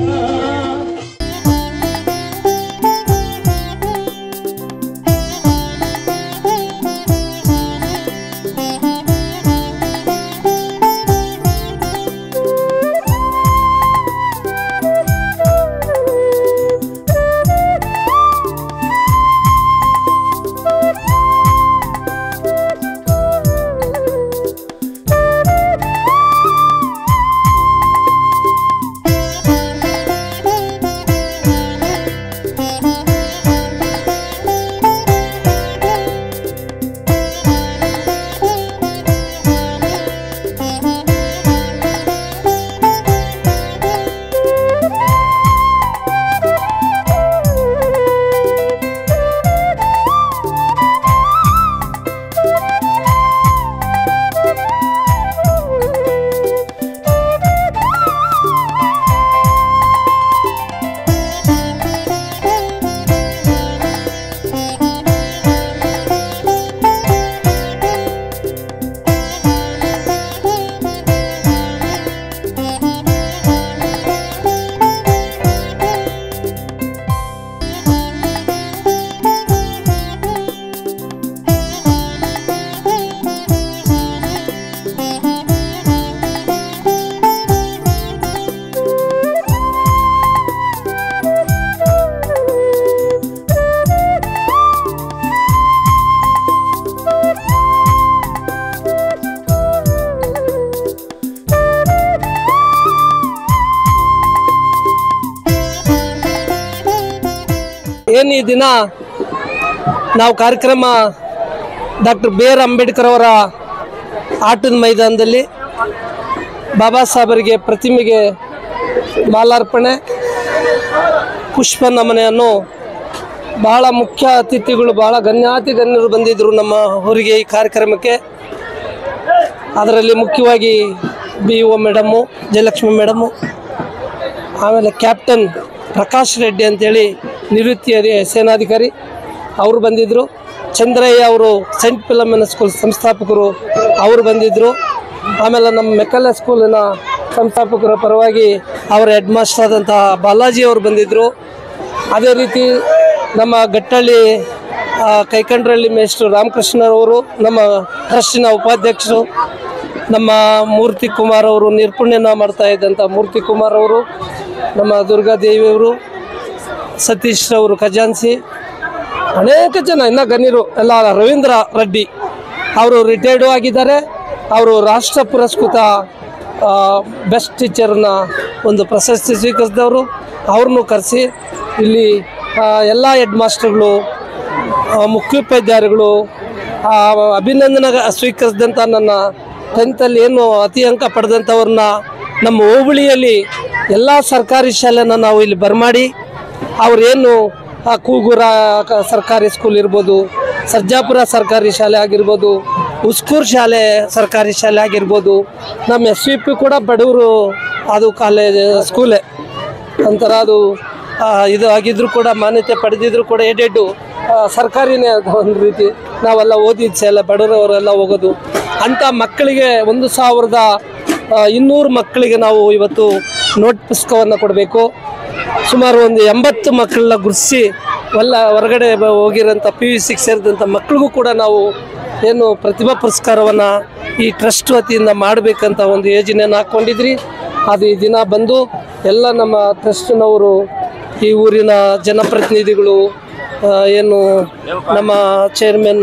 L: ಏನು ಈ ದಿನ
M: ನಾವು ಕಾರ್ಯಕ್ರಮ ಡಾಕ್ಟರ್ ಬಿ ಆರ್ ಅಂಬೇಡ್ಕರ್ ಅವರ ಆಟದ ಮೈದಾನದಲ್ಲಿ ಬಾಬಾ ಸಾಹೇಬರಿಗೆ ಪ್ರತಿಮೆಗೆ ಮಾಲಾರ್ಪಣೆ ಪುಷ್ಪ ನಮನೆಯನ್ನು ಬಹಳ ಮುಖ್ಯ ಅತಿಥಿಗಳು ಬಹಳ ಗಣ್ಯಾತಿ ಗಣ್ಯರು ಬಂದಿದ್ದರು ನಮ್ಮ ಊರಿಗೆ ಈ ಕಾರ್ಯಕ್ರಮಕ್ಕೆ ಅದರಲ್ಲಿ ಮುಖ್ಯವಾಗಿ B O madam Jayalakshmi madam ಆಮೇಲೆ ಕ್ಯಾಪ್ಟನ್ ಪ್ರಕಾಶ್ ರೆಡ್ಡಿ ಅಂತೇಳಿ ನಿವೃತ್ತಿ ಅಧಿ- ಸೇನಾಧಿಕಾರಿ ಅವರು ಬಂದಿದ್ದರು ಚಂದ್ರಯ್ಯ ಅವರು ಸೆಂಟ್ ಫಿಲಮಿನ ಸ್ಕೂಲ್ ಸಂಸ್ಥಾಪಕರು ಅವರು ಬಂದಿದ್ದರು ಆಮೇಲೆ ನಮ್ಮ ಮೆಕ್ಕಲೆ ಸ್ಕೂಲಿನ ಸಂಸ್ಥಾಪಕರ ಪರವಾಗಿ ಅವರ ಹೆಡ್ ಮಾಸ್ಟರ್ ಆದಂತಹ ಬಾಲಾಜಿ ಅವರು ಬಂದಿದ್ದರು ಅದೇ ರೀತಿ ನಮ್ಮ ಗಟ್ಟಳ್ಳಿ ಆ, ಕೈಕಂಡ್ರಳ್ಳಿ ಮೇಷ್ಟ್ರು ರಾಮಕೃಷ್ಣರವರು ನಮ್ಮ ಟ್ರಸ್ಟಿನ ಉಪಾಧ್ಯಕ್ಷರು ನಮ್ಮ ಮೂರ್ತಿ ಕುಮಾರ್ ಅವರು ನಿರ್ಪುಣ್ಯನ ಮಾಡ್ತಾ ಇದ್ದಂಥ ಮೂರ್ತಿ ಕುಮಾರ್ ಅವರು ನಮ್ಮ ದುರ್ಗಾದೇವಿಯವರು ಸತೀಶ್ ಅವರು ಖಜಾನ್ಸಿ ಅನೇಕ ಜನ ಇನ್ನ ಗಣ್ಯರು ಎಲ್ಲ ರವೀಂದ್ರ ರೆಡ್ಡಿ ಅವರು ರಿಟೈರ್ಡು ಆಗಿದ್ದಾರೆ ಅವರು ರಾಷ್ಟ್ರ ಪುರಸ್ಕೃತ ಬೆಸ್ಟ್ ಟೀಚರ್ನ ಒಂದು ಪ್ರಶಸ್ತಿ ಸ್ವೀಕರಿಸಿದವರು ಅವ್ರನ್ನೂ ಕರೆಸಿ ಇಲ್ಲಿ ಎಲ್ಲ ಹೆಡ್ ಮಾಸ್ಟರ್ಗಳು ಆ, ಮುಖ್ಯೋಪಾಧ್ಯಾಯರುಗಳು ಆ, ಅಭಿನಂದನೆ ಸ್ವೀಕರಿಸಿದಂಥ ನನ್ನ ಟೆಂತಲ್ಲಿ ಏನು ಅತಿ ಅಂಕ ಪಡೆದಂಥವ್ರನ್ನ ನಮ್ಮ ಹೋಬಳಿಯಲ್ಲಿ ಎಲ್ಲ ಸರ್ಕಾರಿ ಶಾಲೆನ ನಾವು ಇಲ್ಲಿ ಬರಮಾಡಿ ಅವರೇನು ಆ ಕೂಗೂರ ಕ- ಸರ್ಕಾರಿ ಸ್ಕೂಲ್ ಇರ್ಬೋದು ಸರ್ಜಾಪುರ ಸರ್ಕಾರಿ ಶಾಲೆ ಆಗಿರ್ಬೋದು ಉಸ್ಕೂರ್ ಶಾಲೆ ಸರ್ಕಾರಿ ಶಾಲೆ ಆಗಿರ್ಬೋದು ನಮ್ಮ ಎಸ್ ವಿ ಪಿ ಕೂಡ ಬಡವರು ಅದು ಕಾಲೇಜ್ ಸ್ಕೂಲೇ ಒಂಥರ ಅದು ಆ, ಇದು ಆಗಿದ್ರು ಕೂಡ ಮಾನ್ಯತೆ ಪಡೆದಿದ್ರು ಕೂಡ ಎಡೆಡ್ಡು ಸರ್ಕಾರಿನೇ ಅದು ಒಂದು ರೀತಿ ನಾವೆಲ್ಲ ಓದಿದ ಶಾಲೆ ಬಡವರವರೆಲ್ಲ ಹೋಗೋದು ಅಂಥ ಮಕ್ಕಳಿಗೆ ಒಂದು ಸಾವಿರದ ಆ, ಇನ್ನೂರು ಮಕ್ಕಳಿಗೆ ನಾವು ಇವತ್ತು ನೋಟ್ ಪುಸ್ತಕವನ್ನು ಕೊಡಬೇಕು ಸುಮಾರು ಒಂದು ಎಂಬತ್ತು ಮಕ್ಕಳನ್ನ ಗುರುತಿಸಿ ಎಲ್ಲ ಹೊರಗಡೆ ಬ- ಹೋಗಿರೋಂಥ ಪಿ ಯು ಸಿಗೆ ಸೇರಿದಂಥ ಮಕ್ಕಳಿಗೂ ಕೂಡ ನಾವು ಏನು ಪ್ರತಿಭಾ ಪುರಸ್ಕಾರವನ್ನು ಈ ಟ್ರಸ್ಟ್ ವತಿಯಿಂದ ಮಾಡಬೇಕಂತ ಒಂದು ಯೋಜನೆಯನ್ನು ಹಾಕ್ಕೊಂಡಿದ್ರಿ ಅದು ಈ ದಿನ ಬಂದು ಎಲ್ಲ ನಮ್ಮ ಟ್ರಸ್ಟ್ನವರು ಈ ಊರಿನ ಜನಪ್ರತಿನಿಧಿಗಳು ಆ, ಏನು ನಮ್ಮ ಚೇರ್ಮನ್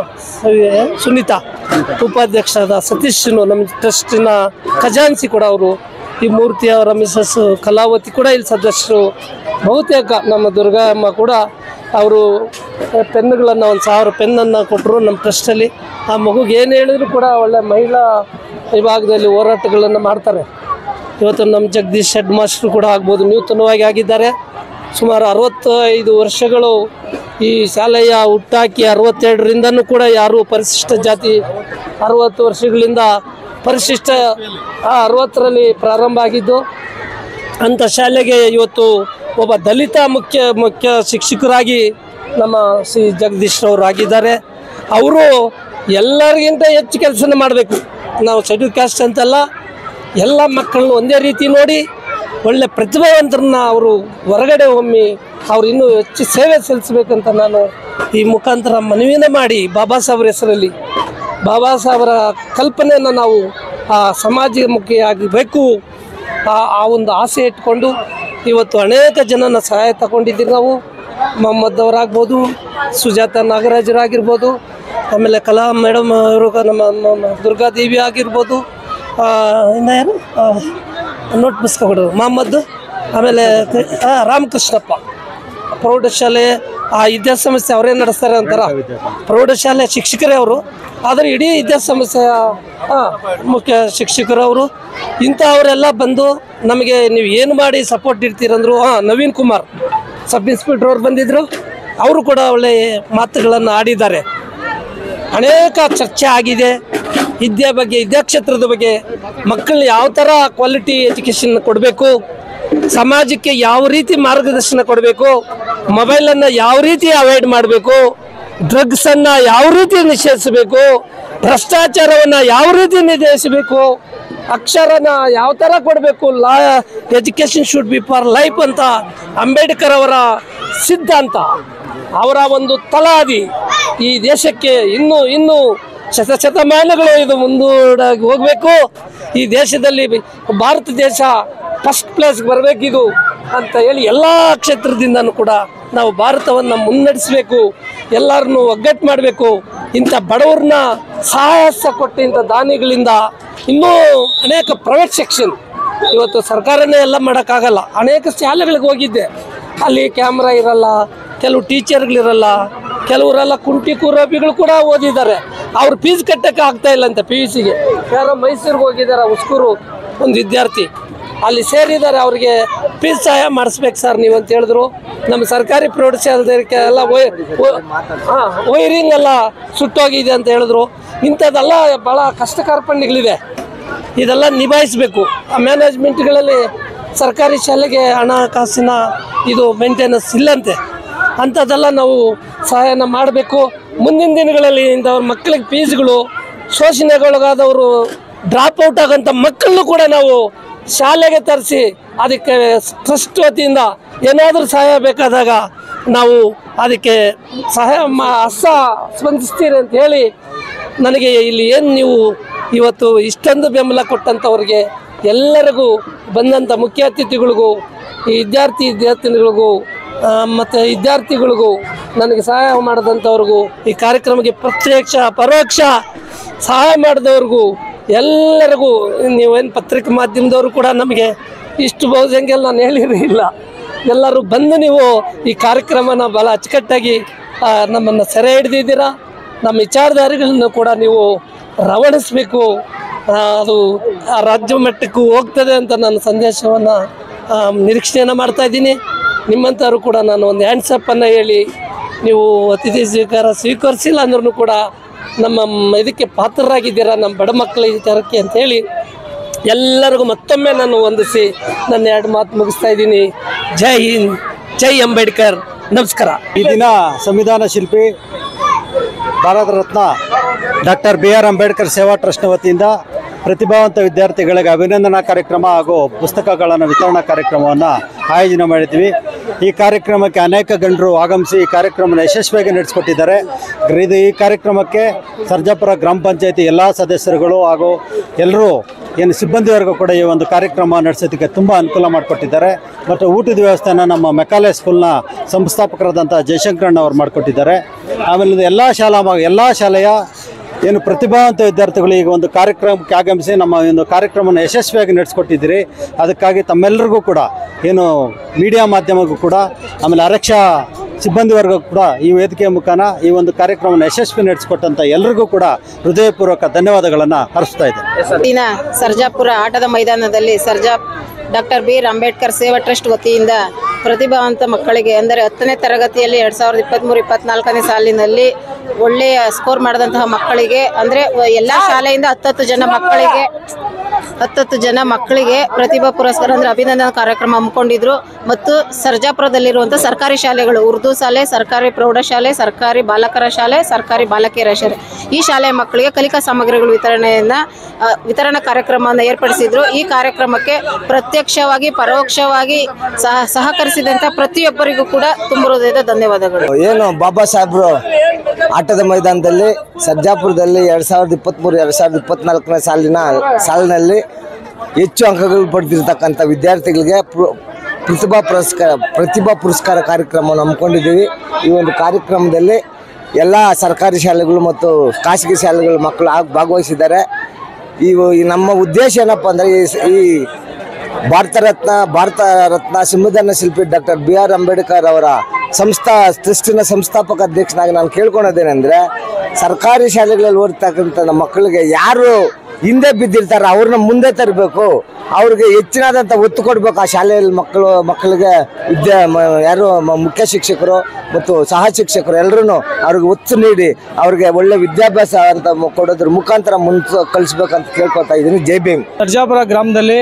M: ಸುನೀತಾ ಉಪಾಧ್ಯಕ್ಷರಾದ ಸತೀಶ್ನು ನಮ್ಮ ಟ್ರಸ್ಟಿನ ಖಜಾನ್ಸಿ ಕೂಡ ಅವರು ಈ ಮೂರ್ತಿ ಅವರ ಮಿಸಸ್ ಕಲಾವತಿ ಕೂಡ ಇಲ್ಲಿ ಸದಸ್ಯರು ಬಹುತೇಕ ನಮ್ಮ ದುರ್ಗಮ್ಮ ಕೂಡ ಅವರು ಪೆನ್ನುಗಳನ್ನು ಒಂದು ಸಾವಿರ ಪೆನ್ನನ್ನು ಕೊಟ್ಟರು ನಮ್ಮ ಟ್ರಸ್ಟಲ್ಲಿ ಆ ಮಗುಗೆ ಏನು ಹೇಳಿದ್ರು ಕೂಡ ಒಳ್ಳೆ ಮಹಿಳಾ ವಿಭಾಗದಲ್ಲಿ ಹೋರಾಟಗಳನ್ನು ಮಾಡ್ತಾರೆ ಇವತ್ತು ನಮ್ಮ ಜಗದೀಶ್ ಹೆಡ್ ಮಾಸ್ಟ್ರು ಕೂಡ ಆಗ್ಬೋದು ನೂತನವಾಗಿ ಆಗಿದ್ದಾರೆ ಸುಮಾರು ಅರವತ್ತೈದು ವರ್ಷಗಳು ಈ ಶಾಲೆಯ ಹುಟ್ಟಾಕಿ ಅರವತ್ತೆರಡರಿಂದನೂ ಕೂಡ ಯಾರು ಪರಿಶಿಷ್ಟ ಜಾತಿ ಅರವತ್ತು ವರ್ಷಗಳಿಂದ ಪರಿಶಿಷ್ಟ ಆ, ಅರವತ್ತರಲ್ಲಿ ಪ್ರಾರಂಭ ಆಗಿದ್ದು ಅಂಥ ಶಾಲೆಗೆ ಇವತ್ತು ಒಬ್ಬ ದಲಿತ ಮುಖ್ಯ ಮುಖ್ಯ ಶಿಕ್ಷಕರಾಗಿ ನಮ್ಮ ಶ್ರೀ ಜಗದೀಶ್ರವರು ಆಗಿದ್ದಾರೆ ಅವರು ಎಲ್ಲರಿಗಿಂತ ಹೆಚ್ಚು ಕೆಲಸನ ಮಾಡಬೇಕು ನಾವು ಶೆಡ್ಯೂಲ್ ಕ್ಯಾಸ್ಟ್ ಅಂತಲ್ಲ ಎಲ್ಲ ಮಕ್ಕಳನ್ನು ಒಂದೇ ರೀತಿ ನೋಡಿ ಒಳ್ಳೆ ಪ್ರತಿಭಾವಂತರನ್ನ ಅವರು ಹೊರಗಡೆ ಒಮ್ಮೆ ಅವ್ರು ಇನ್ನೂ ಹೆಚ್ಚು ಸೇವೆ ಸಲ್ಲಿಸಬೇಕಂತ ನಾನು ಈ ಮುಖಾಂತರ ಮನವಿನ ಮಾಡಿ ಬಾಬಾ ಸಾಹೇಬ್ರ ಹೆಸರಲ್ಲಿ ಬಾಬಾ ಸಾಹೇಬರ ಕಲ್ಪನೆಯನ್ನು ನಾವು ಆ ಸಮಾಜಮುಖಿ ಆಗಬೇಕು ಆ ಆ ಒಂದು ಆಸೆ ಇಟ್ಕೊಂಡು ಇವತ್ತು ಅನೇಕ ಜನನ ಸಹಾಯ ತಗೊಂಡಿದ್ದೀವಿ ನಾವು ಮೊಹಮ್ಮದ್ ಅವರಾಗ್ಬೋದು ಸುಜಾತ ನಾಗರಾಜರಾಗಿರ್ಬೋದು ಆಮೇಲೆ ಕಲಾ ಮೇಡಮ್ ಅವರು ನಮ್ಮ ನಮ್ಮ ದುರ್ಗಾದೇವಿ ಆಗಿರ್ಬೋದು ಆ, ಇನ್ನು ಯಾರು ಆ, ನೋಟ್ ಪುಸ್ತಕ ಕೊಡೋರು ಮೊಹಮ್ಮದ್ ಆಮೇಲೆ ಆ, ರಾಮಕೃಷ್ಣಪ್ಪ ಪ್ರೌಢಶಾಲೆ ಆ ವಿದ್ಯಾಸಂಸ್ಥೆ ಅವರೇ ನಡೆಸ್ತಾರೆ ಅಂತಾರ ಪ್ರೌಢಶಾಲೆ ಶಿಕ್ಷಕರೇ ಅವರು ಆದರೆ ಇಡೀ ವಿದ್ಯಾಸಂಸ್ಥೆಯ ಆ, ಮುಖ್ಯ ಶಿಕ್ಷಕರು ಅವರು ಇಂಥವರೆಲ್ಲ ಬಂದು ನಮಗೆ ನೀವು ಏನು ಮಾಡಿ ಸಪೋರ್ಟ್ ಇರ್ತೀರಂದ್ರು ಹಾಂ ನವೀನ್ ಕುಮಾರ್ ಸಬ್ ಇನ್ಸ್ಪೆಕ್ಟರ್ ಅವ್ರು ಬಂದಿದ್ದರು ಅವರು ಕೂಡ ಒಳ್ಳೆ ಮಾತುಗಳನ್ನು ಆಡಿದ್ದಾರೆ ಅನೇಕ ಚರ್ಚೆ ಆಗಿದೆ ವಿದ್ಯೆ ಬಗ್ಗೆ ವಿದ್ಯಾಕ್ಷೇತ್ರದ ಬಗ್ಗೆ ಮಕ್ಕಳು ಯಾವ ಥರ ಕ್ವಾಲಿಟಿ ಎಜುಕೇಷನ್ ಕೊಡಬೇಕು ಸಮಾಜಕ್ಕೆ ಯಾವ ರೀತಿ ಮಾರ್ಗದರ್ಶನ ಕೊಡಬೇಕು ಮೊಬೈಲನ್ನು ಯಾವ ರೀತಿ ಅವಾಯ್ಡ್ ಮಾಡಬೇಕು ಡ್ರಗ್ಸನ್ನು ಯಾವ ರೀತಿ ನಿಷೇಧಿಸಬೇಕು ಭ್ರಷ್ಟಾಚಾರವನ್ನು ಯಾವ ರೀತಿ ನಿಷೇಧಿಸಬೇಕು ಅಕ್ಷರನ ಯಾವ ಥರ ಕೊಡಬೇಕು law education should be for life ಅಂತ ಅಂಬೇಡ್ಕರ್ ಅವರ ಸಿದ್ಧಾಂತ ಅವರ ಒಂದು ತಲಾದಿ ಈ ದೇಶಕ್ಕೆ ಇನ್ನೂ ಇನ್ನೂ ಶತ ಶತಮಾನಗಳು ಇದು ಮುಂದೂಡಾಗಿ ಹೋಗಬೇಕು ಈ ದೇಶದಲ್ಲಿ ಭಾರತ ದೇಶ ಫಸ್ಟ್ ಪ್ಲೇಸ್ಗೆ ಬರಬೇಕಿದು ಅಂತ ಹೇಳಿ ಎಲ್ಲ ಕ್ಷೇತ್ರದಿಂದನೂ ಕೂಡ ನಾವು ಭಾರತವನ್ನು ಮುನ್ನಡೆಸಬೇಕು ಎಲ್ಲರನ್ನೂ ಒಗ್ಗಟ್ಟು ಮಾಡಬೇಕು ಇಂಥ ಬಡವ್ರನ್ನ ಸಹಾಯಸ ಕೊಟ್ಟು ಇಂಥ ದಾನಿಗಳಿಂದ ಇನ್ನೂ ಅನೇಕ ಪ್ರೈವೇಟ್ ಸೆಕ್ಷನ್ ಇವತ್ತು ಸರ್ಕಾರನೇ ಎಲ್ಲ ಮಾಡೋಕ್ಕಾಗಲ್ಲ ಅನೇಕ ಶಾಲೆಗಳಿಗೆ ಹೋಗಿದ್ದೆ ಅಲ್ಲಿ ಕ್ಯಾಮ್ರಾ ಇರಲ್ಲ ಕೆಲವು ಟೀಚರ್ಗಳಿರಲ್ಲ ಕೆಲವರೆಲ್ಲ ಕುಂಟಿ ಕುರೋಬಿಗಳು ಕೂಡ ಓದಿದ್ದಾರೆ ಅವ್ರು ಫೀಸ್ ಕಟ್ಟಕ್ಕೆ ಆಗ್ತಾ ಇಲ್ಲ ಅಂತ ಪಿ ಯು ಸಿಗೆ ಯಾರೋ ಮೈಸೂರಿಗೆ ಹೋಗಿದ್ದಾರೆ ಉಸ್ಕೂರು ಒಂದು ವಿದ್ಯಾರ್ಥಿ ಅಲ್ಲಿ ಸೇರಿದ್ದಾರೆ ಅವ್ರಿಗೆ ಫೀಸ್ ಸಹಾಯ ಮಾಡಿಸ್ಬೇಕು ಸರ್ ನೀವು ಅಂತ ಹೇಳಿದ್ರು ನಮ್ಮ ಸರ್ಕಾರಿ ಪ್ರೌಢಶಾಲೆದಕ್ಕೆ ಎಲ್ಲ ವೈರಿಂಗ್ ಎಲ್ಲ ಸುಟ್ಟೋಗಿದೆ ಅಂತ ಹೇಳಿದ್ರು ಇಂಥದ್ದೆಲ್ಲ ಭಾಳ ಕಷ್ಟ ಕಾರ್ಪಣ್ಯಗಳಿದೆ ಇದೆಲ್ಲ ನಿಭಾಯಿಸಬೇಕು ಆ ಮ್ಯಾನೇಜ್ಮೆಂಟ್ಗಳಲ್ಲಿ ಸರ್ಕಾರಿ ಶಾಲೆಗೆ ಹಣಕಾಸಿನ ಇದು ಮೇಂಟೆನೆನ್ಸ್ ಇಲ್ಲಂತೆ ಅಂಥದ್ದೆಲ್ಲ ನಾವು ಸಹಾಯನ ಮಾಡಬೇಕು ಮುಂದಿನ ದಿನಗಳಲ್ಲಿ ಇಂಥವ್ರ ಮಕ್ಕಳಿಗೆ ಫೀಸ್ಗಳು ಶೋಷಣೆಗೊಳಗಾದವರು ಡ್ರಾಪ್ ಔಟ್ ಆಗೋಂಥ ಮಕ್ಕಳನ್ನು ಕೂಡ ನಾವು ಶಾಲೆಗೆ ತರಿಸಿ ಅದಕ್ಕೆ ಟ್ರಸ್ಟ್ ವತಿಯಿಂದ ಏನಾದರೂ ಸಹಾಯ ಬೇಕಾದಾಗ ನಾವು ಅದಕ್ಕೆ ಸಹಾಯ ಮಾ ಹಸ್ತ ಸ್ಪಂದಿಸ್ತೀರಿ ಅಂತ ಹೇಳಿ ನನಗೆ ಇಲ್ಲಿ ಏನು ನೀವು ಇವತ್ತು ಇಷ್ಟೊಂದು ಬೆಂಬಲ ಕೊಟ್ಟಂಥವ್ರಿಗೆ ಎಲ್ಲರಿಗೂ ಬಂದಂಥ ಮುಖ್ಯ ಅತಿಥಿಗಳಿಗೂ ಈ ವಿದ್ಯಾರ್ಥಿ ವಿದ್ಯಾರ್ಥಿನಿಗಳಿಗೂ ಆ, ಮತ್ತು ವಿದ್ಯಾರ್ಥಿಗಳಿಗೂ ನನಗೆ ಸಹಾಯ ಮಾಡಿದಂಥವ್ರಿಗೂ ಈ ಕಾರ್ಯಕ್ರಮಕ್ಕೆ ಪ್ರತ್ಯಕ್ಷ ಪರೋಕ್ಷ ಸಹಾಯ ಮಾಡಿದವ್ರಿಗೂ ಎಲ್ಲರಿಗೂ ನೀವೇನು ಪತ್ರಿಕೆ ಮಾಧ್ಯಮದವರು ಕೂಡ ನಮಗೆ ಇಷ್ಟು ಬಹುಸಂಖ್ಯೆಯಲ್ಲಿ ನಾನು ಹೇಳಿರಲಿಲ್ಲ ಎಲ್ಲರೂ ಬಂದು ನೀವು ಈ ಕಾರ್ಯಕ್ರಮನ ಭಾಳ ಅಚ್ಚುಕಟ್ಟಾಗಿ ಆ, ನಮ್ಮನ್ನು ಸೆರೆ ಹಿಡಿದಿದ್ದೀರಾ ನಮ್ಮ ವಿಚಾರಧಾರೆಗಳನ್ನು ಕೂಡ ನೀವು ರವಣಿಸಬೇಕು ಅದು ಆ ರಾಜ್ಯ ಮಟ್ಟಕ್ಕೂ ಹೋಗ್ತದೆ ಅಂತ ನಾನು ಸಂದೇಶವನ್ನು ನಿರೀಕ್ಷೆಯನ್ನು ಮಾಡ್ತಾ ಇದ್ದೀನಿ ನಿಮ್ಮಂಥವ್ರು ಕೂಡ ನಾನು ಒಂದು ಹ್ಯಾಂಡ್ಸಪ್ಪನ್ನು ಹೇಳಿ ನೀವು ಅತಿಥಿ ಸ್ವೀಕಾರ ಸ್ವೀಕರಿಸಿಲ್ಲ ಅಂದ್ರೂ ಕೂಡ ನಮ್ಮ ಮ್- ಇದಕ್ಕೆ ಪಾತ್ರರಾಗಿದ್ದೀರಾ ನಮ್ಮ ಬಡ ಮಕ್ಕಳ ವಿಚಾರಕ್ಕೆ ಅಂತೇಳಿ ಎಲ್ಲರಿಗೂ ಮತ್ತೊಮ್ಮೆ ನಾನು ವಂದಿಸಿ ನನ್ನ ಎರಡು ಮಾತು ಮುಗಿಸ್ತಾ ಇದ್ದೀನಿ ಜೈ ಹಿಂದ್ ಜೈ ಅಂಬೇಡ್ಕರ್ ನಮಸ್ಕಾರ
N: ಈ ದಿನ ಸಂವಿಧಾನ ಶಿಲ್ಪಿ Bharat Ratna doctor B R Ambedkar Seva ಟ್ರಸ್ಟ್ನ ವತಿಯಿಂದ ಪ್ರತಿಭಾವಂತ ವಿದ್ಯಾರ್ಥಿಗಳಿಗೆ ಅಭಿನಂದನಾ ಕಾರ್ಯಕ್ರಮ ಹಾಗೂ ಪುಸ್ತಕಗಳನ್ನು ವಿತರಣಾ ಕಾರ್ಯಕ್ರಮವನ್ನು ಆಯೋಜನೆ ಮಾಡಿದ್ವಿ ಈ ಕಾರ್ಯಕ್ರಮಕ್ಕೆ ಅನೇಕ ಗಣ್ಯರು ಆಗಮಿಸಿ ಈ ಕಾರ್ಯಕ್ರಮವನ್ನು ಯಶಸ್ವಿಯಾಗಿ ನಡೆಸಿಕೊಟ್ಟಿದ್ದಾರೆ ಇದು ಈ ಕಾರ್ಯಕ್ರಮಕ್ಕೆ ಸರ್ಜಾಪುರ ಗ್ರಾಮ ಪಂಚಾಯತಿ ಎಲ್ಲ ಸದಸ್ಯರುಗಳು ಹಾಗೂ ಎಲ್ಲರೂ ಏನು ಸಿಬ್ಬಂದಿವರೆಗೂ ಕೂಡ ಈ ಒಂದು ಕಾರ್ಯಕ್ರಮ ನಡೆಸೋದಕ್ಕೆ ತುಂಬ ಅನುಕೂಲ ಮಾಡಿಕೊಟ್ಟಿದ್ದಾರೆ ಮತ್ತು ಊಟದ ವ್ಯವಸ್ಥೆನ ನಮ್ಮ ಮೆಕಾಲೆ ಸ್ಕೂಲ್ನ ಸಂಸ್ಥಾಪಕರಾದಂಥ ಜಯಶಂಕರಣ್ಣ ಅವರು ಮಾಡಿಕೊಟ್ಟಿದ್ದಾರೆ ಆಮೇಲೆ ಎಲ್ಲ ಶಾಲಾ ಮ- ಎಲ್ಲ ಶಾಲೆಯ ಏನು ಪ್ರತಿಭಾವಂತ ವಿದ್ಯಾರ್ಥಿಗಳು ಈಗ ಒಂದು ಕಾರ್ಯಕ್ರಮಕ್ಕೆ ಆಗಮಿಸಿ ನಮ್ಮ ಒಂದು ಕಾರ್ಯಕ್ರಮವನ್ನು ಯಶಸ್ವಿಯಾಗಿ ನಡೆಸ್ಕೊಟ್ಟಿದ್ದೀರಿ ಅದಕ್ಕಾಗಿ ತಮ್ಮೆಲ್ಲರಿಗೂ ಕೂಡ ಏನು ಮೀಡಿಯಾ ಮಾಧ್ಯಮಕ್ಕೂ ಕೂಡ ಆಮೇಲೆ ಆರಕ್ಷಾ ಸಿಬ್ಬಂದಿ ವರ್ಗ ಕೂಡ ಈ ವೇದಿಕೆಯ ಮುಖಾನ ಈ ಒಂದು ಕಾರ್ಯಕ್ರಮವನ್ನು ಯಶಸ್ವಿ ನಡೆಸಿಕೊಟ್ಟಂಥ ಎಲ್ಲರಿಗೂ ಕೂಡ ಹೃದಯಪೂರ್ವಕ ಧನ್ಯವಾದಗಳನ್ನು ಅರ್ಪಿಸ್ತಾ ಇದ್ದೇನೆ
O: ದಿನ ಸರ್ಜಾಪುರ ಆಟದ ಮೈದಾನದಲ್ಲಿ Sarja doctor B R Ambedkar Seva trust ವತಿಯಿಂದ ಪ್ರತಿಭಾವಂತ ಮಕ್ಕಳಿಗೆ ಅಂದರೆ ಹತ್ತನೇ ತರಗತಿಯಲ್ಲಿ ಎರಡು ಸಾವಿರದ ಇಪ್ಪತ್ತ್ಮೂರು ಇಪ್ಪತ್ನಾಲ್ಕನೇ ಸಾಲಿನಲ್ಲಿ ಒಳ್ಳೆಯ ಸ್ಕೋರ್ ಮಾಡಿದಂತಹ ಮಕ್ಕಳಿಗೆ ಅಂದರೆ ಎಲ್ಲ ಶಾಲೆಯಿಂದ ಹತ್ತತ್ತು ಜನ ಮಕ್ಕಳಿಗೆ ಹತ್ತತ್ತು ಜನ ಮಕ್ಕಳಿಗೆ ಪ್ರತಿಭಾ ಪುರಸ್ಕಾರ ಅಂದರೆ ಅಭಿನಂದನಾ ಕಾರ್ಯಕ್ರಮ ಹಮ್ಮಿಕೊಂಡಿದ್ರು ಮತ್ತು ಸರ್ಜಾಪುರದಲ್ಲಿರುವಂಥ ಸರ್ಕಾರಿ ಶಾಲೆಗಳು ಉರ್ದು ಶಾಲೆ ಸರ್ಕಾರಿ ಪ್ರೌಢಶಾಲೆ ಸರ್ಕಾರಿ ಬಾಲಕರ ಶಾಲೆ ಸರ್ಕಾರಿ ಬಾಲಕಿಯರ ಶಾಲೆ ಈ ಶಾಲೆಯ ಮಕ್ಕಳಿಗೆ ಕಲಿಕಾ ಸಾಮಗ್ರಿಗಳ ವಿತರಣೆಯನ್ನು ಆ, ವಿತರಣಾ ಕಾರ್ಯಕ್ರಮವನ್ನು ಏರ್ಪಡಿಸಿದ್ರು ಈ ಕಾರ್ಯಕ್ರಮಕ್ಕೆ ಪ್ರತ್ಯಕ್ಷವಾಗಿ ಪರೋಕ್ಷವಾಗಿ ಸಹ ಸಹಕರಿಸಿದಂಥ ಪ್ರತಿಯೊಬ್ಬರಿಗೂ ಕೂಡ ತುಂಬ ಹೃದಯದ ಧನ್ಯವಾದಗಳು
K: ಏನು ಬಾಬಾ ಸಾಹೇಬ್ರು ಆಟದ ಮೈದಾನದಲ್ಲಿ ಸರ್ಜಾಪುರದಲ್ಲಿ ಎರಡು ಸಾವಿರದ ಇಪ್ಪತ್ತ್ಮೂರು ಎರಡು ಸಾವಿರದ ಇಪ್ಪತ್ನಾಲ್ಕನೇ ಸಾಲಿನ ಸಾಲಿನಲ್ಲಿ ಹೆಚ್ಚು ಅಂಕಗಳು ಪಡೆದಿರ್ತಕ್ಕಂಥ ವಿದ್ಯಾರ್ಥಿಗಳಿಗೆ ಪ್ರ- ಪ್ರತಿಭಾ ಪುರಸ್ಕಾರ ಪ್ರತಿಭಾ ಪುರಸ್ಕಾರ ಕಾರ್ಯಕ್ರಮವನ್ನು ಹಮ್ಮಿಕೊಂಡಿದ್ದೀವಿ ಈ ಒಂದು ಕಾರ್ಯಕ್ರಮದಲ್ಲಿ ಎಲ್ಲ ಸರ್ಕಾರಿ ಶಾಲೆಗಳು ಮತ್ತು ಖಾಸಗಿ ಶಾಲೆಗಳ ಮಕ್ಕಳು ಆಗ್ ಭಾಗವಹಿಸಿದ್ದಾರೆ ಇವು ಈ ನಮ್ಮ ಉದ್ದೇಶ ಏನಪ್ಪ ಅಂದರೆ ಈ ಸ- ಈ ಭಾರತ ರತ್ನ ಭಾರತ ರತ್ನ ಸಂವಿಧಾನ ಶಿಲ್ಪಿ ಡಾಕ್ಟರ್ ಬಿ ಆರ್ ಅಂಬೇಡ್ಕರ್ ಅವರ ಸಂಸ್ಥಾ ಟ್ರಸ್ಟಿನ ಸಂಸ್ಥಾಪಕ ಅಧ್ಯಕ್ಷನಾಗಿ ನಾನು ಕೇಳ್ಕೊಳೋದೇನೆಂದರೆ ಸರ್ಕಾರಿ ಶಾಲೆಗಳಲ್ಲಿ ಓದ್ತಕ್ಕಂಥ ನಮ್ಮ ಮಕ್ಕಳಿಗೆ ಯಾರು ಹಿಂದೆ ಬಿದ್ದಿರ್ತಾರೆ ಅವ್ರನ್ನ ಮುಂದೆ ತರಬೇಕು ಅವ್ರಿಗೆ ಹೆಚ್ಚಿನಾದಂಥ ಒತ್ತು ಕೊಡಬೇಕು ಆ ಶಾಲೆಯಲ್ಲಿ ಮಕ್ಕಳು ಮಕ್ಕಳಿಗೆ ವಿದ್ಯಾ ಮ- ಯಾರು ಮ- ಮುಖ್ಯ ಶಿಕ್ಷಕರು ಮತ್ತು ಸಹ ಶಿಕ್ಷಕರು ಎಲ್ಲರೂ ಅವ್ರಿಗೆ ಒತ್ತು ನೀಡಿ ಅವ್ರಿಗೆ ಒಳ್ಳೆ ವಿದ್ಯಾಭ್ಯಾಸ ಅಂತ ಮ- ಕೊಡೋದ್ರ ಮುಖಾಂತರ ಮುಂದೆ ಕಳಿಸ್ಬೇಕಂತ ಕೇಳ್ಕೊತಾ ಇದ್ದೀನಿ ಜೈ ಭೀಮ್
P: ಸರ್ಜಾಪುರ ಗ್ರಾಮದಲ್ಲಿ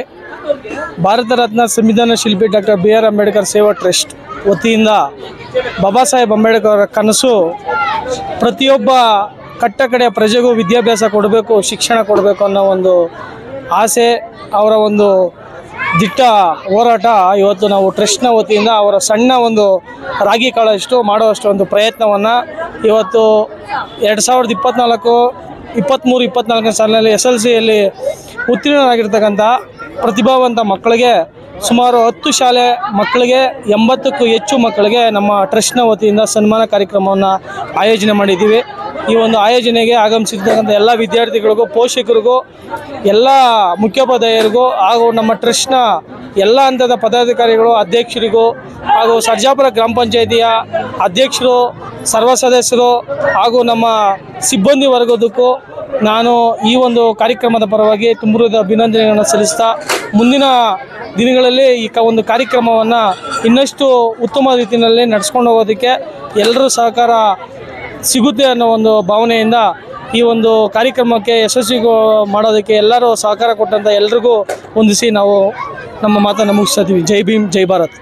P: ಭಾರತ ರತ್ನ ಸಂವಿಧಾನ ಶಿಲ್ಪಿ doctor B R Ambedkar Seva trust ವತಿಯಿಂದ ಬಾಬಾ ಸಾಹೇಬ್ ಅಂಬೇಡ್ಕರ್ ಅವರ ಕನಸು ಪ್ರತಿಯೊಬ್ಬ ಕಟ್ಟ ಕಡೆಯ ಪ್ರಜೆಗೂ ವಿದ್ಯಾಭ್ಯಾಸ ಕೊಡಬೇಕು ಶಿಕ್ಷಣ ಕೊಡಬೇಕು ಅನ್ನೋ ಒಂದು ಆಸೆ ಅವರ ಒಂದು ದಿಟ್ಟ ಹೋರಾಟ ಇವತ್ತು ನಾವು ಟ್ರಸ್ಟ್ನ ವತಿಯಿಂದ ಅವರ ಸಣ್ಣ ಒಂದು ರಾಗಿ ಕಾಳಷ್ಟು ಮಾಡುವಷ್ಟು ಒಂದು ಪ್ರಯತ್ನವನ್ನು ಇವತ್ತು ಎರಡು ಸಾವಿರದ ಇಪ್ಪತ್ತ್ನಾಲ್ಕು ಇಪ್ಪತ್ತ್ಮೂರು ಇಪ್ಪತ್ತ್ನಾಲ್ಕನೇ ಸಾಲಿನಲ್ಲಿ ಎಸ್ ಎಲ್ ಸಿಯಲ್ಲಿ ಉತ್ತೀರ್ಣರಾಗಿರ್ತಕ್ಕಂಥ ಪ್ರತಿಭಾವಂತ ಮಕ್ಕಳಿಗೆ ಸುಮಾರು ಹತ್ತು ಶಾಲೆ ಮಕ್ಕಳಿಗೆ ಎಂಬತ್ತಕ್ಕೂ ಹೆಚ್ಚು ಮಕ್ಕಳಿಗೆ ನಮ್ಮ ಟ್ರಸ್ಟ್ನ ವತಿಯಿಂದ ಸನ್ಮಾನ ಕಾರ್ಯಕ್ರಮವನ್ನು ಆಯೋಜನೆ ಮಾಡಿದ್ದೀವಿ ಈ ಒಂದು ಆಯೋಜನೆಗೆ ಆಗಮಿಸಿರ್ತಕ್ಕಂಥ ಎಲ್ಲ ವಿದ್ಯಾರ್ಥಿಗಳಿಗೂ ಪೋಷಕರಿಗೂ ಎಲ್ಲ ಮುಖ್ಯೋಪಾಧ್ಯಾಯರಿಗೂ ಹಾಗೂ ನಮ್ಮ ಟ್ರಸ್ಟ್ನ ಎಲ್ಲ ಹಂತದ ಪದಾಧಿಕಾರಿಗಳು ಅಧ್ಯಕ್ಷರಿಗೂ ಹಾಗೂ ಸರ್ಜಾಪುರ ಗ್ರಾಮ ಪಂಚಾಯಿತಿಯ ಅಧ್ಯಕ್ಷರು ಸರ್ವ ಸದಸ್ಯರು ಹಾಗೂ ನಮ್ಮ ಸಿಬ್ಬಂದಿ ವರ್ಗದಕ್ಕೂ ನಾನು ಈ ಒಂದು ಕಾರ್ಯಕ್ರಮದ ಪರವಾಗಿ ತುಂಬುರದ ಅಭಿನಂದನೆಗಳನ್ನು ಸಲ್ಲಿಸ್ತಾ ಮುಂದಿನ ದಿನಗಳಲ್ಲಿ ಈ ಕ ಒಂದು ಕಾರ್ಯಕ್ರಮವನ್ನು ಇನ್ನಷ್ಟು ಉತ್ತಮ ರೀತಿಯಲ್ಲಿ ನಡ್ಸ್ಕೊಂಡು ಹೋಗೋದಕ್ಕೆ ಎಲ್ಲರೂ ಸಹಕಾರ ಸಿಗುತ್ತೆ ಅನ್ನೋ ಒಂದು ಭಾವನೆಯಿಂದ ಈ ಒಂದು ಕಾರ್ಯಕ್ರಮಕ್ಕೆ ಯಶಸ್ವಿ ಮಾಡೋದಕ್ಕೆ ಎಲ್ಲರೂ ಸಹಕಾರ ಕೊಟ್ಟಂಥ ಎಲ್ರಿಗೂ ಹೊಂದಿಸಿ ನಾವು ನಮ್ಮ ಮಾತನ್ನು ಮುಗಿಸ್ತಾ ಇದ್ದೀವಿ ಜೈ ಭೀಮ್ ಜೈ ಭಾರತ್